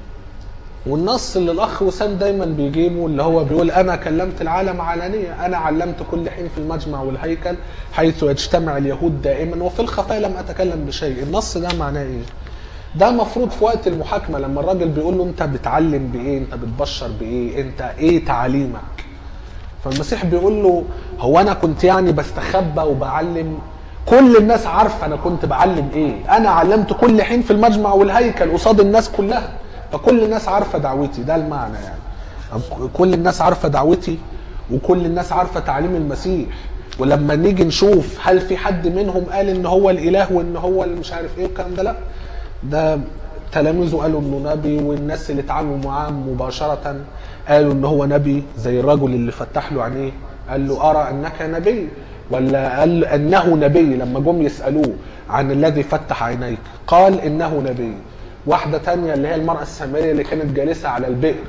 S1: والنص اللي الاخ وسام دايما بيجيبه اللي هو بيقول انا كلمت العالم علانيه انا علمت كل حين في المجمع والهيكل حيث يجتمع اليهود دائما وفي الخفاء لم اتكلم بشيء النص ده معناه ايه ده مفروض في وقت المحاكمه لما الراجل بيقول له انت بتعلم بايه انت بتبشر بايه انت ايه تعاليمك فالمسيح بيقول له هو انا كنت يعني بستخبى وبعلم كل الناس عارفه انا كنت بعلم ايه انا علمت كل حين في المجمع والهيكل قصاد الناس كلها فكل الناس عارفه دعوتي ده المعنى يعني كل الناس عارفه دعوتي وكل الناس عارفه تعليم المسيح ولما نيجي نشوف هل في حد منهم قال ان هو الاله وان هو اللي مش عارف ايه والكلام ده لا ده تلاميذه قالوا انه نبي والناس اللي اتعاملوا معاه مباشره قالوا ان هو نبي زي الرجل اللي فتح له عينيه قال له ارى انك نبي ولا قال انه نبي لما جم يسالوه عن الذي فتح عينيك قال انه نبي واحده تانية اللي هي المراه السامريه اللي كانت جالسه على البئر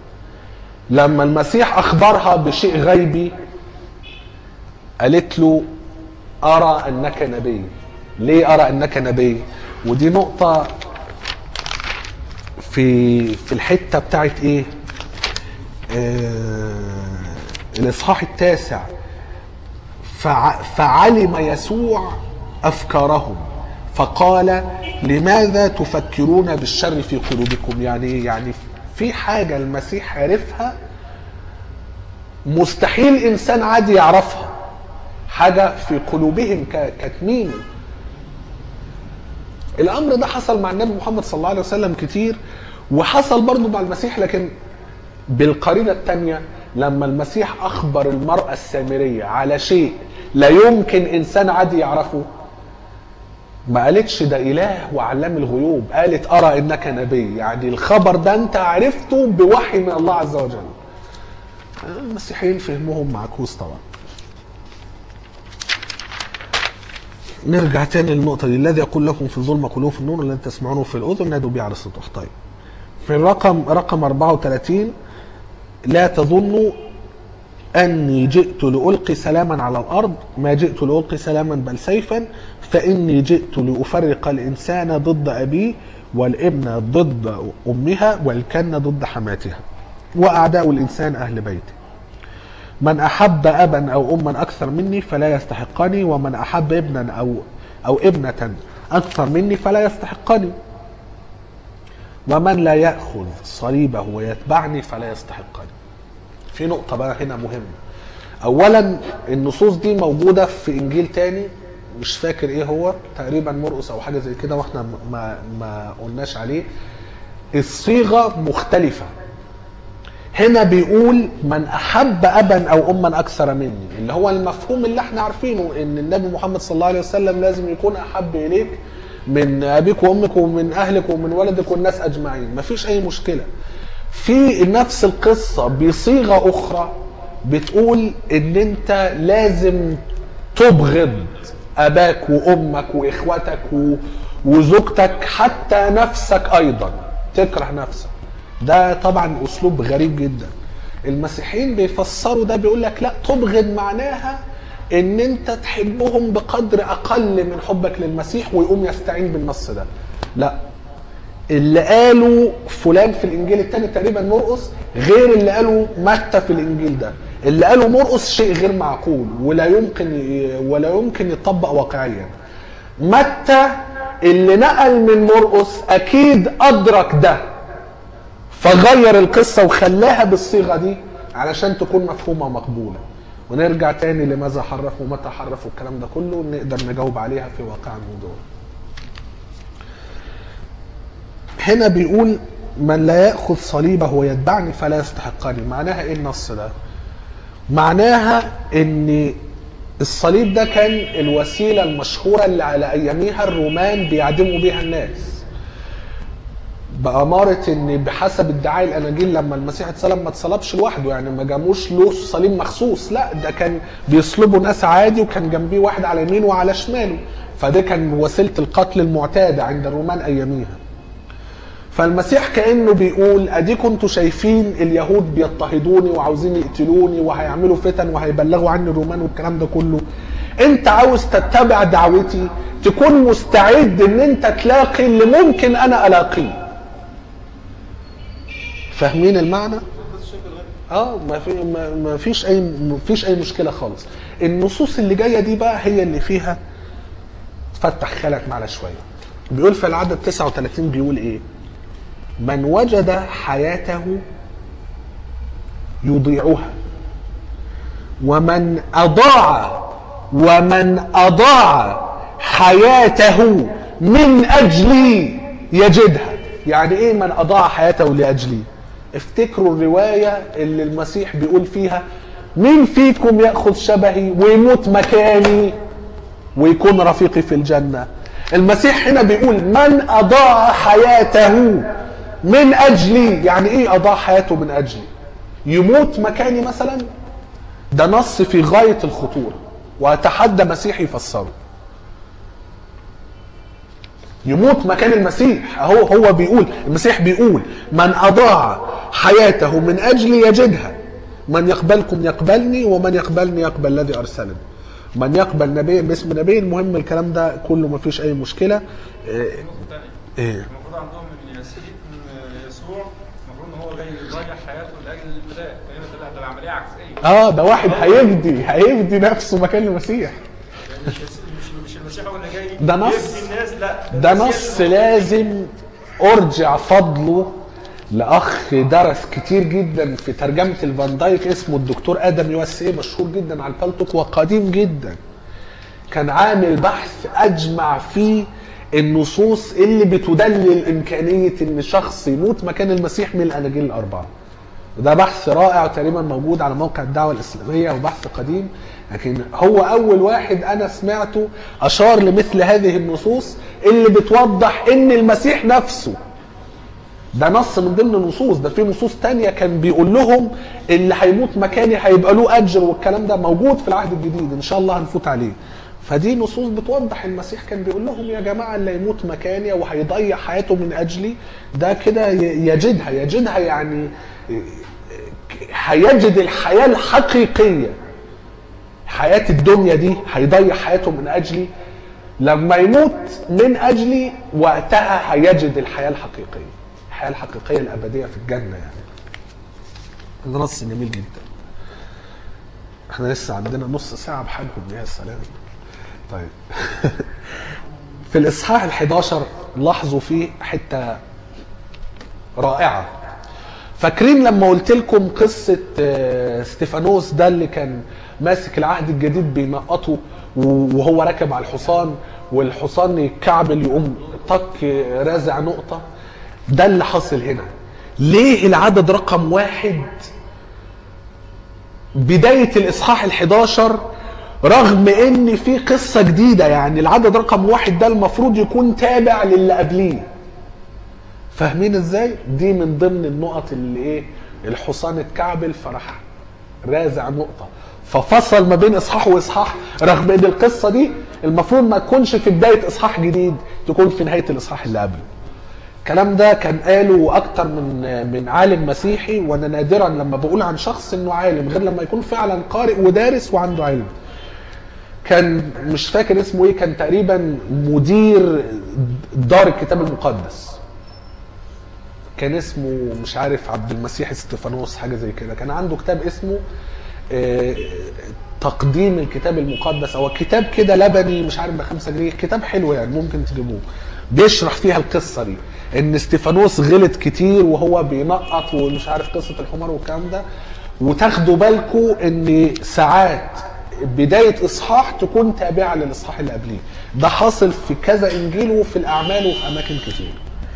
S1: لما المسيح اخبرها بشيء غيبي قالت له ارى انك نبي ليه ارى انك نبي ودي نقطه في في الحته بتاعت ايه آه الاصحاح التاسع فع فعلم يسوع افكارهم فقال لماذا تفكرون بالشر في قلوبكم يعني إيه؟ يعني في حاجه المسيح عرفها مستحيل انسان عادي يعرفها حاجه في قلوبهم ك- كاتمين الامر ده حصل مع النبي محمد صلى الله عليه وسلم كتير وحصل برضه مع المسيح لكن بالقرينه الثانيه لما المسيح اخبر المراه السامريه على شيء لا يمكن انسان عادي يعرفه ما قالتش ده اله وعلام الغيوب قالت ارى انك نبي يعني الخبر ده انت عرفته بوحي من الله عز وجل المسيحيين فهمهم معكوس طبعا نرجع تاني للنقطة دي الذي يقول لكم في الظلمة كلوه في النور الذي تسمعونه في الأذن نادوا به على السطوح طيب في الرقم رقم 34 لا تظنوا أني جئت لألقي سلاما على الأرض ما جئت لألقي سلاما بل سيفا فإني جئت لأفرق الإنسان ضد أبيه والابن ضد أمها والكن ضد حماتها وأعداء الإنسان أهل بيته من أحب أبا أو أما أكثر مني فلا يستحقني ومن أحب ابنا أو أو ابنة أكثر مني فلا يستحقني ومن لا يأخذ صليبه ويتبعني فلا يستحقني في نقطة بقى هنا مهمة أولا النصوص دي موجودة في إنجيل تاني مش فاكر إيه هو تقريبا مرقس أو حاجة زي كده وإحنا ما ما قلناش عليه الصيغة مختلفة هنا بيقول من احب ابا او اما اكثر مني اللي هو المفهوم اللي احنا عارفينه ان النبي محمد صلى الله عليه وسلم لازم يكون احب اليك من ابيك وامك ومن اهلك ومن ولدك والناس اجمعين مفيش اي مشكله في نفس القصه بصيغه اخرى بتقول ان انت لازم تبغض اباك وامك واخواتك و- وزوجتك حتى نفسك ايضا تكره نفسك ده طبعا اسلوب غريب جدا المسيحيين بيفسروا ده بيقول لك لا تبغض معناها ان انت تحبهم بقدر اقل من حبك للمسيح ويقوم يستعين بالنص ده لا اللي قاله فلان في الانجيل الثاني تقريبا مرقس غير اللي قاله متى في الانجيل ده اللي قاله مرقس شيء غير معقول ولا يمكن ي- ولا يمكن يطبق واقعيا متى اللي نقل من مرقس اكيد ادرك ده فغير القصة وخلاها بالصيغة دي علشان تكون مفهومة مقبولة ونرجع تاني لماذا حرف ومتى حرف والكلام ده كله نقدر نجاوب عليها في واقع الموضوع هنا بيقول من لا يأخذ صليبه ويتبعني فلا يستحقني معناها ايه النص ده معناها ان الصليب ده كان الوسيلة المشهورة اللي على أياميها الرومان بيعدموا بيها الناس بأمارة إن بحسب ادعاء الأناجيل لما المسيح اتصلب ما اتصلبش لوحده يعني ما جابوش له صليب مخصوص لا ده كان بيصلبوا ناس عادي وكان جنبيه واحد على يمينه وعلى شماله فده كان وسيلة القتل المعتادة عند الرومان أياميها فالمسيح كانه بيقول اديكم انتوا شايفين اليهود بيضطهدوني وعاوزين يقتلوني وهيعملوا فتن وهيبلغوا عني الرومان والكلام ده كله انت عاوز تتبع دعوتي تكون مستعد ان انت تلاقي اللي ممكن انا الاقيه فاهمين المعنى اه ما في ما ما فيش اي ما فيش اي مشكله خالص النصوص اللي جايه دي بقى هي اللي فيها فتح خيالك معنا شويه بيقول في العدد 39 بيقول ايه من وجد حياته يضيعها ومن اضاع ومن اضاع حياته من اجلي يجدها يعني ايه من اضاع حياته لاجلي افتكروا الروايه اللي المسيح بيقول فيها مين فيكم ياخذ شبهي ويموت مكاني ويكون رفيقي في الجنه المسيح هنا بيقول من اضاع حياته من اجلي يعني ايه اضاع حياته من اجلي يموت مكاني مثلا ده نص في غايه الخطوره واتحدى مسيحي يفسره يموت مكان المسيح اهو هو بيقول المسيح بيقول من اضاع حياته من اجلي يجدها من يقبلكم يقبلني ومن يقبلني يقبل الذي ارسلني من يقبل نبيا باسم نبي المهم الكلام ده كله ما فيش اي مشكله إيه
S4: نقطة تانية
S1: إيه.
S4: المفروض عندهم ان يسير إن يسوع المفروض ان هو جاي يضيع حياته لاجل الفداء فهنا طلع ده العملية عكسية
S1: اه ده واحد هيفدي هيفدي نفسه مكان المسيح
S4: مش يس- مش مش المسيح هو اللي جاي
S1: ده نص.
S4: يفدي الناس لا
S1: ده
S4: المسيح
S1: نص
S4: اللي هو-
S1: لازم ارجع فضله لاخ درس كتير جدا في ترجمه الفان دايك اسمه الدكتور ادم يوسي مشهور جدا على البلتوك وقديم جدا كان عامل بحث اجمع فيه النصوص اللي بتدلل امكانيه ان شخص يموت مكان المسيح من الاناجيل الاربعه وده بحث رائع تقريبا موجود على موقع الدعوه الاسلاميه وبحث قديم لكن هو اول واحد انا سمعته اشار لمثل هذه النصوص اللي بتوضح ان المسيح نفسه ده نص من ضمن النصوص ده في نصوص تانية كان بيقول لهم اللي هيموت مكاني هيبقى له اجر والكلام ده موجود في العهد الجديد ان شاء الله هنفوت عليه فدي نصوص بتوضح المسيح كان بيقول لهم يا جماعه اللي يموت مكاني وهيضيع حياته من اجلي ده كده ي- يجدها يجدها يعني هيجد الحياه الحقيقيه حياه الدنيا دي هيضيع حياته من اجلي لما يموت من اجلي وقتها هيجد الحياه الحقيقيه الحياه الحقيقيه الابديه في الجنه يعني ده نص جميل جدا احنا لسه عندنا نص ساعه بحالهم يا سلام طيب في الاصحاح ال11 لاحظوا فيه حته رائعه فاكرين لما قلت لكم قصه آه، ستيفانوس ده اللي كان ماسك العهد الجديد بينقطه وهو راكب على الحصان والحصان يتكعبل يقوم طك رازع نقطه ده اللي حصل هنا ليه العدد رقم واحد بداية الإصحاح ال11 رغم إن في قصة جديدة يعني العدد رقم واحد ده المفروض يكون تابع للي قبليه فاهمين ازاي؟ دي من ضمن النقط اللي ايه؟ الحصان اتكعبل فراح رازع نقطة ففصل ما بين اصحاح واصحاح رغم ان القصة دي المفروض ما تكونش في بداية اصحاح جديد تكون في نهاية الاصحاح اللي قبله الكلام ده كان قاله اكتر من من عالم مسيحي وانا نادرا لما بقول عن شخص انه عالم غير لما يكون فعلا قارئ ودارس وعنده علم كان مش فاكر اسمه ايه كان تقريبا مدير دار الكتاب المقدس كان اسمه مش عارف عبد المسيح استفانوس حاجه زي كده كان عنده كتاب اسمه آه، تقديم الكتاب المقدس او كتاب كده لبني مش عارف بخمسة جنيه كتاب حلو يعني ممكن تجيبوه بيشرح فيها القصه دي ان استفانوس غلط كتير وهو بينقط ومش عارف قصه الحمار والكلام ده وتاخدوا بالكم ان ساعات بدايه اصحاح تكون تابعه للاصحاح اللي قبليه ده حاصل في كذا انجيل وفي الاعمال وفي اماكن كتير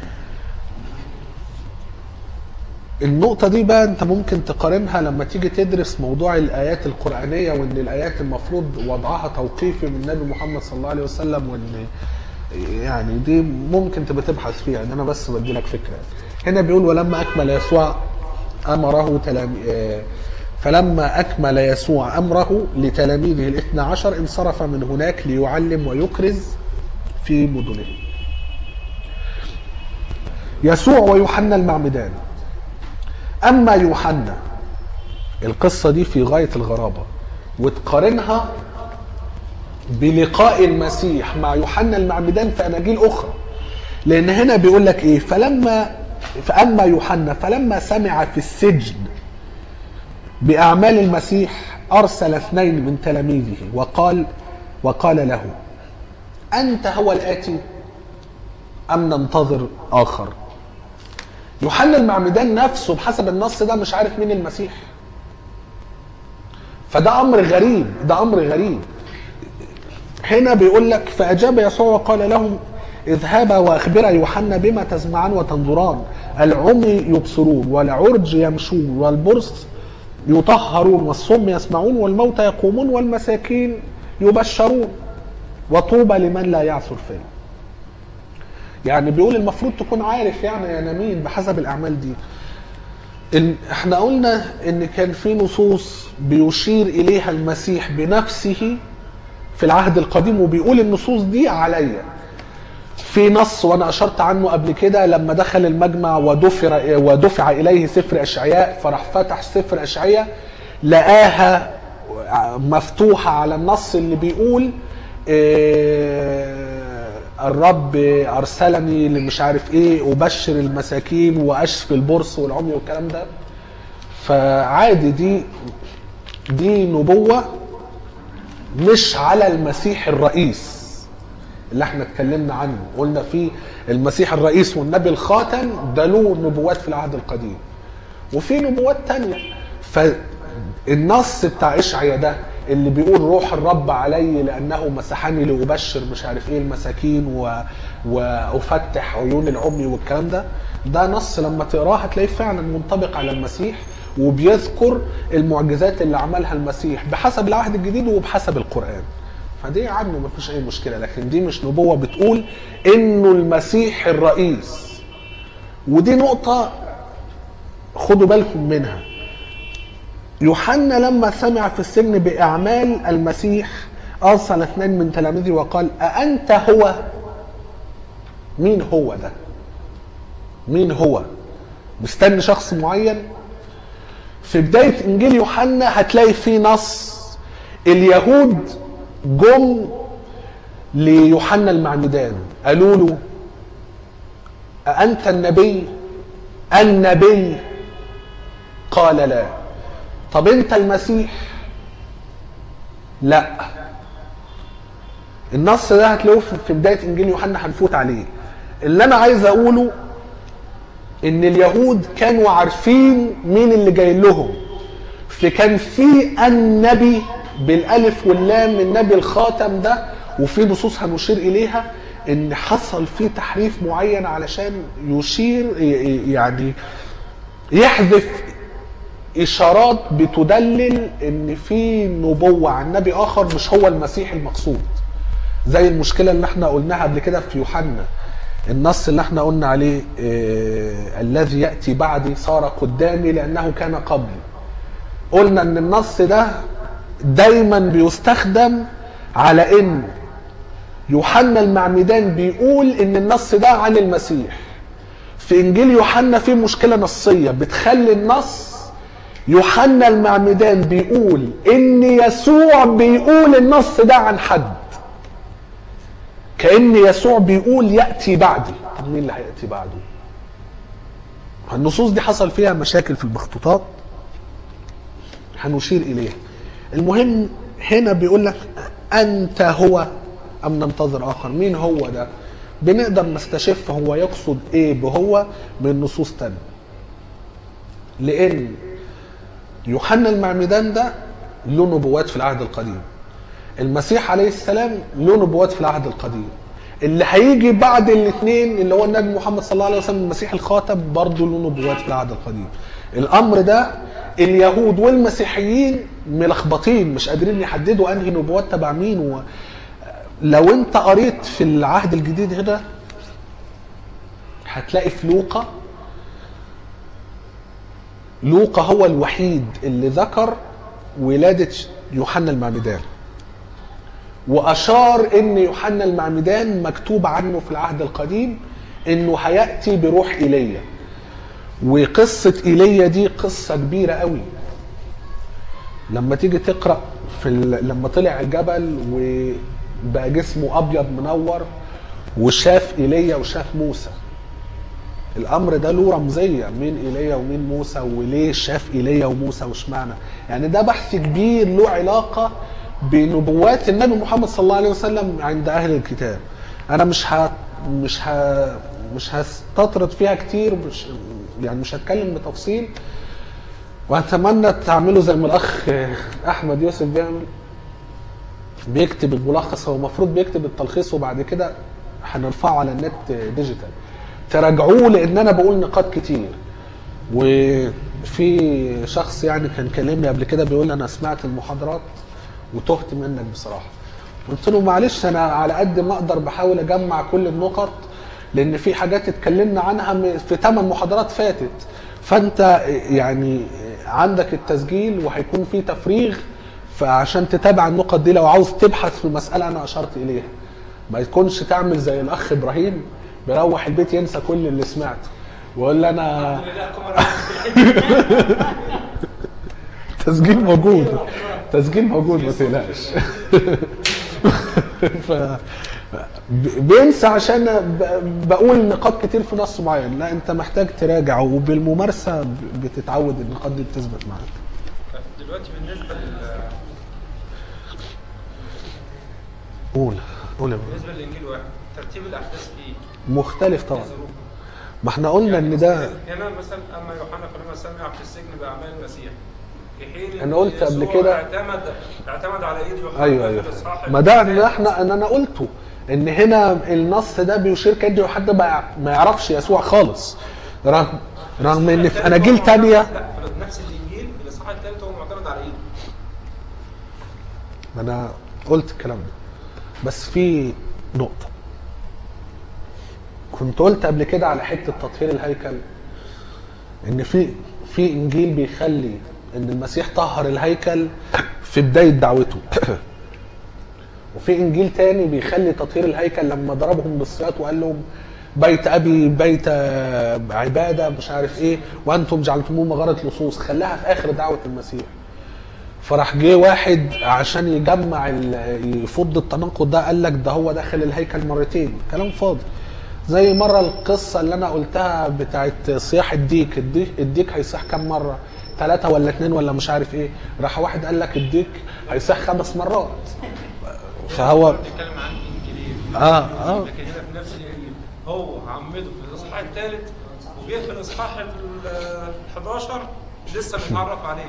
S1: النقطة دي بقى انت ممكن تقارنها لما تيجي تدرس موضوع الآيات القرآنية وان الآيات المفروض وضعها توقيفي من النبي محمد صلى الله عليه وسلم وان يعني دي ممكن تبقى تبحث فيها ان انا بس بدي لك فكرة هنا بيقول ولما أكمل يسوع أمره تلام آه، فلما أكمل يسوع أمره لتلاميذه الاثنى عشر انصرف من هناك ليعلم ويكرز في مدنه يسوع ويوحنا المعمدان اما يوحنا القصه دي في غايه الغرابه وتقارنها بلقاء المسيح مع يوحنا المعمدان في اناجيل اخرى لان هنا بيقول لك ايه فلما فاما يوحنا فلما سمع في السجن باعمال المسيح ارسل اثنين من تلاميذه وقال وقال له انت هو الاتي ام ننتظر اخر يوحنا المعمدان نفسه بحسب النص ده مش عارف مين المسيح فده امر غريب ده امر غريب هنا بيقول لك فاجاب يسوع وقال لهم اذهبا واخبرا يوحنا بما تسمعان وتنظران العمي يبصرون والعرج يمشون والبرص يطهرون والصم يسمعون والموتى يقومون والمساكين يبشرون وطوبى لمن لا يعثر فيه يعني بيقول المفروض تكون عارف يعني يا نمين بحسب الاعمال دي إن احنا قلنا ان كان في نصوص بيشير اليها المسيح بنفسه في العهد القديم وبيقول النصوص دي عليا في نص وانا اشرت عنه قبل كده لما دخل المجمع ودفر ودفع اليه سفر اشعياء فراح فتح سفر اشعياء لقاها مفتوحه على النص اللي بيقول إيه الرب ارسلني لمش عارف ايه ابشر المساكين واشفي البرص والعمي والكلام ده فعادي دي دي نبوه مش على المسيح الرئيس اللي احنا اتكلمنا عنه قلنا في المسيح الرئيس والنبي الخاتم ده له نبوات في العهد القديم وفي نبوات تانية فالنص بتاع اشعيا ده اللي بيقول روح الرب علي لانه مسحني لابشر مش عارف ايه المساكين و... وافتح عيون العمي والكلام ده ده نص لما تقراه هتلاقيه فعلا منطبق على المسيح وبيذكر المعجزات اللي عملها المسيح بحسب العهد الجديد وبحسب القران فدي عنه مفيش اي مشكله لكن دي مش نبوه بتقول انه المسيح الرئيس ودي نقطه خدوا بالكم منها يوحنا لما سمع في السجن بأعمال المسيح أرسل اثنين من تلاميذه وقال أأنت هو مين هو ده مين هو مستني شخص معين في بداية إنجيل يوحنا هتلاقي فيه نص اليهود جم ليوحنا المعمدان قالوا له أأنت النبي النبي قال لا طب انت المسيح لا النص ده هتلاقوه في في بدايه انجيل يوحنا هنفوت عليه اللي انا عايز اقوله ان اليهود كانوا عارفين مين اللي جاي لهم فكان في النبي بالالف واللام النبي الخاتم ده وفي نصوص هنشير اليها ان حصل فيه تحريف معين علشان يشير ي- يعني يحذف اشارات بتدلل ان في نبوه عن نبي اخر مش هو المسيح المقصود زي المشكله اللي احنا قلناها قبل كده في يوحنا النص اللي احنا قلنا عليه آه الذي ياتي بعدي صار قدامي لانه كان قبلي قلنا ان النص ده دايما بيستخدم على ان يوحنا المعمدان بيقول ان النص ده عن المسيح في انجيل يوحنا في مشكله نصيه بتخلي النص يوحنا المعمدان بيقول ان يسوع بيقول النص ده عن حد كان يسوع بيقول ياتي بعدي طب مين اللي هياتي بعده النصوص دي حصل فيها مشاكل في المخطوطات هنشير اليها المهم هنا بيقول لك انت هو ام ننتظر اخر مين هو ده بنقدر نستشف هو يقصد ايه بهو من نصوص تانية لان يوحنا المعمدان ده له نبوات في العهد القديم المسيح عليه السلام له نبوات في العهد القديم اللي هيجي بعد الاثنين اللي هو النبي محمد صلى الله عليه وسلم المسيح الخاتم برضه له نبوات في العهد القديم الامر ده اليهود والمسيحيين ملخبطين مش قادرين يحددوا انهي نبوات تبع مين و... لو انت قريت في العهد الجديد هنا هتلاقي في لوقا لوقا هو الوحيد اللي ذكر ولادة يوحنا المعمدان وأشار إن يوحنا المعمدان مكتوب عنه في العهد القديم إنه هيأتي بروح إيليا وقصة إيليا دي قصة كبيرة قوي لما تيجي تقرأ في ال... لما طلع الجبل وبقى جسمه أبيض منور وشاف إيليا وشاف موسى الامر ده له رمزيه مين ايليا ومين موسى وليه شاف ايليا وموسى واشمعنى يعني ده بحث كبير له علاقه بنبوات النبي محمد صلى الله عليه وسلم عند اهل الكتاب انا مش ه... مش ه... مش هستطرد فيها كتير مش يعني مش هتكلم بتفصيل واتمنى تعملوا زي ما الاخ احمد يوسف بيعمل بيكتب الملخص هو المفروض بيكتب التلخيص وبعد كده هنرفعه على النت ديجيتال تراجعوه لان انا بقول نقاط كتير وفي شخص يعني كان كلمني قبل كده بيقول لي انا سمعت المحاضرات وتهت منك بصراحه قلت له معلش انا على قد ما اقدر بحاول اجمع كل النقط لان في حاجات اتكلمنا عنها في ثمان محاضرات فاتت فانت يعني عندك التسجيل وهيكون في تفريغ فعشان تتابع النقط دي لو عاوز تبحث في مساله انا اشرت اليها ما يكونش تعمل زي الاخ ابراهيم بيروح البيت ينسى كل اللي سمعته ويقول لي انا تسجيل موجود تسجيل موجود ما تقلقش ف بينسى عشان ب- بقول نقاط كتير في نص معين لا انت محتاج تراجع وبالممارسه ب- بتتعود النقاط دي بتثبت معاك
S4: طيب دلوقتي بالنسبه لل
S1: قول قول يا بابا.
S4: بالنسبه للانجيل واحد ترتيب الاحداث فيه
S1: مختلف طبعا
S4: إيه ظروفه؟
S1: ما احنا قلنا ان ده
S4: هنا مثلا اما يوحنا فلما سمع في السجن باعمال المسيح في حين
S1: أنا قلت قبل
S4: يسوع
S1: كده-
S4: اعتمد اعتمد على ايد يوحنا
S1: ايوه
S4: في
S1: ايوه
S4: الإصحاح
S1: ما ده اللي
S4: الثالث.
S1: احنا ان انا قلته ان هنا النص ده بيشير كأن يوحنا ما ما يعرفش يسوع خالص رغم رغم ان في اناجيل تانية
S4: لا في نفس الانجيل في الاصحاح الثالث هو معتمد على ايد
S1: ما انا قلت الكلام ده بس في نقطة كنت قلت قبل كده على حتة تطهير الهيكل ان في في انجيل بيخلي ان المسيح طهر الهيكل في بداية دعوته وفي انجيل تاني بيخلي تطهير الهيكل لما ضربهم بالصياط وقال لهم بيت ابي بيت عباده مش عارف ايه وانتم جعلتموه مغاره لصوص خلاها في اخر دعوه المسيح فراح جه واحد عشان يجمع ال- يفض التناقض ده قال لك ده هو داخل الهيكل مرتين كلام فاضي زي مره القصه اللي انا قلتها بتاعت صياح الديك الديك, الديك هيصيح كام مره ثلاثة ولا اتنين ولا مش عارف ايه راح واحد قال لك الديك هيصيح خمس مرات فهو
S4: بنتكلم عن انجيلين
S1: اه اه
S4: لكن هنا في نفس الانجيل هو عمده في الاصحاح الثالث وجه في الاصحاح ال 11 لسه بيتعرف عليه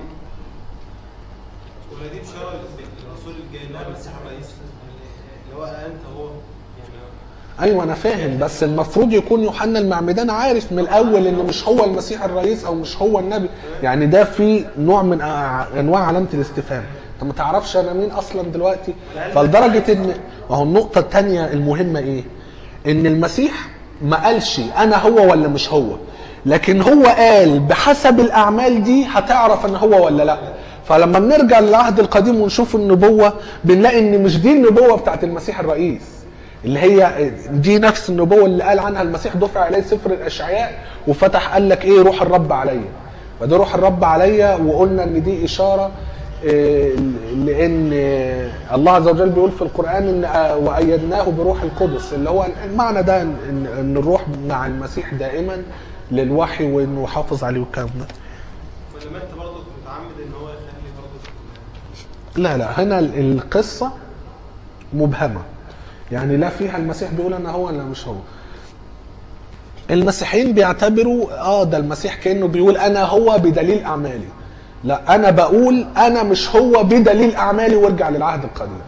S3: ولا دي بشاره الرسول الجاي اللي هو المسيح الرئيس اللي هو انت هو يعني
S1: ايوه انا فاهم بس المفروض يكون يوحنا المعمدان عارف من الاول انه مش هو المسيح الرئيس او مش هو النبي يعني ده في نوع من أع- انواع علامه الاستفهام انت ما تعرفش انا مين اصلا دلوقتي فلدرجه ان ما هو النقطه الثانيه المهمه ايه ان المسيح ما قالش انا هو ولا مش هو لكن هو قال بحسب الاعمال دي هتعرف ان هو ولا لا فلما بنرجع للعهد القديم ونشوف النبوه بنلاقي ان مش دي النبوه بتاعت المسيح الرئيس اللي هي دي نفس النبوه اللي قال عنها المسيح دفع عليه سفر الاشعياء وفتح قال لك ايه روح الرب عليا فده روح الرب عليا وقلنا ان دي اشاره آه، لان آه، الله عز وجل بيقول في القران ان آه، وايدناه بروح القدس اللي هو المعنى ده ان إن- إن الروح مع المسيح دائما للوحي وانه حافظ عليه والكلام ده
S3: ولا ما انت برضه متعمد ان هو يخلي برضه
S1: لا لا هنا ال- القصة مبهمة يعني لا فيها المسيح بيقول انا هو ولا مش هو المسيحيين بيعتبروا اه ده المسيح كانه بيقول انا هو بدليل اعمالي لا انا بقول انا مش هو بدليل اعمالي وارجع للعهد القديم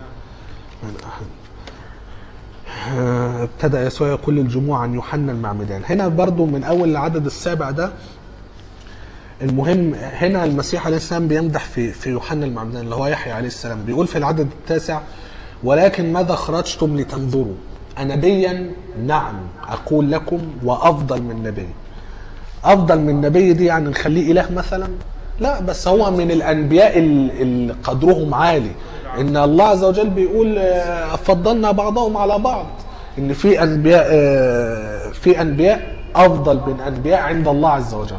S1: آه، ابتدى يسوع يقول للجموع عن يوحنا المعمدان هنا برضو من اول العدد السابع ده المهم هنا المسيح عليه السلام بيمدح في في يوحنا المعمدان اللي هو يحيى عليه السلام بيقول في العدد التاسع ولكن ماذا خرجتم لتنظروا أنبيا نعم أقول لكم وأفضل من نبي أفضل من نبي دي يعني نخليه إله مثلا لا بس هو من الأنبياء ال- اللي قدرهم عالي إن الله عز وجل بيقول آه، فضلنا بعضهم على بعض إن في أنبياء آه، في أنبياء أفضل من أنبياء عند الله عز وجل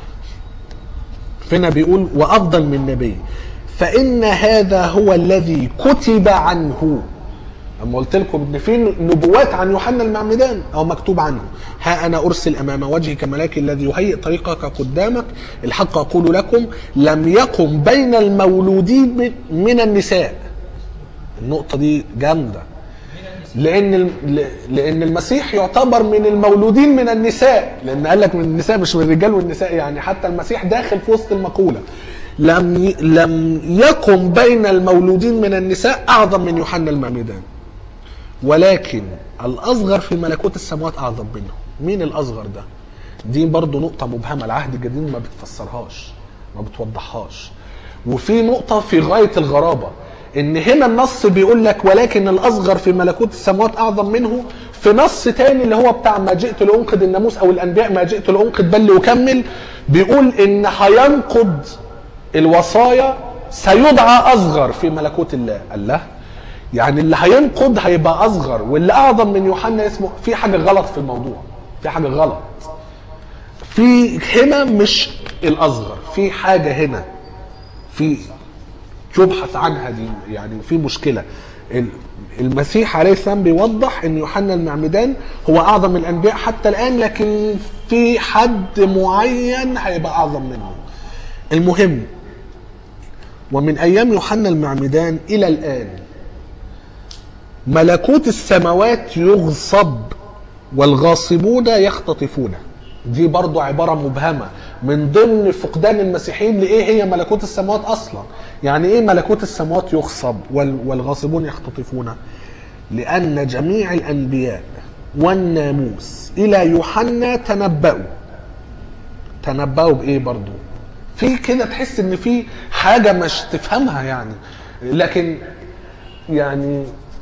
S1: فينا بيقول وافضل من نبي فان هذا هو الذي كتب عنه اما قلت لكم ان في نبوات عن يوحنا المعمدان او مكتوب عنه ها انا ارسل امام وجهك ملاك الذي يهيئ طريقك قدامك الحق اقول لكم لم يقم بين المولودين من- من النساء النقطه دي جامده لان الم- ل- لان المسيح يعتبر من المولودين من النساء لان قال لك من النساء مش من الرجال والنساء يعني حتى المسيح داخل في وسط المقوله لم ي- لم يقم بين المولودين من النساء اعظم من يوحنا المعمدان ولكن الاصغر في ملكوت السماوات اعظم منه مين الاصغر ده دي برضو نقطه مبهمه العهد الجديد ما بتفسرهاش ما بتوضحهاش وفي نقطه في غايه الغرابه ان هنا النص بيقول لك ولكن الاصغر في ملكوت السماوات اعظم منه في نص تاني اللي هو بتاع ما جئت لانقذ الناموس او الانبياء ما جئت لانقذ بل واكمل بيقول ان هينقض الوصايا سيدعى اصغر في ملكوت الله الله يعني اللي هينقض هيبقى اصغر واللي اعظم من يوحنا اسمه في حاجه غلط في الموضوع في حاجه غلط في هنا مش الاصغر في حاجه هنا في يبحث عنها دي يعني في مشكله ال- المسيح عليه السلام بيوضح ان يوحنا المعمدان هو اعظم الانبياء حتى الان لكن في حد معين هيبقى اعظم منه المهم ومن ايام يوحنا المعمدان الى الان ملكوت السماوات يغصب والغاصبون يختطفونه دي برضو عبارة مبهمة من ضمن فقدان المسيحيين لايه هي ملكوت السماوات اصلا يعني ايه ملكوت السماوات يغصب وال- والغاصبون يختطفونه لان جميع الانبياء والناموس الى يوحنا تنبأوا تنبأوا بايه برضو في كده تحس ان في حاجه مش تفهمها يعني لكن يعني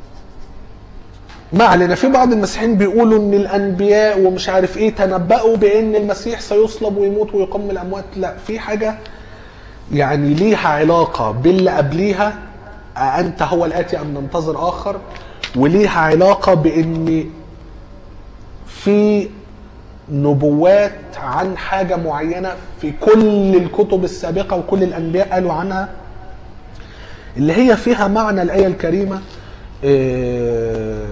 S1: ما علينا في بعض المسيحيين بيقولوا ان الانبياء ومش عارف ايه تنبأوا بان المسيح سيصلب ويموت ويقوم من الاموات لا في حاجه يعني ليها علاقه باللي قبليها انت هو الاتي ام ننتظر اخر وليها علاقه بان في نبوات عن حاجه معينه في كل الكتب السابقه وكل الانبياء قالوا عنها اللي هي فيها معنى الآية الكريمة آه،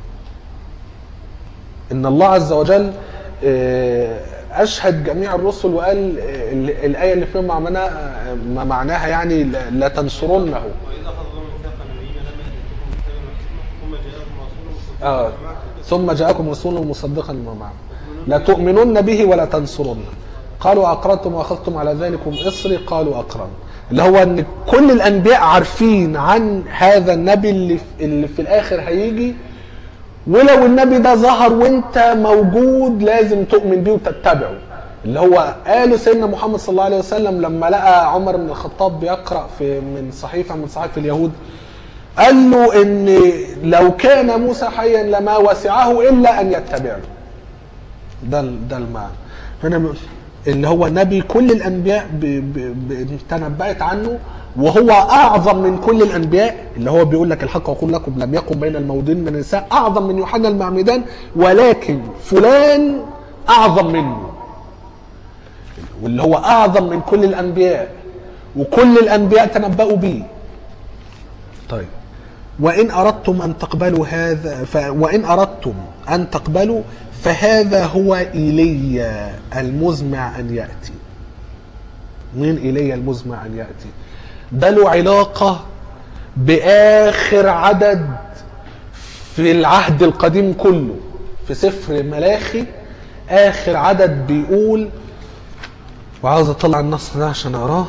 S1: إن الله عز وجل آه، أشهد جميع الرسل وقال آه، ال- الآية اللي فيها معناها ما معناها يعني لا لا تنصرنه
S3: وإذا أخذ الله ميثاق النبيين لما يأتيكم كتاب وحكمة ثم جاءكم رسول مصدق
S1: آه
S3: لما معكم
S1: ثم جاءكم رسول مصدقا لما معه لا تؤمنن به ولا تنصرنه قالوا أقررتم وأخذتم على ذلكم إصري قالوا أقررنا اللي هو ان كل الانبياء عارفين عن هذا النبي اللي في, اللي في الاخر هيجي ولو النبي ده ظهر وانت موجود لازم تؤمن بيه وتتبعه اللي هو قاله سيدنا محمد صلى الله عليه وسلم لما لقى عمر بن الخطاب بيقرا في من صحيفه من صحائف اليهود قال له ان لو كان موسى حيا لما وسعه الا ان يتبعه ده ال- ده المعنى هنا م- اللي هو نبي كل الانبياء ب- ب- ب- تنبأت عنه وهو اعظم من كل الانبياء اللي هو بيقول لك الحق اقول لكم لم يكن بين المولودين من النساء اعظم من يوحنا المعمدان ولكن فلان اعظم منه واللي هو اعظم من كل الانبياء وكل الانبياء تنبأوا به طيب وإن أردتم أن تقبلوا هذا ف... وإن أردتم أن تقبلوا فهذا هو إيليا المزمع أن يأتي مين إيليا المزمع أن يأتي ده له علاقة بآخر عدد في العهد القديم كله في سفر ملاخي آخر عدد بيقول وعاوز أطلع النص ده عشان أقراه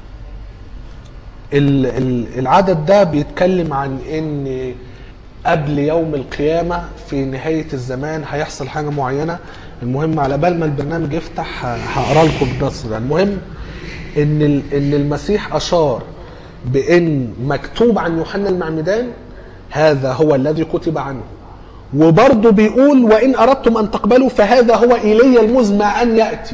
S1: ال- ال- العدد ده بيتكلم عن ان قبل يوم القيامة في نهاية الزمان هيحصل حاجة معينة المهم على بال ما البرنامج يفتح ه- هقرا لكم النص ده المهم ان ال- ان المسيح اشار بان مكتوب عن يوحنا المعمدان هذا هو الذي كتب عنه وبرضه بيقول وان اردتم ان تقبلوا فهذا هو ايليا المزمع ان ياتي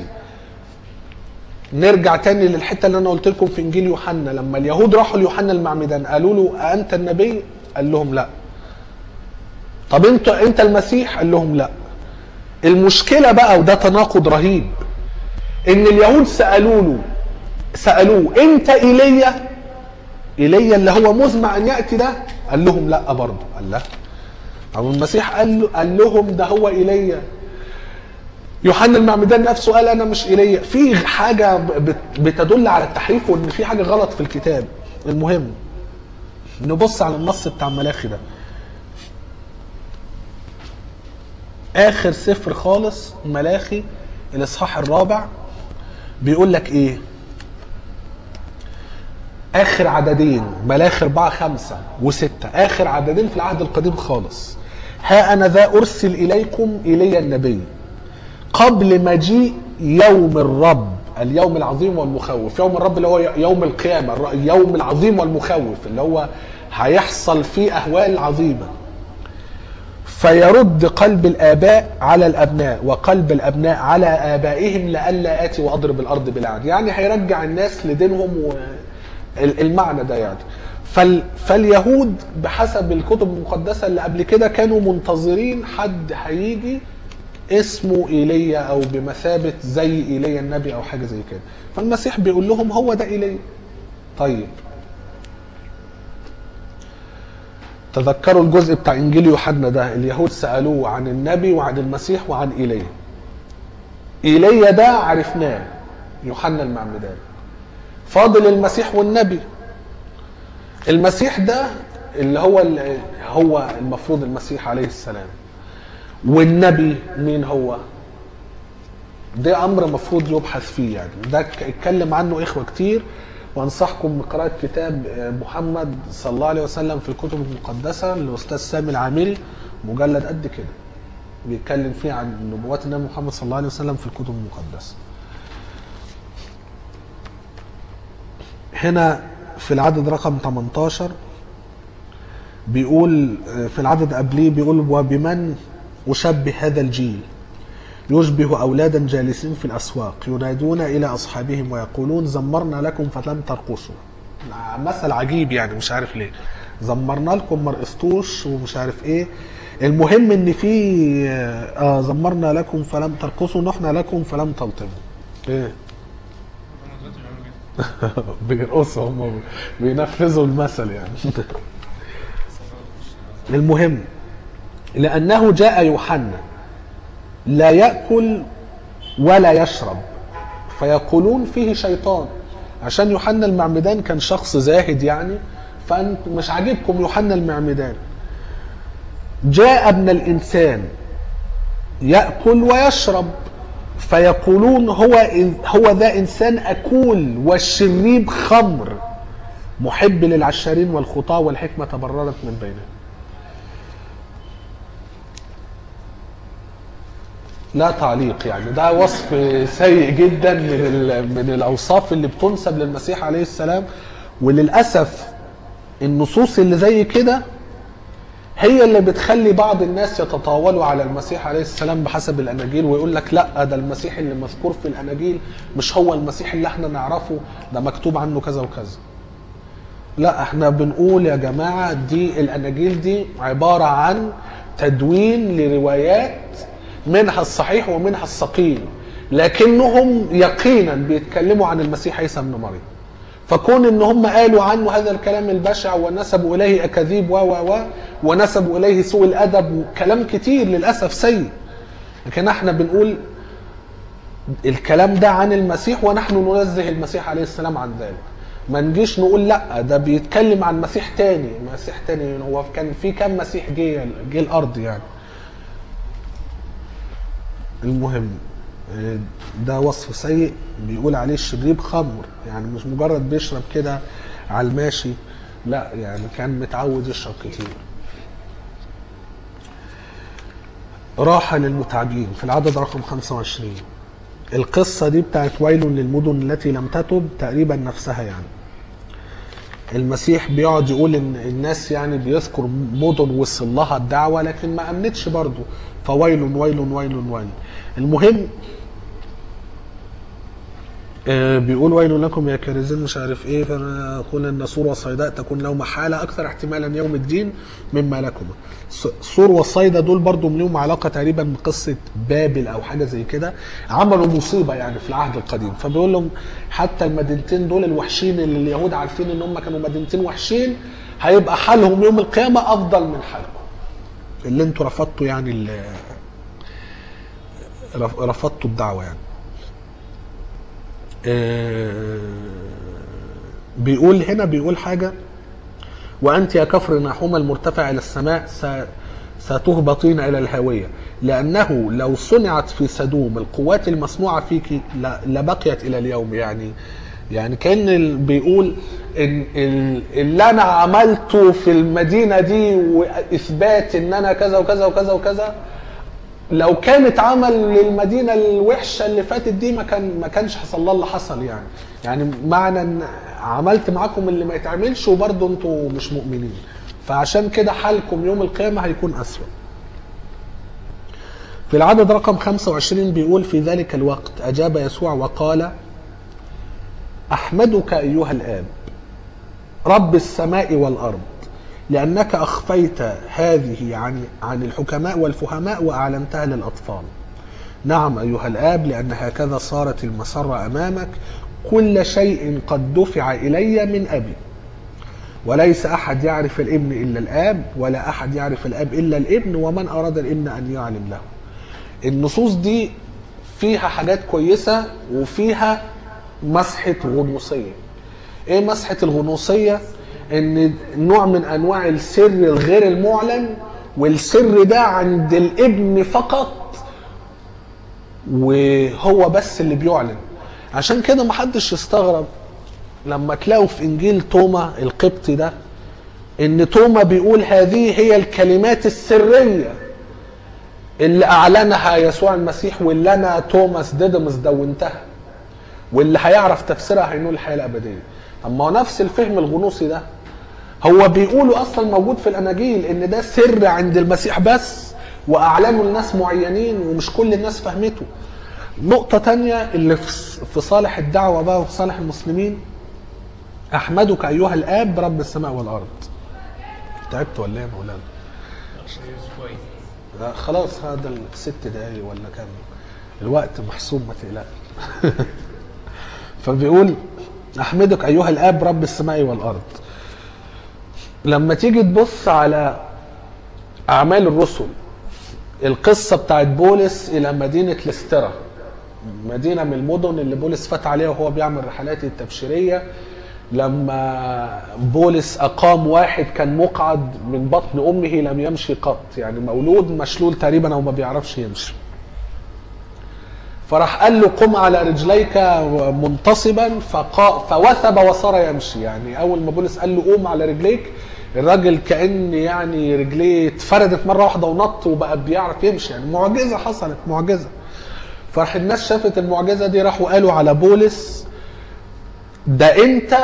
S1: نرجع تاني للحته اللي انا قلت لكم في انجيل يوحنا لما اليهود راحوا ليوحنا المعمدان قالوا له أأنت النبي؟ قال لهم لا. طب انت انت المسيح؟ قال لهم لا. المشكله بقى وده تناقض رهيب ان اليهود سالوا له سالوه انت ايليا؟ ايليا اللي هو مزمع ان ياتي ده؟ قال لهم لا برضه قال لا. أو المسيح قال له قال لهم ده هو ايليا يوحنا المعمدان نفسه قال انا مش ايليا في حاجه بت- بتدل على التحريف وان في حاجه غلط في الكتاب المهم نبص على النص بتاع ملاخي ده اخر سفر خالص ملاخي الاصحاح الرابع بيقول لك ايه اخر عددين ملاخي اربعة خمسة وستة اخر عددين في العهد القديم خالص ها انا ذا ارسل اليكم الي النبي قبل مجيء يوم الرب اليوم العظيم والمخوف يوم الرب اللي هو يوم القيامة الر- اليوم العظيم والمخوف اللي هو هيحصل فيه أهوال عظيمة فيرد قلب الآباء على الأبناء وقلب الأبناء على آبائهم لئلا آتي وأضرب الأرض بالعدل يعني هيرجع الناس لدينهم و... ال- المعنى ده يعني فال... فاليهود بحسب الكتب المقدسة اللي قبل كده كانوا منتظرين حد هيجي اسمه ايليا او بمثابه زي ايليا النبي او حاجه زي كده فالمسيح بيقول لهم هو ده ايليا طيب تذكروا الجزء بتاع انجيل يوحنا ده اليهود سالوه عن النبي وعن المسيح وعن ايليا ايليا ده عرفناه يوحنا المعمدان فاضل المسيح والنبي المسيح ده اللي هو ال- هو المفروض المسيح عليه السلام والنبي مين هو ده امر مفروض يبحث فيه يعني ده ك- اتكلم عنه اخوه كتير وانصحكم بقراءه كتاب آه، محمد صلى الله عليه وسلم في الكتب المقدسه للاستاذ سامي العامري مجلد قد كده بيتكلم فيه عن نبوات النبي محمد صلى الله عليه وسلم في الكتب المقدسه هنا في العدد رقم 18 بيقول آه، في العدد قبليه بيقول وبمن أشبه هذا الجيل يشبه أولادا جالسين في الأسواق ينادون إلى أصحابهم ويقولون زمرنا لكم فلم ترقصوا مثل عجيب يعني مش عارف ليه زمرنا لكم ما رقصتوش ومش عارف ايه المهم ان في اه زمرنا لكم فلم ترقصوا نحنا لكم فلم تلطموا ايه
S4: هم دلوقتي بيعملوا كده
S1: بيرقصوا هم بينفذوا المثل يعني المهم لأنه جاء يوحنا لا يأكل ولا يشرب فيقولون فيه شيطان عشان يوحنا المعمدان كان شخص زاهد يعني فانت مش عاجبكم يوحنا المعمدان جاء ابن الانسان ياكل ويشرب فيقولون هو هو ذا انسان اكول والشريب خمر محب للعشارين والخطاه والحكمه تبررت من بينهم لا تعليق يعني ده وصف سيء جدا من ال- من الاوصاف اللي بتنسب للمسيح عليه السلام وللاسف النصوص اللي زي كده هي اللي بتخلي بعض الناس يتطاولوا على المسيح عليه السلام بحسب الاناجيل ويقول لك لا ده المسيح اللي مذكور في الاناجيل مش هو المسيح اللي احنا نعرفه ده مكتوب عنه كذا وكذا لا احنا بنقول يا جماعه دي الاناجيل دي عباره عن تدوين لروايات منها الصحيح ومنها السقيم لكنهم يقينا بيتكلموا عن المسيح عيسى ابن مريم فكون ان هم قالوا عنه هذا الكلام البشع ونسبوا اليه اكاذيب و و و ونسبوا اليه سوء الادب وكلام كتير للاسف سيء لكن احنا بنقول الكلام ده عن المسيح ونحن ننزه المسيح عليه السلام عن ذلك ما نجيش نقول لا ده بيتكلم عن مسيح تاني مسيح تاني هو كان في كام مسيح جه جه الارض يعني المهم آه، ده وصف سيء بيقول عليه الشريب خمر يعني مش مجرد بيشرب كده على الماشي لا يعني كان متعود يشرب كتير راحة للمتعبين في العدد رقم 25 القصة دي بتاعت ويل للمدن التي لم تتب تقريبا نفسها يعني المسيح بيقعد يقول ان الناس يعني بيذكر مدن وصل لها الدعوه لكن ما امنتش برضه فويل ويل ويل ويل المهم آه، بيقول ويل لكم يا كارزين مش عارف ايه فنقول ان سور وصيداء تكون لهم حاله اكثر احتمالا يوم الدين مما لكم س- سور وصيدا دول برضو لهم علاقه تقريبا بقصه بابل او حاجه زي كده عملوا مصيبه يعني في العهد القديم فبيقول لهم حتى المدينتين دول الوحشين اللي اليهود عارفين ان هم كانوا مدينتين وحشين هيبقى حالهم يوم القيامه افضل من حالكم اللي انتوا رفضتوا يعني ال- رف- رفضتوا الدعوه يعني آه، بيقول هنا بيقول حاجة وأنت يا كفر ناحوم المرتفع إلى السماء س- ستهبطين إلى الهاوية لأنه لو صنعت في سدوم القوات المصنوعة فيك ل- لبقيت إلى اليوم يعني يعني كان ال- بيقول إن ال- اللي أنا عملته في المدينة دي وإثبات إن أنا كذا وكذا وكذا وكذا لو كان اتعمل للمدينه الوحشه اللي فاتت دي ما كان ما كانش حصل لها اللي حصل يعني يعني معنى ان عملت معاكم اللي ما يتعملش وبرضه انتوا مش مؤمنين فعشان كده حالكم يوم القيامه هيكون اسوء في العدد رقم 25 بيقول في ذلك الوقت اجاب يسوع وقال احمدك ايها الاب رب السماء والارض لانك اخفيت هذه عن عن الحكماء والفهماء واعلنتها للاطفال نعم ايها الاب لان هكذا صارت المسره امامك كل شيء قد دفع الي من ابي وليس احد يعرف الابن الا الاب ولا احد يعرف الاب الا الابن ومن اراد الابن ان يعلم له النصوص دي فيها حاجات كويسه وفيها مسحه غنوصيه ايه مسحه الغنوصيه ان نوع من انواع السر الغير المعلن والسر ده عند الابن فقط وهو بس اللي بيعلن عشان كده محدش يستغرب لما تلاقوا في انجيل توما القبطي ده ان توما بيقول هذه هي الكلمات السريه اللي اعلنها يسوع المسيح واللي انا توماس ديدمس دونتها واللي هيعرف تفسيرها هينول الحياه الابديه طب ما هو نفس الفهم الغنوصي ده هو بيقولوا اصلا موجود في الاناجيل ان ده سر عند المسيح بس واعلنوا لناس معينين ومش كل الناس فهمته نقطة تانية اللي في في صالح الدعوة بقى وفي صالح المسلمين أحمدك أيها الآب رب السماء والأرض تعبت ولا إيه يا مولانا؟
S2: كويس
S1: لا خلاص هذا الست دقايق ولا كام الوقت محسوب ما تقلقش فبيقول احمدك ايها الاب رب السماء والارض لما تيجي تبص على اعمال الرسل القصه بتاعت بولس الى مدينه لسترا مدينه من المدن اللي بولس فات عليها وهو بيعمل رحلات التبشيريه لما بولس اقام واحد كان مقعد من بطن امه لم يمشي قط يعني مولود مشلول تقريبا او ما بيعرفش يمشي فراح قال له قم على رجليك منتصبا فقا فوثب وصار يمشي يعني اول ما بولس قال له قوم على رجليك الراجل كان يعني رجليه اتفردت مره واحده ونط وبقى بيعرف يمشي يعني معجزه حصلت معجزه فراح الناس شافت المعجزه دي راحوا قالوا على بولس ده انت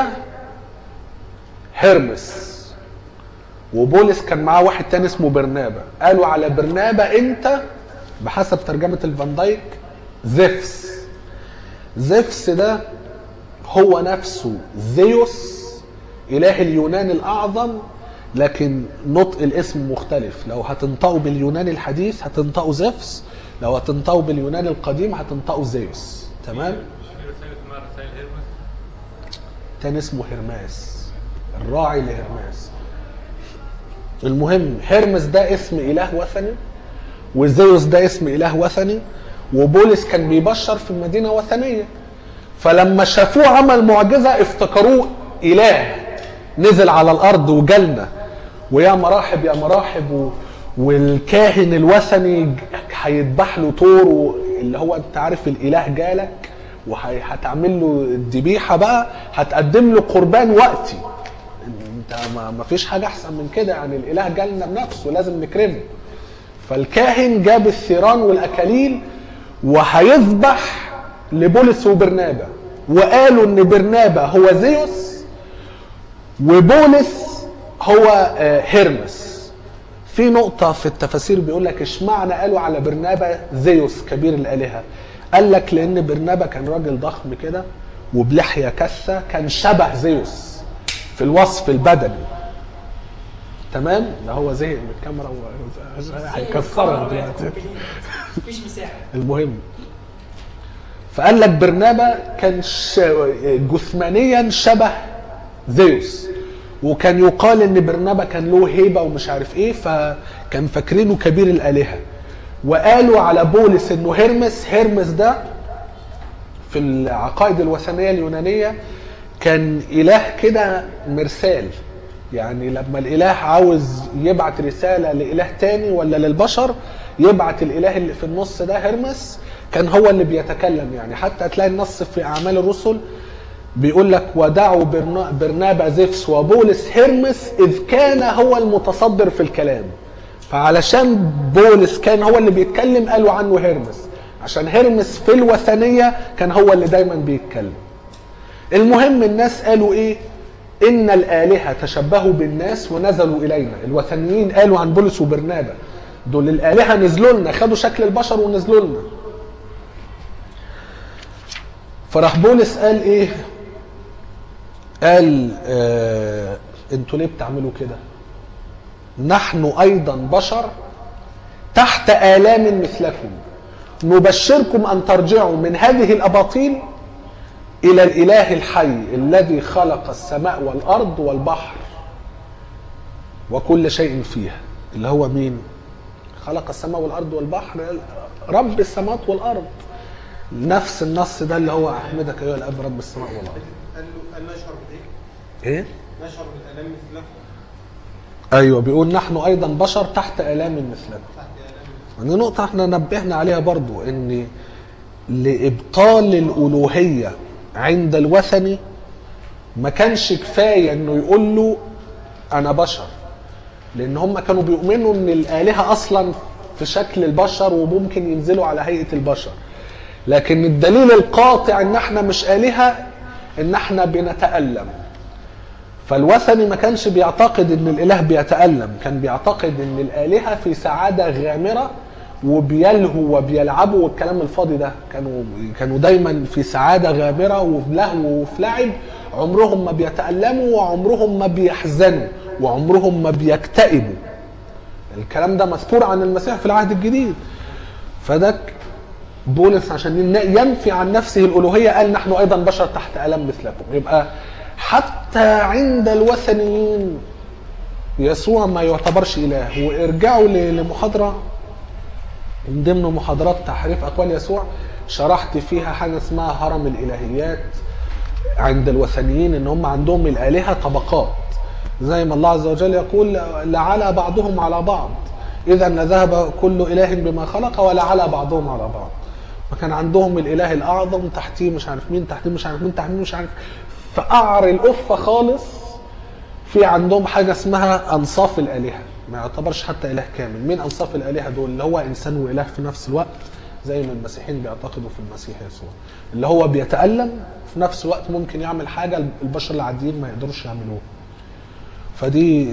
S1: هرمس وبولس كان معاه واحد تاني اسمه برنابا قالوا على برنابا انت بحسب ترجمة الفان دايك زفس زفس ده هو نفسه زيوس اله اليونان الاعظم لكن نطق الاسم مختلف لو هتنطقوا باليونان الحديث هتنطقوا زفس لو هتنطقوا باليونان القديم هتنطقوا زيوس تمام
S2: مش في رسالة اسمها رسائل هيرمس
S1: تاني اسمه هرماس الراعي لهرماس المهم هرمس ده اسم اله وثني وزيوس ده اسم اله وثني وبولس كان بيبشر في مدينه وثنيه فلما شافوه عمل معجزه افتكروه اله نزل على الارض وجالنا ويا مراحب يا مراحب و... والكاهن الوثني ج- هيذبح له طور و- اللي هو انت عارف الاله جالك وهتعمل له الذبيحه بقى هتقدم له قربان وقتي انت ما ما فيش حاجه احسن من كده يعني الاله جالنا بنفسه لازم نكرمه فالكاهن جاب الثيران والاكاليل وهيذبح لبولس وبرنابا وقالوا ان برنابا هو زيوس وبولس هو آه، هرمس في نقطة في التفاسير بيقول لك اشمعنى قالوا على برنابا زيوس كبير الآلهة قال لك لأن برنابا كان راجل ضخم كده وبلحية كثة كان شبه زيوس في الوصف البدني تمام ده هو زهق من الكاميرا و- هيكسرها دلوقتي
S5: مفيش مساحه
S1: المهم فقال لك برنابا كان ش... جثمانيا شبه زيوس وكان يقال ان برنابا كان له هيبه ومش عارف ايه فكان فاكرينه كبير الالهه وقالوا على بولس انه هرمس هرمس ده في العقائد الوثنيه اليونانيه كان اله كده مرسال يعني لما الاله عاوز يبعت رساله لاله تاني ولا للبشر يبعت الاله اللي في النص ده هرمس كان هو اللي بيتكلم يعني حتى هتلاقي النص في اعمال الرسل بيقول لك ودعوا برنا- برنابا زفس وبولس هرمس اذ كان هو المتصدر في الكلام فعلشان بولس كان هو اللي بيتكلم قالوا عنه هرمس عشان هرمس في الوثنيه كان هو اللي دايما بيتكلم المهم الناس قالوا ايه ان الالهه تشبهوا بالناس ونزلوا الينا الوثنيين قالوا عن بولس وبرنابا دول الالهه نزلوا لنا خدوا شكل البشر ونزلوا لنا فراح بولس قال ايه قال آه انتوا ليه بتعملوا كده نحن ايضا بشر تحت الام مثلكم نبشركم ان ترجعوا من هذه الاباطيل الى الاله الحي الذي خلق السماء والارض والبحر وكل شيء فيها اللي هو مين خلق السماء والارض والبحر رب السماوات والارض نفس النص ده اللي هو احمدك ايها الاب رب السماء والارض
S3: قال له قال نشعر بايه؟
S1: ايه
S3: نشعر بالالام مثلكم
S1: ايوه بيقول نحن ايضا بشر تحت الام مثلكم
S3: تحت الام
S1: دي نقطة احنا نبهنا عليها برضو ان لابطال الالوهيه عند الوثني ما كانش كفايه انه يقول له انا بشر لان هم كانوا بيؤمنوا ان الالهه اصلا في شكل البشر وممكن ينزلوا على هيئه البشر لكن الدليل القاطع ان احنا مش الهه ان احنا بنتالم فالوثني ما كانش بيعتقد ان الاله بيتالم كان بيعتقد ان الالهه في سعاده غامره وبيلهوا وبيلعبوا والكلام الفاضي ده كانوا كانوا دايما في سعاده غامره وفي لهو وفي لعب عمرهم ما بيتالموا وعمرهم ما بيحزنوا وعمرهم ما بيكتئبوا الكلام ده مذكور عن المسيح في العهد الجديد فده بولس عشان ينفي عن نفسه الالوهيه قال نحن ايضا بشر تحت الم مثلكم يبقى حتى عند الوثنيين يسوع ما يعتبرش اله وارجعوا ل- لمحاضره من ضمن محاضرات تحريف اقوال يسوع شرحت فيها حاجه اسمها هرم الالهيات عند الوثنيين ان هم عندهم الالهه طبقات زي ما الله عز وجل يقول لعلى بعضهم على بعض اذا لذهب كل اله بما خلق ولعلى بعضهم على بعض فكان عندهم الاله الاعظم تحتيه مش عارف مين تحتيه مش عارف مين تحتيه مش عارف في قعر الافه خالص في عندهم حاجه اسمها انصاف الالهه ما يعتبرش حتى اله كامل مين انصاف الالهه دول اللي هو انسان واله في نفس الوقت زي ما المسيحيين بيعتقدوا في المسيح يسوع اللي هو بيتالم في نفس الوقت ممكن يعمل حاجه البشر العاديين ما يقدروش يعملوها فدي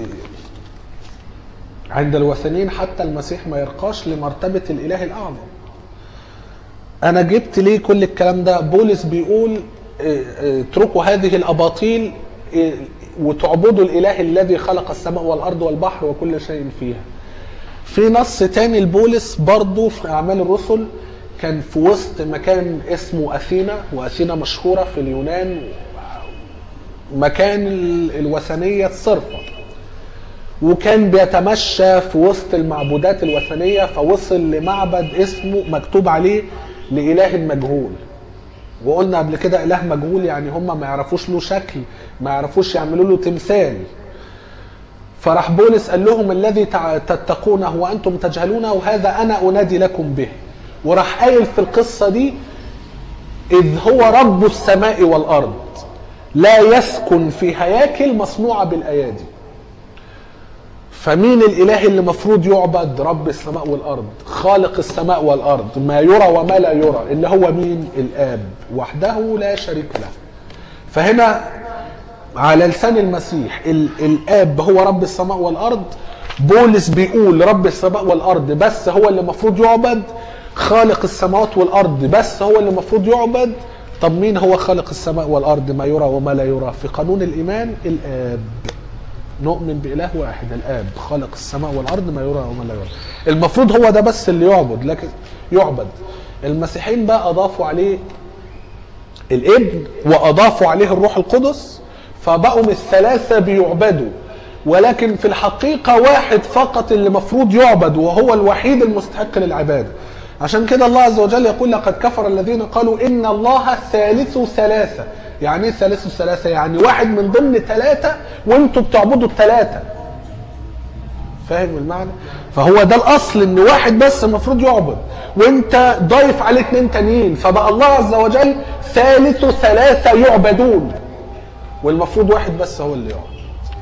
S1: عند الوثنيين حتى المسيح ما يرقاش لمرتبه الاله الاعظم انا جبت ليه كل الكلام ده بولس بيقول اه، اه، اتركوا هذه الاباطيل اه، وتعبدوا الاله الذي خلق السماء والارض والبحر وكل شيء فيها في نص تاني لبولس برضه في اعمال الرسل كان في وسط مكان اسمه اثينا واثينا مشهوره في اليونان مكان ال- الوثنيه الصرفه وكان بيتمشى في وسط المعبودات الوثنيه فوصل لمعبد اسمه مكتوب عليه لاله مجهول وقلنا قبل كده اله مجهول يعني هم ما يعرفوش له شكل ما يعرفوش يعملوا له تمثال فراح بولس قال لهم الذي تع- تتقونه وانتم تجهلونه هذا انا انادي لكم به وراح قايل في القصه دي اذ هو رب السماء والارض لا يسكن في هياكل مصنوعه بالايادي فمين الاله اللي مفروض يعبد رب السماء والارض خالق السماء والارض ما يرى وما لا يرى اللي هو مين الاب وحده لا شريك له فهنا على لسان المسيح ال- الاب هو رب السماء والارض بولس بيقول رب السماء والارض بس هو اللي المفروض يعبد خالق السماوات والارض بس هو اللي المفروض يعبد طب مين هو خالق السماء والارض ما يرى وما لا يرى في قانون الايمان الاب نؤمن بإله واحد الآب خالق السماء والأرض ما يرى وما لا يرى المفروض هو ده بس اللي يعبد لكن يعبد المسيحيين بقى أضافوا عليه الابن وأضافوا عليه الروح القدس فبقوا من الثلاثة بيعبدوا ولكن في الحقيقة واحد فقط اللي مفروض يعبد وهو الوحيد المستحق للعبادة عشان كده الله عز وجل يقول لقد كفر الذين قالوا إن الله ثالث ثلاثة يعني ايه ثالث ثلاثة يعني واحد من ضمن ثلاثة وانتوا بتعبدوا الثلاثة فاهم المعنى فهو ده الاصل ان واحد بس المفروض يعبد وانت ضايف عليه اتنين تانيين فبقى الله عز وجل ثالث ثلاثة يعبدون والمفروض واحد بس هو اللي يعبد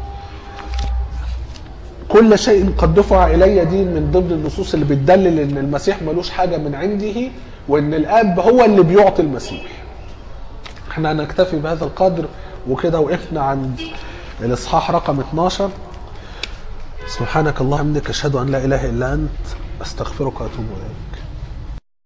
S1: كل شيء قد دفع الي دي من ضمن النصوص اللي بتدلل ان المسيح ملوش حاجه من عنده وان الاب هو اللي بيعطي المسيح احنا هنكتفي بهذا القدر وكده وقفنا عند الاصحاح رقم 12 سبحانك اللهم وبحمدك اشهد ان لا اله الا انت استغفرك واتوب اليك